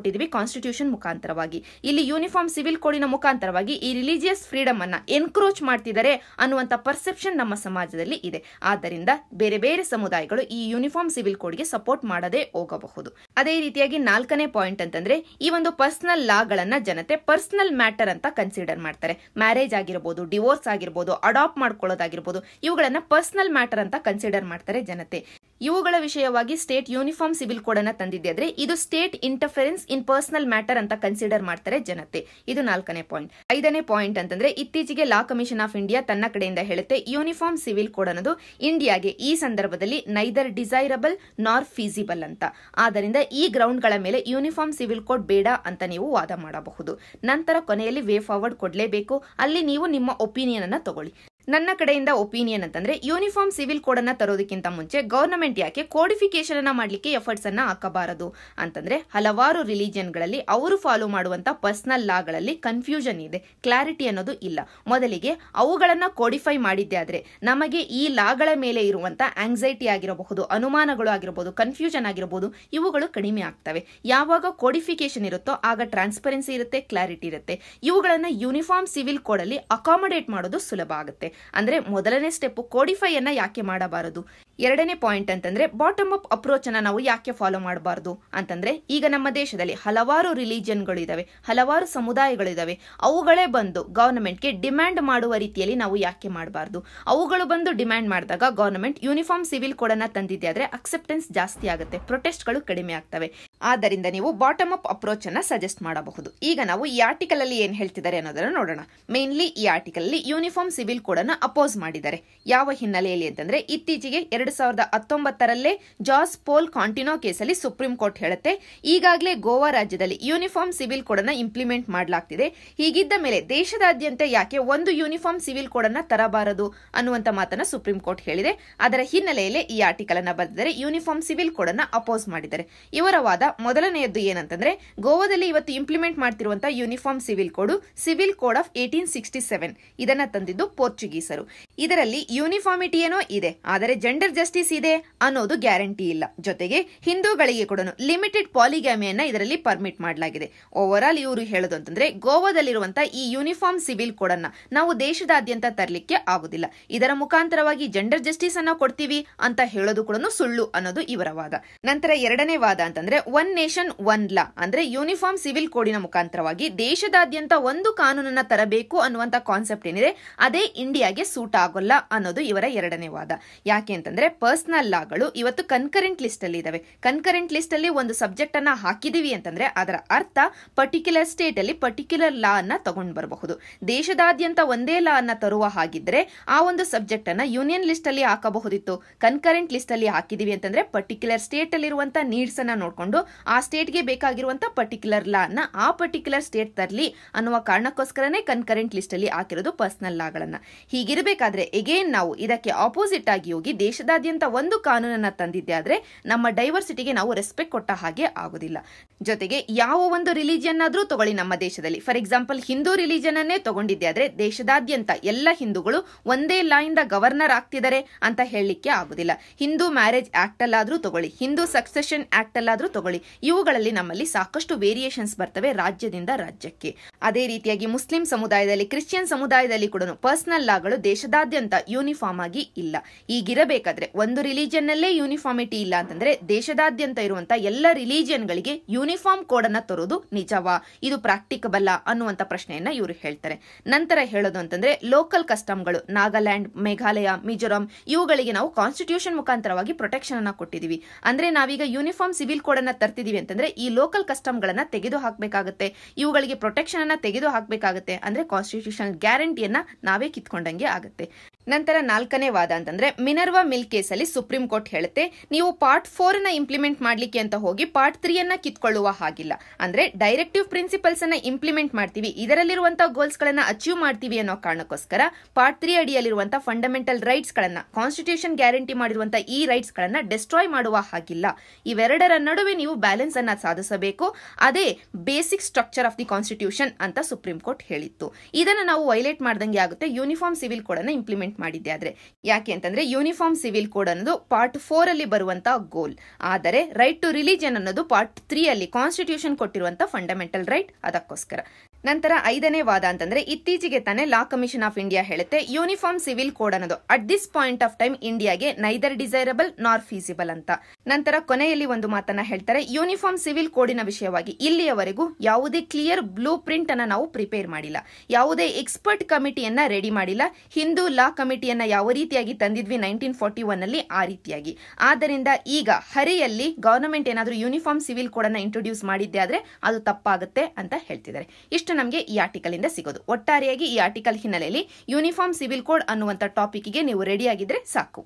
[SPEAKER 1] ಕೊಟ್ಟಿದ್ದೀವಿ ಕಾನ್ಸ್ಟಿಟ್ಯೂಷನ್ ಮುಖಾಂತರವಾಗಿ ಇಲ್ಲಿ ಯೂನಿಫಾರ್ಮ್ ಸಿವಿಲ್ ಕೋಡಿನ ಮುಖಾಂತರವಾಗಿ ಈ ರಿಲಿಜಿಯಸ್ ಫ್ರೀಡಮ್ ಅನ್ನ ಎನ್ಕ್ರೋಚ್ ಮಾಡ್ತಿದ್ದಾರೆ ಅನ್ನುವಂತ ಪರ್ಸೆಪ್ಷನ್ ನಮ್ಮ ಸಮಾಜದಲ್ಲಿ ಇದೆ ಆದ್ದರಿಂದ ಬೇರೆ ಬೇರೆ ಸಮುದಾಯಗಳು ಈ ಯೂನಿಫಾರ್ಮ್ ಸಿವಿಲ್ ಕೋಡ್ಗೆ ಸಪೋರ್ಟ್ ಮಾಡದೇ ಹೋಗಬಹುದು ಅದೇ ರೀತಿಯಾಗಿ ನಾಲ್ಕನೇ ಪಾಯಿಂಟ್ ಅಂತಂದ್ರೆ ಈ ಒಂದು ಪರ್ಸನಲ್ ಲಾಗಳನ್ನ ಜನತೆ ಪರ್ಸನಲ್ ಮ್ಯಾಟರ್ ಅಂತ ಕನ್ಸಿಡರ್ ಮಾಡ್ತಾರೆ ಮ್ಯಾರೇಜ್ ಆಗಿರಬಹುದು ಡಿವೋರ್ಸ್ ಆಗಿರ್ಬೋದು ಅಡಾಪ್ಟ್ ಮಾಡ್ಕೊಳ್ಳೋದಾಗಿರ್ಬೋದು ಇವುಗಳನ್ನ ಪರ್ಸನಲ್ ಮ್ಯಾಟರ್ ಅಂತ ಕನ್ಸಿಡರ್ ಮಾಡ್ತಾರೆ ಜನತೆ ಇವುಗಳ ವಿಷಯವಾಗಿ ಸ್ಟೇಟ್ ಯೂನಿಫಾರ್ಮ್ ಸಿವಿಲ್ ಕೋಡ್ ಅನ್ನ ತಂದಿದೆ ಆದ್ರೆ ಇದು state interference in personal matter ಅಂತ ಕನ್ಸಿಡರ್ ಮಾಡ್ತಾರೆ ಜನತೆ ಇದು ನಾಲ್ಕನೇ ಪಾಯಿಂಟ್ ಐದನೇ ಪಾಯಿಂಟ್ ಅಂತಂದ್ರೆ ಇತ್ತೀಚೆಗೆ ಲಾ ಕಮಿಷನ್ ಆಫ್ ಇಂಡಿಯಾ ತನ್ನ ಕಡೆಯಿಂದ ಹೇಳುತ್ತೆ ಯೂನಿಫಾರ್ಮ್ ಸಿವಿಲ್ ಕೋಡ್ ಅನ್ನೋದು ಇಂಡಿಯಾಗೆ ಈ ಸಂದರ್ಭದಲ್ಲಿ ನೈದರ್ ಡಿಸೈರಬಲ್ ನಾರ್ ಫೀಸಿಬಲ್ ಅಂತ ಆದ್ದರಿಂದ ಈ ಗ್ರೌಂಡ್ಗಳ ಮೇಲೆ ಯೂನಿಫಾರ್ಮ್ ಸಿವಿಲ್ ಕೋಡ್ ಬೇಡ ಅಂತ ನೀವು ವಾದ ಮಾಡಬಹುದು ನಂತರ ಕೊನೆಯಲ್ಲಿ ವೇ ಫಾರ್ವರ್ಡ್ ಕೊಡಲೇಬೇಕು ಅಲ್ಲಿ ನೀವು ನಿಮ್ಮ ಒಪಿನಿಯನ್ ಅನ್ನ ತಗೊಳ್ಳಿ ನನ್ನ ಕಡೆಯಿಂದ ಒಪಿನಿಯನ್ ಅಂತಂದ್ರೆ ಯೂನಿಫಾರ್ಮ್ ಸಿವಿಲ್ ಕೋಡ್ ಅನ್ನ ತರೋದಕ್ಕಿಂತ ಮುಂಚೆ ಗವರ್ನಮೆಂಟ್ ಯಾಕೆ ಕೋಡಿಫಿಕೇಶನ್ ಅನ್ನ ಮಾಡ್ಲಿಕ್ಕೆ ಎಫರ್ಟ್ಸ್ ಅನ್ನ ಹಾಕಬಾರದು ಅಂತಂದ್ರೆ ಹಲವಾರು ರಿಲಿಜಿಯನ್ಗಳಲ್ಲಿ ಅವರು ಫಾಲೋ ಮಾಡುವಂತ ಪರ್ಸನಲ್ ಲಾಗಳಲ್ಲಿ ಕನ್ಫ್ಯೂಷನ್ ಇದೆ ಕ್ಲಾರಿಟಿ ಅನ್ನೋದು ಇಲ್ಲ ಮೊದಲಿಗೆ ಅವುಗಳನ್ನ ಕೋಡಿಫೈ ಮಾಡಿದ್ದೆ ಆದ್ರೆ ನಮಗೆ ಈ ಲಾಗಳ ಮೇಲೆ ಇರುವಂತ ಆಂಗ್ಸೈಟಿ ಆಗಿರಬಹುದು ಅನುಮಾನಗಳು ಆಗಿರಬಹುದು ಕನ್ಫ್ಯೂಷನ್ ಆಗಿರಬಹುದು ಇವುಗಳು ಕಡಿಮೆ ಆಗ್ತವೆ ಯಾವಾಗ ಕೋಡಿಫಿಕೇಶನ್ ಇರುತ್ತೋ ಆಗ ಟ್ರಾನ್ಸ್ಪರೆನ್ಸಿ ಇರುತ್ತೆ ಕ್ಲಾರಿಟಿ ಇರುತ್ತೆ ಇವುಗಳನ್ನ ಯೂನಿಫಾರ್ಮ್ ಸಿವಿಲ್ ಕೋಡ್ ಅಲ್ಲಿ ಅಕಾಮಡೇಟ್ ಮಾಡೋದು ಸುಲಭ ಆಗುತ್ತೆ ಅಂದ್ರೆ ಮೊದಲನೇ ಸ್ಟೆಪ್ ಕೋಡಿಫೈ ಅನ್ನ ಯಾಕೆ ಮಾಡಬಾರದು ಎರಡನೇ ಪಾಯಿಂಟ್ ಅಂತಂದ್ರೆ ಬಾಟಮ್ ಅಪ್ ಅಪ್ರೋಚ್ ಅನ್ನ ನಾವು ಯಾಕೆ ಫಾಲೋ ಮಾಡಬಾರದು ಅಂತಂದ್ರೆ ಈಗ ನಮ್ಮ ದೇಶದಲ್ಲಿ ಹಲವಾರು ರಿಲಿಜಿಯನ್ಗಳು ಇದಾವೆ ಹಲವಾರು ಸಮುದಾಯಗಳು ಇದಾವೆ ಅವುಗಳೇ ಬಂದು ಗವರ್ನಮೆಂಟ್ಗೆ ಡಿಮ್ಯಾಂಡ್ ಮಾಡುವ ರೀತಿಯಲ್ಲಿ ನಾವು ಯಾಕೆ ಮಾಡಬಾರದು ಅವುಗಳು ಬಂದು ಡಿಮ್ಯಾಂಡ್ ಮಾಡಿದಾಗ ಗವರ್ನಮೆಂಟ್ ಯೂನಿಫಾರ್ಮ್ ಸಿವಿಲ್ ಕೋಡ್ ಅನ್ನ ತಂದಿದೆ ಆದ್ರೆ ಅಕ್ಸೆಪ್ಟೆನ್ಸ್ ಜಾಸ್ತಿ ಆಗುತ್ತೆ ಪ್ರೊಟೆಸ್ಟ್ಗಳು ಕಡಿಮೆ ಆಗ್ತವೆ ಆದ್ದರಿಂದ ನೀವು ಬಾಟಮ್ ಅಪ್ ಅಪ್ರೋಚ್ ಅನ್ನ ಸಜೆಸ್ಟ್ ಮಾಡಬಹುದು ಈಗ ನಾವು ಈ ಆರ್ಟಿಕಲ್ ಅಲ್ಲಿ ಏನ್ ಹೇಳ್ತಿದ್ದಾರೆ ಅನ್ನೋದನ್ನ ನೋಡೋಣ ಮೇನ್ಲಿ ಈ ಆರ್ಟಿಕಲ್ ಅಲ್ಲಿ ಯೂನಿಫಾರ್ಮ್ ಸಿವಿಲ್ ಕೋಡ್ ಅನ್ನ ಅಪೋಸ್ ಮಾಡಿದ್ದಾರೆ ಯಾವ ಹಿನ್ನೆಲೆಯಲ್ಲಿ ಅಂತಂದ್ರೆ ಇತ್ತೀಚೆಗೆ ಎರಡು ಸಾವಿರದ ಹತ್ತೊಂಬತ್ತರಲ್ಲೇ ಜಾಸ್ ಪೋಲ್ ಕಾಂಟಿನೋ ಕೇಸಲ್ಲಿ ಸುಪ್ರೀಂ ಕೋರ್ಟ್ ಹೇಳುತ್ತೆ ಈಗಾಗಲೇ ಗೋವಾ ರಾಜ್ಯದಲ್ಲಿ ಯೂನಿಫಾರ್ಮ್ ಸಿವಿಲ್ ಕೋಡ್ ಅನ್ನ ಇಂಪ್ಲಿಮೆಂಟ್ ಮಾಡಲಾಗ್ತಿದೆ ಹೀಗಿದ್ದ ಮೇಲೆ ದೇಶದಾದ್ಯಂತ ಯಾಕೆ ಒಂದು ಯೂನಿಫಾರ್ಮ್ ಸಿವಿಲ್ ಕೋಡ್ ಅನ್ನ ತರಬಾರದು ಅನ್ನುವಂತ ಮಾತನ್ನ ಸುಪ್ರೀಂ ಕೋರ್ಟ್ ಹೇಳಿದೆ ಅದರ ಹಿನ್ನೆಲೆಯಲ್ಲಿ ಈ ಆರ್ಟಿಕಲ್ ಅನ್ನ ಬರೆದಿದ್ದಾರೆ ಯೂನಿಫಾರ್ಮ್ ಸಿವಿಲ್ ಕೋಡ್ ಅನ್ನ ಅಪೋಸ್ ಮಾಡಿದ್ದಾರೆ ಇವರ ವಾದ ಮೊದಲನೆಯದ್ದು ಏನಂತಂದ್ರೆ ಗೋವಾದಲ್ಲಿ ಇವತ್ತು ಇಂಪ್ಲಿಮೆಂಟ್ ಮಾಡ್ತಿರುವಂತಹ uniform civil code civil code of eighteen sixty seven ಇದನ್ನ ತಂದಿದ್ದು ಪೋರ್ಚುಗೀಸರು ಇದರಲ್ಲಿ ಯೂನಿಫಾರ್ಮಿಟಿ ಏನೋ ಇದೆ ಆದರೆ ಜೆಂಡರ್ ಜಸ್ಟಿಸ್ ಇದೆ ಅನ್ನೋದು ಗ್ಯಾರಂಟಿ ಇಲ್ಲ ಜೊತೆಗೆ ಹಿಂದೂಗಳಿಗೆ ಕೂಡ ಲಿಮಿಟೆಡ್ ಪಾಲಿಗ್ಯಾಮಿಯನ್ನ ಇದರಲ್ಲಿ ಪರ್ಮಿಟ್ ಮಾಡಲಾಗಿದೆ ಓವರ್ ಆಲ್ ಇವರು ಹೇಳೋದು ಅಂತಂದ್ರೆ ಗೋವಾದಲ್ಲಿರುವಂತಹ ಈ ಯೂನಿಫಾರ್ಮ್ ಸಿವಿಲ್ ಕೋಡ್ ಅನ್ನ ನಾವು ದೇಶದಾದ್ಯಂತ ತರಲಿಕ್ಕೆ ಆಗುದಿಲ್ಲ ಇದರ ಮುಖಾಂತರವಾಗಿ ಜೆಂಡರ್ ಜಸ್ಟಿಸ್ ಅನ್ನ ಕೊಡ್ತೀವಿ ಅಂತ ಹೇಳೋದು ಕೂಡ ಸುಳ್ಳು ಅನ್ನೋದು ಇವರ ವಾದ ನಂತರ ಎರಡನೇ ವಾದ ಅಂತಂದ್ರೆ ಒನ್ ನೇಷನ್ ಒನ್ ಲಾ ಅಂದ್ರೆ ಯೂನಿಫಾರ್ಮ್ ಸಿವಿಲ್ ಕೋಡಿನ ಮುಖಾಂತರವಾಗಿ ದೇಶದಾದ್ಯಂತ ಒಂದು ಕಾನೂನನ್ನ ತರಬೇಕು ಅನ್ನುವಂತ ಕಾನ್ಸೆಪ್ಟ್ ಏನಿದೆ ಅದೇ ಇಂಡಿಯಾಗೆ ಸೂಟ್ ಆಗೋಲ್ಲ ಅನ್ನೋದು ಇವರ ಎರಡನೇ ವಾದ ಯಾಕೆ ಅಂತಂದ್ರೆ ಪರ್ಸನಲ್ ಲಾಗಳು ಇವತ್ತು ಕನ್ಕರೆಂಟ್ ಲಿಸ್ಟ್ ಅಲ್ಲಿ ಇದಾವೆ ಕನ್ಕರೆಂಟ್ ಲಿಸ್ಟ್ ಅಲ್ಲಿ ಒಂದು ಸಬ್ಜೆಕ್ಟ್ ಅನ್ನ ಹಾಕಿದೀವಿ ಅಂತಂದ್ರೆ ಅದರ ಅರ್ಥ ಪರ್ಟಿಕ್ಯುಲರ್ ಸ್ಟೇಟ್ ಅಲ್ಲಿ ಪರ್ಟಿಕ್ಯುಲರ್ ಲಾ ಅನ್ನ ತಗೊಂಡ್ ಬರಬಹುದು ದೇಶದಾದ್ಯಂತ ಒಂದೇ ಲಾ ಅನ್ನ ತರುವ ಹಾಗಿದ್ರೆ ಆ ಒಂದು ಸಬ್ಜೆಕ್ಟ್ ಅನ್ನ ಯೂನಿಯನ್ ಲಿಸ್ಟ್ ಅಲ್ಲಿ ಹಾಕಬಹುದಿತ್ತು ಕನ್ಕರೆಂಟ್ ಲಿಸ್ಟ್ ಅಲ್ಲಿ ಹಾಕಿದೀವಿ ಅಂತಂದ್ರೆ ಪರ್ಟಿಕ್ಯುಲರ್ ಸ್ಟೇಟ್ ಅಲ್ಲಿರುವಂತ ನೀಡ್ಸ್ ಅನ್ನ ನೋಡ್ಕೊಂಡು ಆ ಸ್ಟೇಟ್ಗೆ ಬೇಕಾಗಿರುವಂತ ಪರ್ಟಿಕ್ಯುಲರ್ ಲಾ ಅನ್ನ ಆ ಪರ್ಟಿಕ್ಯುಲರ್ ಸ್ಟೇಟ್ ತರಲಿ ಅನ್ನುವ ಕಾರಣಕ್ಕೋಸ್ಕರನೇ ಕನ್ಕರೆಂಟ್ ಲಿಸ್ಟ್ ಅಲ್ಲಿ ಹಾಕಿರೋದು ಪರ್ಸನಲ್ ಲಾಗಳನ್ನ ಹೀಗಿರಬೇಕಾದ್ರೆ ಎಗೇನ್ ನಾವು ಇದಕ್ಕೆ ಆಪೋಸಿಟ್ ಆಗಿ ಹೋಗಿ ದೇಶದಾದ್ಯಂತ ಒಂದು ಕಾನೂನನ್ನ ತಂದಿದ್ದೆ ಆದ್ರೆ ನಮ್ಮ ಡೈವರ್ಸಿಟಿಗೆ ನಾವು ರೆಸ್ಪೆಕ್ಟ್ ಕೊಟ್ಟ ಹಾಗೆ ಆಗುದಿಲ್ಲ ಜೊತೆಗೆ ಯಾವ ಒಂದು ರಿಲಿಜಿಯನ್ ಆದ್ರೂ ತಗೊಳ್ಳಿ ನಮ್ಮ ದೇಶದಲ್ಲಿ ಫಾರ್ ಎಕ್ಸಾಂಪಲ್ ಹಿಂದೂ ರಿಲಿಜನ್ ಅನ್ನೇ ತಗೊಂಡಿದ್ದೆ ಆದ್ರೆ ದೇಶದಾದ್ಯಂತ ಎಲ್ಲ ಹಿಂದೂಗಳು ಒಂದೇ ಲಾ ಇಂದ ಗವರ್ನರ್ ಆಗ್ತಿದ್ದಾರೆ ಅಂತ ಹೇಳಲಿಕ್ಕೆ ಆಗುದಿಲ್ಲ ಹಿಂದೂ ಮ್ಯಾರೇಜ್ ಆಕ್ಟ್ ಅಲ್ಲಾದ್ರೂ ತಗೊಳ್ಳಿ ಹಿಂದೂ ಸಕ್ಸೆಷನ್ ಆಕ್ಟ್ ಅಲ್ಲಾದ್ರೂ ತಗೊಳ್ಳಿ ಇವುಗಳಲ್ಲಿ ನಮ್ಮಲ್ಲಿ ಸಾಕಷ್ಟು ವೇರಿಯೇಷನ್ಸ್ ಬರ್ತವೆ ರಾಜ್ಯದಿಂದ ರಾಜ್ಯಕ್ಕೆ ಅದೇ ರೀತಿಯಾಗಿ ಮುಸ್ಲಿಂ ಸಮುದಾಯದಲ್ಲಿ ಕ್ರಿಶ್ಚಿಯನ್ ಸಮುದಾಯದಲ್ಲಿ ಕೂಡ ಪರ್ಸನಲ್ ಲಾಗಳು ದೇಶದಾದ್ಯಂತ ಯೂನಿಫಾರ್ಮ್ ಆಗಿ ಇಲ್ಲ ಈಗಿರಬೇಕಾದ್ರೆ ಒಂದು ರಿಲಿಜಿಯನ್ ನಲ್ಲೇ ಯೂನಿಫಾರ್ಮಿಟಿ ಇಲ್ಲ ಅಂತಂದ್ರೆ ದೇಶದಾದ್ಯಂತ ಇರುವಂತ ಎಲ್ಲ ರಿಲಿಜಿಯನ್ಗಳಿಗೆ ಯೂನಿಫಾರ್ಮ್ ಕೋಡ್ ಅನ್ನ ತರೋದು ನಿಜವಾ ಇದು ಪ್ರಾಕ್ಟಿಕಬಲ್ಲ ಅನ್ನುವಂತ ಪ್ರಶ್ನೆಯನ್ನ ಇವರು ಹೇಳ್ತಾರೆ ನಂತರ ಹೇಳೋದು ಅಂತಂದ್ರೆ ಲೋಕಲ್ ಕಸ್ಟಮ್ಗಳು ನಾಗಾಲ್ಯಾಂಡ್ ಮೇಘಾಲಯ ಮಿಜೋರಾಂ ಇವುಗಳಿಗೆ ನಾವು ಕಾನ್ಸ್ಟಿಟ್ಯೂಷನ್ ಮುಖಾಂತರವಾಗಿ ಪ್ರೊಟೆಕ್ಷನ್ ಅನ್ನ ಕೊಟ್ಟಿದೀವಿ ಅಂದ್ರೆ ನಾವೀಗ ಯೂನಿಫಾರ್ಮ್ ಸಿವಿಲ್ ಕೋಡ್ ಅನ್ನ ತರ್ತಿದೀವಿ ಅಂತಂದ್ರೆ ಈ ಲೋಕಲ್ ಕಸ್ಟಮ್ಗಳನ್ನ ತೆಗೆದು ಹಾಕಬೇಕಾಗುತ್ತೆ ಇವುಗಳಿಗೆ ಪ್ರೊಟೆಕ್ಷನ್ ಅನ್ನ ತೆಗೆದು ಹಾಕಬೇಕಾಗುತ್ತೆ ಅಂದ್ರೆ ಕಾನ್ಸ್ಟಿಟ್ಯೂಷನ್ ಗ್ಯಾರಂಟಿಯನ್ನ ನಾವೇ ಕಿತ್ಕೊಂಡಂಗೆ ಆಗುತ್ತೆ ನಂತರ ನಾಲ್ಕನೇ ವಾದ ಅಂತಂದ್ರೆ ಮಿನರ್ವಾ ಮಿಲ್ ಕೇಸಲ್ಲಿ ಸುಪ್ರೀಂ ಕೋರ್ಟ್ ಹೇಳುತ್ತೆ ನೀವು ಪಾರ್ಟ್ ಫೋರ್ ನ ಇಂಪ್ಲಿಮೆಂಟ್ ಮಾಡ್ಲಿಕ್ಕೆ ಅಂತ ಹೋಗಿ ಪಾರ್ಟ್ ತ್ರೀ ಅನ್ನ ಕಿತ್ಕೊಳ್ಳುವ ಹಾಗಿಲ್ಲ ಅಂದ್ರೆ ಡೈರೆಕ್ಟಿವ್ ಪ್ರಿನ್ಸಿಪಲ್ಸ್ ಅನ್ನ ಇಂಪ್ಲಿಮೆಂಟ್ ಮಾಡ್ತೀವಿ ಇದರಲ್ಲಿರುವಂತಹ ಗೋಲ್ಸ್ ಗಳನ್ನ ಅಚೀವ್ ಮಾಡ್ತೀವಿ ಅನ್ನೋ ಕಾರಣಕ್ಕೋಸ್ಕರ ಪಾರ್ಟ್ ತ್ರೀ ಅಡಿಯಲ್ಲಿರುವಂತಹ ಫಂಡಮೆಂಟಲ್ ರೈಟ್ಸ್ ಗಳನ್ನ ಕಾನ್ಸ್ಟಿಟ್ಯೂಷನ್ ಗ್ಯಾರಂಟಿ ಮಾಡಿರುವಂತಹ ಈ ರೈಟ್ಸ್ ಗಳನ್ನ ಡೆಸ್ಟ್ರಾಯ್ ಮಾಡುವ ಹಾಗಿಲ್ಲ ಇವೆರಡರ ನಡುವೆ ನೀವು ಬ್ಯಾಲೆನ್ಸ್ ಅನ್ನ ಸಾಧಿಸಬೇಕು ಅದೇ basic structure of the constitution ಅಂತ ಸುಪ್ರೀಂ ಕೋರ್ಟ್ ಹೇಳಿತ್ತು ಇದನ್ನ ನಾವು ವೈಲೇಟ್ ಮಾಡ್ದಂಗೆ ಆಗುತ್ತೆ ಯೂನಿಫಾರ್ಮ್ ಸಿವಿಲ್ ಕೋಡ್ ಅನ್ನ ಇಂಪ್ಲಿಮೆಂಟ್ ಇಂಪ್ಲಿಮೆಂಟ್ ಮಾಡಿದ್ದೆ ಆದ್ರೆ ಯಾಕೆ ಅಂತಂದ್ರೆ ಯೂನಿಫಾರ್ಮ್ ಸಿವಿಲ್ ಕೋಡ್ ಅನ್ನೋದು ಪಾರ್ಟ್ ಫೋರ್ ಅಲ್ಲಿ ಬರುವಂತ ಗೋಲ್ ಆದರೆ ರೈಟ್ ಟು ರಿಲಿಜನ್ ಅನ್ನೋದು ಪಾರ್ಟ್ ತ್ರೀ ಅಲ್ಲಿ ಕಾನ್ಸ್ಟಿಟ್ಯೂಷನ್ ಕೊಟ್ಟಿರುವಂತ ಫಂಡಮೆಂಟಲ್ ರೈಟ್ ಅದಕ್ಕೋಸ್ಕರ ನಂತರ ಐದನೇ ವಾದ ಅಂತಂದ್ರೆ ಇತ್ತೀಚೆಗೆ ತಾನೇ ಲಾ ಕಮಿಷನ್ ಆಫ್ ಇಂಡಿಯಾ ಹೇಳುತ್ತೆ ಯೂನಿಫಾರ್ಮ್ ಸಿವಿಲ್ ಕೋಡ್ ಅನ್ನೋದು at this point of time ಇಂಡಿಯಾಗೆ ನೈದರ್ ಡಿಸೈರಬಲ್ ನಾರ್ ಫೀಸಿಬಲ್ ಅಂತ ನಂತರ ಕೊನೆಯಲ್ಲಿ ಒಂದು ಮಾತನ್ನ ಹೇಳ್ತಾರೆ ಯೂನಿಫಾರ್ಮ್ ಸಿವಿಲ್ ಕೋಡಿನ ವಿಷಯವಾಗಿ ಇಲ್ಲಿಯವರೆಗೂ ಯಾವುದೇ ಕ್ಲಿಯರ್ ಬ್ಲೂ ಪ್ರಿಂಟ್ ಅನ್ನ ನಾವು ಪ್ರಿಪೇರ್ ಮಾಡಿಲ್ಲ ಯಾವುದೇ ಎಕ್ಸ್ಪರ್ಟ್ ಕಮಿಟಿಯನ್ನ ರೆಡಿ ಮಾಡಿಲ್ಲ ಹಿಂದೂ ಲಾ ಕಮಿಟಿಯನ್ನ ಯಾವ ರೀತಿಯಾಗಿ ತಂದಿದ್ವಿ ನೈನ್ಟೀನ್ ಫಾರ್ಟಿ ಒನ್ ಅಲ್ಲಿ ಆ ರೀತಿಯಾಗಿ ಆದ್ದರಿಂದ ಈಗ ಹರಿಯಲ್ಲಿ ಗವರ್ನಮೆಂಟ್ ಏನಾದರೂ ಯೂನಿಫಾರ್ಮ್ ಸಿವಿಲ್ ಕೋಡ್ ಅನ್ನ ಇಂಟ್ರೊಡ್ಯೂಸ್ ಮಾಡಿದ್ದೆ ಆದ್ರೆ ಅದು ತಪ್ಪಾಗುತ್ತೆ ಅಂತ ಹೇಳ್ತಿದ್ದಾರೆ ಇಷ್ಟು ನಮಗೆ ಈ ಆರ್ಟಿಕಲ್ ಇಂದ ಸಿಗೋದು ಒಟ್ಟಾರೆಯಾಗಿ ಈ ಆರ್ಟಿಕಲ್ ಹಿನ್ನೆಲೆಯಲ್ಲಿ ಯೂನಿಫಾರ್ಮ್ ಸಿವಿಲ್ ಕೋಡ್ ಅನ್ನುವಂಥ ಟಾಪಿಕ್ಗೆ ನೀವು ರೆಡಿ ಆಗಿದ್ರೆ ಸಾಕು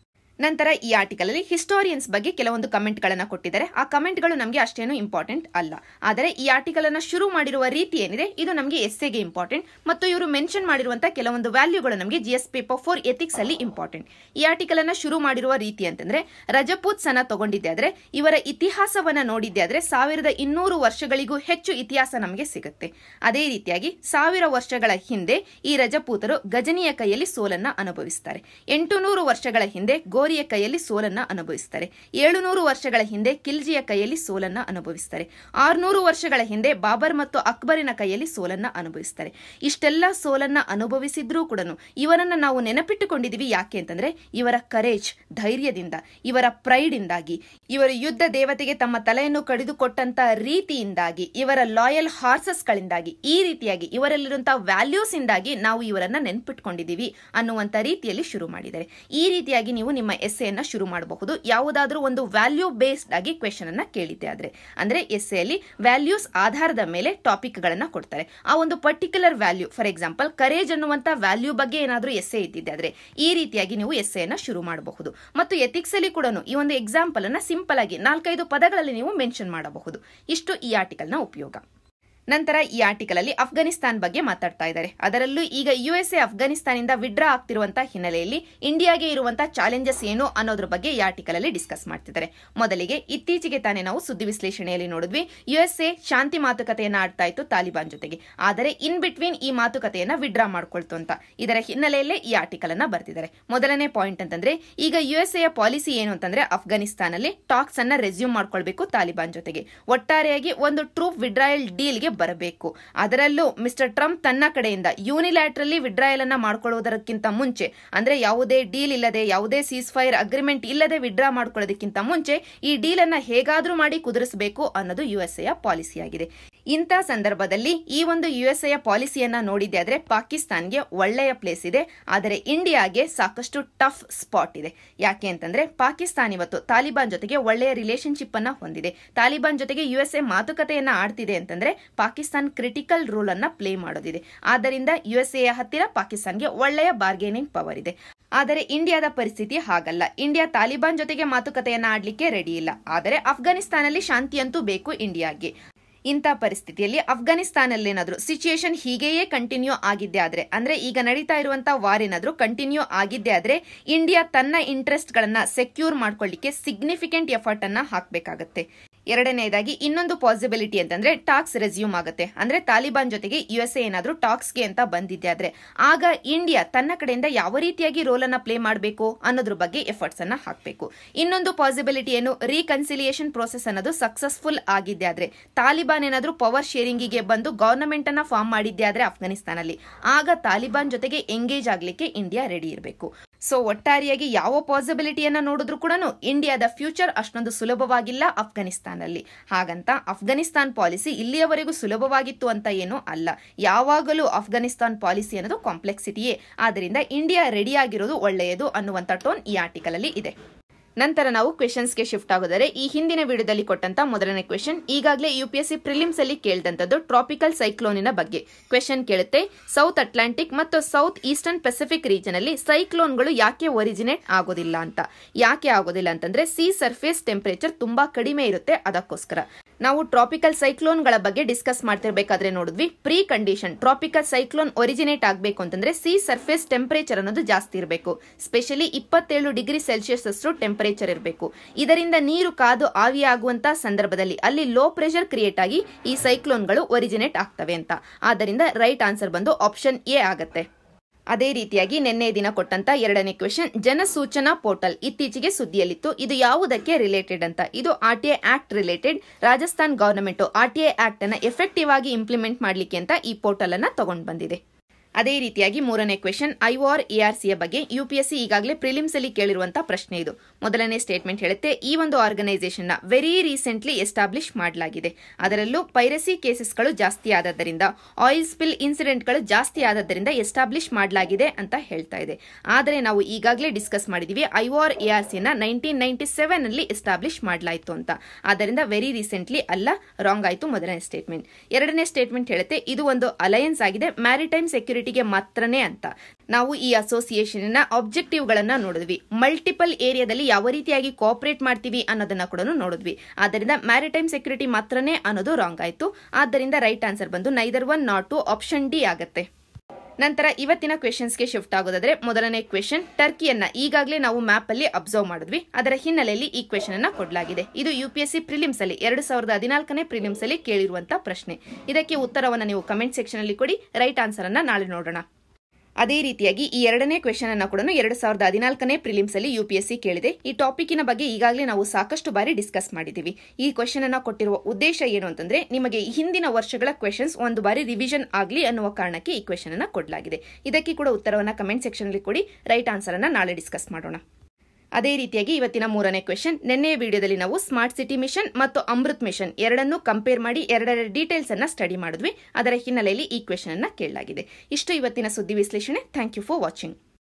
[SPEAKER 1] ನಂತರ ಈ ಆರ್ಟಿಕಲ್ ಅಲ್ಲಿ ಹಿಸ್ಟೋರಿಯನ್ಸ್ ಬಗ್ಗೆ ಕೆಲವೊಂದು ಕಮೆಂಟ್ ಗಳನ್ನ ಕೊಟ್ಟಿದ್ದಾರೆ ಆ ಕಮೆಂಟ್ಗಳು ನಮಗೆ ಅಷ್ಟೇನು ಇಂಪಾರ್ಟೆಂಟ್ ಅಲ್ಲ ಆದರೆ ಈ ಆರ್ಟಿಕಲ್ ಅನ್ನ ಶುರು ಮಾಡಿರುವ ರೀತಿ ಏನಿದೆ ಇದು ನಮಗೆ ಎಸ್ಸೆಗೆ ಇಂಪಾರ್ಟೆಂಟ್ ಮತ್ತು ಇವರು ಮೆನ್ಷನ್ ಮಾಡಿರುವಂತಹ ಕೆಲವೊಂದು ವ್ಯಾಲ್ಯೂಗಳು ನಮಗೆ G S paper four ethics ಅಲ್ಲಿ ಇಂಪಾರ್ಟೆಂಟ್ ಈ ಆರ್ಟಿಕಲ್ ಅನ್ನ ಶುರು ಮಾಡಿರುವ ರೀತಿ ಅಂತಂದ್ರೆ ರಜಪೂತ್ ಸನ ತಗೊಂಡಿದ್ದೆ ಆದ್ರೆ ಇವರ ಇತಿಹಾಸವನ್ನ ನೋಡಿದ್ದೆ ಆದ್ರೆ ಸಾವಿರದ ಇನ್ನೂರು ವರ್ಷಗಳಿಗೂ ಹೆಚ್ಚು ಇತಿಹಾಸ ನಮಗೆ ಸಿಗುತ್ತೆ ಅದೇ ರೀತಿಯಾಗಿ ಸಾವಿರ ವರ್ಷಗಳ ಹಿಂದೆ ಈ ರಜಪೂತರು ಗಜನಿಯ ಕೈಯಲ್ಲಿ ಸೋಲನ್ನ ಅನುಭವಿಸ್ತಾರೆ ಎಂಟು ನೂರು ವರ್ಷಗಳ ಹಿಂದೆ ಗೋರಿಯ ಕೈಯಲ್ಲಿ ಸೋಲನ್ನ ಅನುಭವಿಸ್ತಾರೆ ಏಳುನೂರು ವರ್ಷಗಳ ಹಿಂದೆ ಕಿಲ್ಜಿಯ ಕೈಯಲ್ಲಿ ಸೋಲನ್ನ ಅನುಭವಿಸ್ತಾರೆ ಆರ್ನೂರು ವರ್ಷಗಳ ಹಿಂದೆ ಬಾಬರ್ ಮತ್ತು ಅಕ್ಬರಿನ ಕೈಯಲ್ಲಿ ಸೋಲನ್ನ ಅನುಭವಿಸ್ತಾರೆ ಇಷ್ಟೆಲ್ಲ ಸೋಲನ್ನ ಅನುಭವಿಸಿದ್ರೂ ಕೂಡ ಇವರನ್ನ ನಾವು ನೆನಪಿಟ್ಟುಕೊಂಡಿದೀವಿ ಯಾಕೆ ಅಂತಂದ್ರೆ ಇವರ ಕರೇಜ್ ಧೈರ್ಯದಿಂದ ಇವರ ಪ್ರೈಡ್ ಇಂದಾಗಿ ಇವರು ಯುದ್ಧ ದೇವತೆಗೆ ತಮ್ಮ ತಲೆಯನ್ನು ಕಡಿದುಕೊಟ್ಟಂತ ರೀತಿಯಿಂದಾಗಿ ಇವರ ಲಾಯಲ್ ಹಾರ್ಸಸ್ ಗಳಿಂದಾಗಿ ಈ ರೀತಿಯಾಗಿ ಇವರಲ್ಲಿರುವಂತಹ ವ್ಯಾಲ್ಯೂಸ್ ಇಂದಾಗಿ ನಾವು ಇವರನ್ನ ನೆನ್ಪಿಟ್ಕೊಂಡಿದೀವಿ ಅನ್ನುವಂತ ರೀತಿಯಲ್ಲಿ ಶುರು ಮಾಡಿದ್ದಾರೆ ಈ ರೀತಿಯಾಗಿ ನೀವು ನಿಮ್ಮ ಎಸ್ಸೆಯನ್ನ ಶುರು ಮಾಡಬಹುದು ಯಾವುದಾದ್ರೂ ಒಂದು ವ್ಯಾಲ್ಯೂ ಬೇಸ್ಡ್ ಆಗಿ ಕ್ವೆಶನ್ ಅನ್ನ ಕೇಳಿದ್ದೆ ಆದ್ರೆ ಅಂದ್ರೆ ಎಸ್ಸೆಯಲ್ಲಿ ವ್ಯಾಲ್ಯೂಸ್ ಆಧಾರದ ಮೇಲೆ ಟಾಪಿಕ್ ಗಳನ್ನ ಕೊಡ್ತಾರೆ ಆ ಒಂದು particular value for example courage ಅನ್ನುವಂತ ವ್ಯಾಲ್ಯೂ ಬಗ್ಗೆ ಏನಾದ್ರೂ ಎಸ್ಸೆ ಇದ್ದಿದೆ ಆದ್ರೆ ಈ ರೀತಿಯಾಗಿ ನೀವು ಎಸ್ಸೆಯನ್ನ ಶುರು ಮಾಡಬಹುದು ಮತ್ತು ಎಥಿಕ್ಸ್ ಅಲ್ಲಿ ಕೂಡ ಈ ಒಂದು ಎಕ್ಸಾಂಪಲ್ ಅನ್ನ ಸಿಂಪಲ್ ಆಗಿ ನಾಲ್ಕೈದು ಪದಗಳಲ್ಲಿ ನೀವು ಮೆನ್ಷನ್ ಮಾಡಬಹುದು ಇಷ್ಟು ಈ ಆರ್ಟಿಕಲ್ ನ ಉಪಯೋಗ ನಂತರ ಈ ಆರ್ಟಿಕಲ್ ಅಲ್ಲಿ ಅಫ್ಘಾನಿಸ್ತಾನ್ ಬಗ್ಗೆ ಮಾತಾಡ್ತಾ ಇದ್ದಾರೆ ಅದರಲ್ಲೂ ಈಗ ಯು ಎಸ್ ಎ ಅಫ್ಘಾನಿಸ್ತಾನಿಂದ ವಿಡ್ರಾ ಆಗ್ತಿರುವಂತಹ ಹಿನ್ನೆಲೆಯಲ್ಲಿ ಇಂಡಿಯಾಗೆ ಇರುವಂತಹ ಚಾಲೆಂಜಸ್ ಏನು ಅನ್ನೋದ್ರ ಬಗ್ಗೆ ಈ ಆರ್ಟಿಕಲ್ ಅಲ್ಲಿ ಡಿಸ್ಕಸ್ ಮಾಡ್ತಿದ್ದಾರೆ ಮೊದಲಿಗೆ ಇತ್ತೀಚೆಗೆ ತಾನೇ ನಾವು ಸುದ್ದಿ ವಿಶ್ಲೇಷಣೆಯಲ್ಲಿ ನೋಡಿದ್ವಿ ಯು ಎಸ್ ಎ ಶಾಂತಿ ಮಾತುಕತೆಯನ್ನ ಆಡ್ತಾ ಇತ್ತು ತಾಲಿಬಾನ್ ಜೊತೆಗೆ ಆದರೆ ಇನ್ ಬಿಟ್ವೀನ್ ಈ ಮಾತುಕತೆಯನ್ನ ವಿಡ್ರಾ ಮಾಡ್ಕೊಳ್ತು ಅಂತ ಇದರ ಹಿನ್ನೆಲೆಯಲ್ಲೇ ಈ ಆರ್ಟಿಕಲ್ ಅನ್ನ ಬರ್ತಿದ್ದಾರೆ ಮೊದಲನೇ ಪಾಯಿಂಟ್ ಅಂತಂದ್ರೆ ಈಗ ಯು ಎಸ್ ಎ ಪಾಲಿಸಿ ಏನು ಅಂತಂದ್ರೆ ಅಫ್ಘಾನಿಸ್ತಾನಲ್ಲಿ ಟಾಕ್ಸ್ ಅನ್ನ ರೆಸ್ಯೂಮ್ ಮಾಡ್ಕೊಳ್ಬೇಕು ತಾಲಿಬಾನ್ ಜೊತೆಗೆ ಒಟ್ಟಾರೆಯಾಗಿ ಒಂದು ಟ್ರೂಪ್ ವಿಡ್ರಾಯಲ್ ಡೀಲ್ಗೆ ಬರಬೇಕು ಅದರಲ್ಲೂ ಮಿಸ್ಟರ್ ಟ್ರಂಪ್ ತನ್ನ ಕಡೆಯಿಂದ ಯೂನಿಲ್ಯಾಟ್ರಲಿ ವಿಡ್ರಾಯಲ್ ಅನ್ನ ಮಾಡ್ಕೊಳ್ಳುವುದಕ್ಕಿಂತ ಮುಂಚೆ ಅಂದ್ರೆ ಯಾವುದೇ ಡೀಲ್ ಇಲ್ಲದೆ ಯಾವುದೇ ಸೀಸ್ ಫೈರ್ ಅಗ್ರಿಮೆಂಟ್ ಇಲ್ಲದೆ ವಿಡ್ರಾ ಮಾಡ್ಕೊಳ್ಳೋದಕ್ಕಿಂತ ಮುಂಚೆ ಈ ಡೀಲ್ ಅನ್ನ ಹೇಗಾದ್ರೂ ಮಾಡಿ ಕುದುರಿಸಬೇಕು ಅನ್ನೋದು ಯು ಎಸ್ ಎಯ ಪಾಲಿಸಿ ಆಗಿದೆ ಇಂಥ ಸಂದರ್ಭದಲ್ಲಿ ಈ ಒಂದು ಯು ಎಸ್ ಎಯ ಪಾಲಿಸಿಯನ್ನ ನೋಡಿದ್ದೆ ಆದ್ರೆ ಪಾಕಿಸ್ತಾನ್ಗೆ ಒಳ್ಳೆಯ ಪ್ಲೇಸ್ ಇದೆ ಆದರೆ ಇಂಡಿಯಾಗೆ ಸಾಕಷ್ಟು ಟಫ್ ಸ್ಪಾಟ್ ಇದೆ ಯಾಕೆ ಅಂತಂದ್ರೆ ಪಾಕಿಸ್ತಾನ್ ಇವತ್ತು ತಾಲಿಬಾನ್ ಜೊತೆಗೆ ಒಳ್ಳೆಯ ರಿಲೇಶನ್ಶಿಪ್ ಅನ್ನ ಹೊಂದಿದೆ ತಾಲಿಬಾನ್ ಜೊತೆಗೆ ಯು ಎಸ್ ಎ ಮಾತುಕತೆಯನ್ನ ಆಡ್ತಿದೆ ಅಂತಂದ್ರೆ ಪಾಕಿಸ್ತಾನ್ ಕ್ರಿಟಿಕಲ್ ರೋಲ್ ಅನ್ನ ಪ್ಲೇ ಮಾಡೋದಿದೆ ಆದ್ದರಿಂದ ಯು ಎಸ್ ಎ ಹತ್ತಿರ ಪಾಕಿಸ್ತಾನ್ಗೆ ಒಳ್ಳೆಯ ಬಾರ್ಗೇನಿಂಗ್ ಪವರ್ ಇದೆ ಆದರೆ ಇಂಡಿಯಾದ ಪರಿಸ್ಥಿತಿ ಹಾಗಲ್ಲ ಇಂಡಿಯಾ ತಾಲಿಬಾನ್ ಜೊತೆಗೆ ಮಾತುಕತೆಯನ್ನ ಆಡ್ಲಿಕ್ಕೆ ರೆಡಿ ಇಲ್ಲ ಆದರೆ ಅಫ್ಘಾನಿಸ್ತಾನಲ್ಲಿ ಶಾಂತಿಯಂತೂ ಬೇಕು ಇಂಡಿಯಾಗೆ ಇಂಥ ಪರಿಸ್ಥಿತಿಯಲ್ಲಿ ಅಫ್ಘಾನಿಸ್ತಾನಲ್ಲೇನಾದ್ರೂ ಸಿಚುಯೇಷನ್ ಹೀಗೆಯೇ ಕಂಟಿನ್ಯೂ ಆಗಿದ್ದೆ ಆದ್ರೆ ಅಂದ್ರೆ ಈಗ ನಡೀತಾ ಇರುವಂತಹ ವಾರ್ ಏನಾದ್ರೂ ಕಂಟಿನ್ಯೂ ಆಗಿದ್ದೆ ಆದ್ರೆ ಇಂಡಿಯಾ ತನ್ನ ಇಂಟ್ರೆಸ್ಟ್ ಗಳನ್ನ ಸೆಕ್ಯೂರ್ ಮಾಡ್ಕೊಳ್ಳಿಕ್ಕೆ ಸಿಗ್ನಿಫಿಕೆಂಟ್ ಎಫರ್ಟ್ ಅನ್ನ ಹಾಕಬೇಕಾಗತ್ತೆ ಎರಡನೇದಾಗಿ ಇನ್ನೊಂದು ಪಾಸಿಬಿಲಿಟಿ ಅಂತಂದ್ರೆ ಟಾಕ್ಸ್ ರೆಸ್ಯೂಮ್ ಆಗುತ್ತೆ ಅಂದ್ರೆ ತಾಲಿಬಾನ್ ಜೊತೆಗೆ ಯು ಎಸ್ ಎ ಏನಾದ್ರೂ ಟಾಕ್ಸ್ಗೆ ಅಂತ ಬಂದಿದ್ದೆ ಆದ್ರೆ ಆಗ ಇಂಡಿಯಾ ತನ್ನ ಕಡೆಯಿಂದ ಯಾವ ರೀತಿಯಾಗಿ ರೋಲ್ ಅನ್ನ ಪ್ಲೇ ಮಾಡಬೇಕು ಅನ್ನೋದ್ರ ಬಗ್ಗೆ ಎಫರ್ಟ್ಸ್ ಅನ್ನ ಹಾಕಬೇಕು ಇನ್ನೊಂದು ಪಾಸಿಬಿಲಿಟಿ ಏನು ರೀಕನ್ಸಿಲಿಯೇಷನ್ ಪ್ರೋಸೆಸ್ ಅನ್ನೋದು ಸಕ್ಸಸ್ಫುಲ್ ಆಗಿದ್ದೆ ಆದ್ರೆ ತಾಲಿಬಾನ್ ಏನಾದ್ರೂ ಪವರ್ ಶೇರಿಂಗಿಗೆ ಬಂದು ಗವರ್ನಮೆಂಟ್ ಅನ್ನ ಫಾರ್ಮ್ ಮಾಡಿದ್ದೆ ಆದ್ರೆ ಅಫ್ಘಾನಿಸ್ತಾನಲ್ಲಿ ಆಗ ತಾಲಿಬಾನ್ ಜೊತೆಗೆ ಎಂಗೇಜ್ ಆಗ್ಲಿಕ್ಕೆ ಇಂಡಿಯಾ ರೆಡಿ ಇರಬೇಕು ಸೊ ಒಟ್ಟಾರೆಯಾಗಿ ಯಾವ ಪಾಸಿಬಿಲಿಟಿಯನ್ನ ನೋಡಿದ್ರು ಕೂಡ ಇಂಡಿಯಾದ ಫ್ಯೂಚರ್ ಅಷ್ಟೊಂದು ಸುಲಭವಾಗಿಲ್ಲ ಅಫ್ಘಾನಿಸ್ತಾನಲ್ಲಿ ಹಾಗಂತ ಅಫ್ಘಾನಿಸ್ತಾನ್ ಪಾಲಿಸಿ ಇಲ್ಲಿಯವರೆಗೂ ಸುಲಭವಾಗಿತ್ತು ಅಂತ ಏನೂ ಅಲ್ಲ ಯಾವಾಗಲೂ ಅಫ್ಘಾನಿಸ್ತಾನ್ ಪಾಲಿಸಿ ಅನ್ನೋದು ಕಾಂಪ್ಲೆಕ್ಸಿಟಿಯೇ ಆದ್ದರಿಂದ ಇಂಡಿಯಾ ರೆಡಿ ಆಗಿರೋದು ಒಳ್ಳೆಯದು ಅನ್ನುವಂಥ ಟೋನ್ ಈ ಆರ್ಟಿಕಲ್ ಅಲ್ಲಿ ಇದೆ ನಂತರ ನಾವು ಕ್ವೆಶನ್ಸ್ಗೆ ಶಿಫ್ಟ್ ಆಗೋದರೆ ಈ ಹಿಂದಿನ ವಿಡಿಯೋದಲ್ಲಿ ಕೊಟ್ಟಂತ ಮೊದಲನೇ ಕ್ವೆಶನ್ ಈಗಾಗಲೇ U P S C prelims ಅಲ್ಲಿ ಕೇಳಿದಂಥದ್ದು ಟ್ರಾಪಿಕಲ್ ಸೈಕ್ಲೋನಿನ ಬಗ್ಗೆ ಕ್ವೆಶನ್ ಕೇಳುತ್ತೆ ಸೌತ್ ಅಟ್ಲಾಂಟಿಕ್ ಮತ್ತು ಸೌತ್ ಈಸ್ಟರ್ನ್ ಪೆಸಿಫಿಕ್ ರೀಜನ್ ಅಲ್ಲಿ ಸೈಕ್ಲೋನ್ಗಳು ಯಾಕೆ ಒರಿಜಿನೇಟ್ ಆಗೋದಿಲ್ಲ ಅಂತ ಯಾಕೆ ಆಗೋದಿಲ್ಲ ಅಂತಂದ್ರೆ ಸಿ ಸರ್ಫೇಸ್ ಟೆಂಪರೇಚರ್ ತುಂಬಾ ಕಡಿಮೆ ಇರುತ್ತೆ ಅದಕ್ಕೋಸ್ಕರ ನಾವು ಟ್ರಾಪಿಕಲ್ ಸೈಕ್ಲೋನ್ಗಳ ಬಗ್ಗೆ ಡಿಸ್ಕಸ್ ಮಾಡ್ತಿರ್ಬೇಕಾದ್ರೆ ನೋಡಿದ್ವಿ precondition tropical cyclone originate ಆಗಬೇಕು ಅಂತಂದ್ರೆ ಸಿ ಸರ್ಫೇಸ್ ಟೆಂಪರೇಚರ್ ಅನ್ನೋದು ಜಾಸ್ತಿ ಇರಬೇಕು ಸ್ಪೆಷಲಿ ಇಪ್ಪತ್ತೇಳು ಡಿಗ್ರಿ ಸೆಲ್ಸಿಯಸ್ ಅಷ್ಟು ಟೆಂಪರೇಚರ್ ಇರಬೇಕು ಇದರಿಂದ ನೀರು ಕಾದು ಆವಿಯಾಗುವಂತ ಸಂದರ್ಭದಲ್ಲಿ ಅಲ್ಲಿ ಲೋ ಪ್ರೆಷರ್ ಕ್ರಿಯೇಟ್ ಆಗಿ ಈ ಸೈಕ್ಲೋನ್ಗಳು ಒರಿಜಿನೇಟ್ ಆಗ್ತವೆ ಅಂತ ಆದ್ದರಿಂದ ರೈಟ್ ಆನ್ಸರ್ ಬಂದು ಆಪ್ಷನ್ ಎ ಆಗತ್ತೆ ಅದೇ ರೀತಿಯಾಗಿ ನಿನ್ನೆ ದಿನ ಕೊಟ್ಟಂತ ಎರಡನೇ ಕ್ವೆಶನ್ ಜನಸೂಚನಾ ಪೋರ್ಟಲ್ ಇತ್ತೀಚೆಗೆ ಸುದ್ದಿಯಲ್ಲಿತ್ತು ಇದು ಯಾವುದಕ್ಕೆ ರಿಲೇಟೆಡ್ ಅಂತ ಇದು R T act related Rajasthan government R T act ಅನ್ನ ಎಫೆಕ್ಟಿವ್ ಆಗಿ ಇಂಪ್ಲಿಮೆಂಟ್ ಮಾಡ್ಲಿಕ್ಕೆ ಅಂತ ಈ ಪೋರ್ಟಲ್ ಅನ್ನ ತಗೊಂಡು ಬಂದಿದೆ ಅದೇ ರೀತಿಯಾಗಿ ಮೂರನೇ ಕ್ವೆಶನ್ ಐಒಆರ್ ಎಆರ್ ಸಿಯ ಬಗ್ಗೆ ಯುಪಿಎಸ್ಸಿ ಈಗಾಗಲೇ ಪ್ರಿಲಿಮ್ಸ್ ಅಲ್ಲಿ ಕೇಳಿರುವಂತಹ ಪ್ರಶ್ನೆ ಇದು ಮೊದಲನೇ ಸ್ಟೇಟ್ಮೆಂಟ್ ಹೇಳುತ್ತೆ ಈ ಒಂದು ಆರ್ಗನೈಸೇಷನ್ ನ ವೆರಿ ರೀಸೆಂಟ್ಲಿ ಎಸ್ಟಾಬ್ಲಿಷ್ ಮಾಡಲಾಗಿದೆ ಅದರಲ್ಲೂ ಪೈರಸಿ ಕೇಸಸ್ಗಳು ಜಾಸ್ತಿ ಆದದ್ದರಿಂದ ಆಯಿಲ್ ಸ್ಪಿಲ್ ಇನ್ಸಿಡೆಂಟ್ಗಳು ಜಾಸ್ತಿ ಆದದ್ದರಿಂದ ಎಸ್ಟಾಬ್ಲಿಷ್ ಮಾಡಲಾಗಿದೆ ಅಂತ ಹೇಳ್ತಾ ಇದೆ ಆದರೆ ನಾವು ಈಗಾಗಲೇ ಡಿಸ್ಕಸ್ ಮಾಡಿದೀವಿ ಐಒಆರ್ ಎಆರ್ ಸಿ ನ ನೈನ್ಟೀನ್ ನೈನ್ಟಿ ಸೆವೆನ್ ಅಲ್ಲಿ ಎಸ್ಟಾಬ್ಲಿಷ್ ಮಾಡಲಾಯಿತು ಅಂತ ಆದ್ದರಿಂದ ವೆರಿ ರೀಸೆಂಟ್ಲಿ ಅಲ್ಲ ರಾಂಗ್ ಆಯಿತು ಮೊದಲನೇ ಸ್ಟೇಟ್ಮೆಂಟ್ ಎರಡನೇ ಸ್ಟೇಟ್ಮೆಂಟ್ ಹೇಳುತ್ತೆ ಇದು ಒಂದು ಅಲಯನ್ಸ್ ಆಗಿದೆ ಮ್ಯಾರಿಟೈಮ್ ಸೆಕ್ಯೂರಿಟಿಗೆ ಮಾತ್ರನೇ ಅಂತ ನಾವು ಈ ಅಸೋಸಿಯೇಷನ್ ಆಬ್ಜೆಕ್ಟಿವ್ ಗಳನ್ನ ನೋಡಿದ್ವಿ ಮಲ್ಟಿಪಲ್ ಏರಿಯಾದಲ್ಲಿ ಯಾವ ರೀತಿಯಾಗಿ ಕೋಆಪರೇಟ್ ಮಾಡ್ತೀವಿ ಅನ್ನೋದನ್ನ ಕೂಡ ನೋಡಿದ್ವಿ ಆದ್ದರಿಂದ ಮ್ಯಾರಿಟೈಮ್ ಸೆಕ್ಯೂರಿಟಿ ಮಾತ್ರನೇ ಅನ್ನೋದು ರಾಂಗ್ ಆಯ್ತು ಆದ್ದರಿಂದ ರೈಟ್ ಆನ್ಸರ್ ಬಂದು neither one not two option D ಆಗುತ್ತೆ ನಂತರ ಇವತ್ತಿನ ಕ್ವೆಶನ್ಸ್ಗೆ ಶಿಫ್ಟ್ ಆಗೋದಾದ್ರೆ ಮೊದಲನೇ ಕ್ವೆಶನ್ ಟರ್ಕಿಯನ್ನ ಈಗಾಗಲೇ ನಾವು ಮ್ಯಾಪ್ ಅಲ್ಲಿ ಅಬ್ಸರ್ವ್ ಮಾಡಿದ್ವಿ ಅದರ ಹಿನ್ನೆಲೆಯಲ್ಲಿ ಈ ಕ್ವೆಶನ್ ಅನ್ನ ಕೊಡಲಾಗಿದೆ ಇದು ಯುಪಿಎಸ್ಸಿ ಪ್ರಿಲಿಮ್ಸ್ ಅಲ್ಲಿ ಎರಡು ಸಾವಿರದ ಹದಿನಾಲ್ಕನೇ ಪ್ರಿಲಿಮ್ಸ್ ಅಲ್ಲಿ ಕೇಳಿರುವಂತಹ ಪ್ರಶ್ನೆ ಇದಕ್ಕೆ ಉತ್ತರವನ್ನು ನೀವು ಕಮೆಂಟ್ ಸೆಕ್ಷನ್ ಅಲ್ಲಿ ಕೊಡಿ ರೈಟ್ ಆನ್ಸರ್ ಅನ್ನ ನಾಳೆ ನೋಡೋಣ ಅದೇ ರೀತಿಯಾಗಿ ಈ ಎರಡನೇ ಕ್ವೆಶನ್ ಅನ್ನ ಕೂಡ ಎರಡು ಸಾವಿರದ ಹದಿನಾಲ್ಕನೇ ಪ್ರಿಲಿಮ್ಸ್ ಅಲ್ಲಿ ಯುಪಿಎಸ್ಸಿ ಕೇಳಿದೆ ಈ ಟಾಪಿಕ್ನ ಬಗ್ಗೆ ಈಗಾಗಲೇ ನಾವು ಸಾಕಷ್ಟು ಬಾರಿ ಡಿಸ್ಕಸ್ ಮಾಡಿದ್ದೀವಿ ಈ ಕ್ವೆಶನ್ ಅನ್ನ ಕೊಟ್ಟಿರುವ ಉದ್ದೇಶ ಏನು ಅಂತಂದ್ರೆ ನಿಮಗೆ ಹಿಂದಿನ ವರ್ಷಗಳ ಕ್ವೆಶನ್ಸ್ ಒಂದು ಬಾರಿ ರಿವಿಷನ್ ಆಗಲಿ ಅನ್ನುವ ಕಾರಣಕ್ಕೆ ಈ ಕ್ವೆಶನ್ ಅನ್ನ ಕೊಡಲಾಗಿದೆ ಇದಕ್ಕೆ ಕೂಡ ಉತ್ತರವನ್ನ ಕಮೆಂಟ್ ಸೆಕ್ಷನ್ ಅಲ್ಲಿ ಕೊಡಿ ರೈಟ್ ಆನ್ಸರ್ ಅನ್ನ ನಾಳೆ ಡಿಸ್ಕಸ್ ಮಾಡೋಣ ಅದೇ ರೀತಿಯಾಗಿ ಇವತ್ತಿನ ಮೂರನೇ ಕ್ವೆಶನ್ ನಿನ್ನೆಯ ವಿಡಿಯೋದಲ್ಲಿ ನಾವು ಸ್ಮಾರ್ಟ್ ಸಿಟಿ ಮಿಷನ್ ಮತ್ತು ಅಮೃತ್ ಮಿಷನ್ ಎರಡನ್ನೂ ಕಂಪೇರ್ ಮಾಡಿ ಎರಡರ ಡೀಟೇಲ್ಸ್ ಅನ್ನ ಸ್ಟಡಿ ಮಾಡಿದ್ವಿ ಅದರ ಹಿನ್ನೆಲೆಯಲ್ಲಿ ಈ ಕ್ವೆಶನ್ ಅನ್ನ ಕೇಳಲಾಗಿದೆ ಇಷ್ಟು ಇವತ್ತಿನ ಸುದ್ದಿ ವಿಶ್ಲೇಷಣೆ ಥ್ಯಾಂಕ್ ಯು ಫಾರ್ ವಾಚಿಂಗ್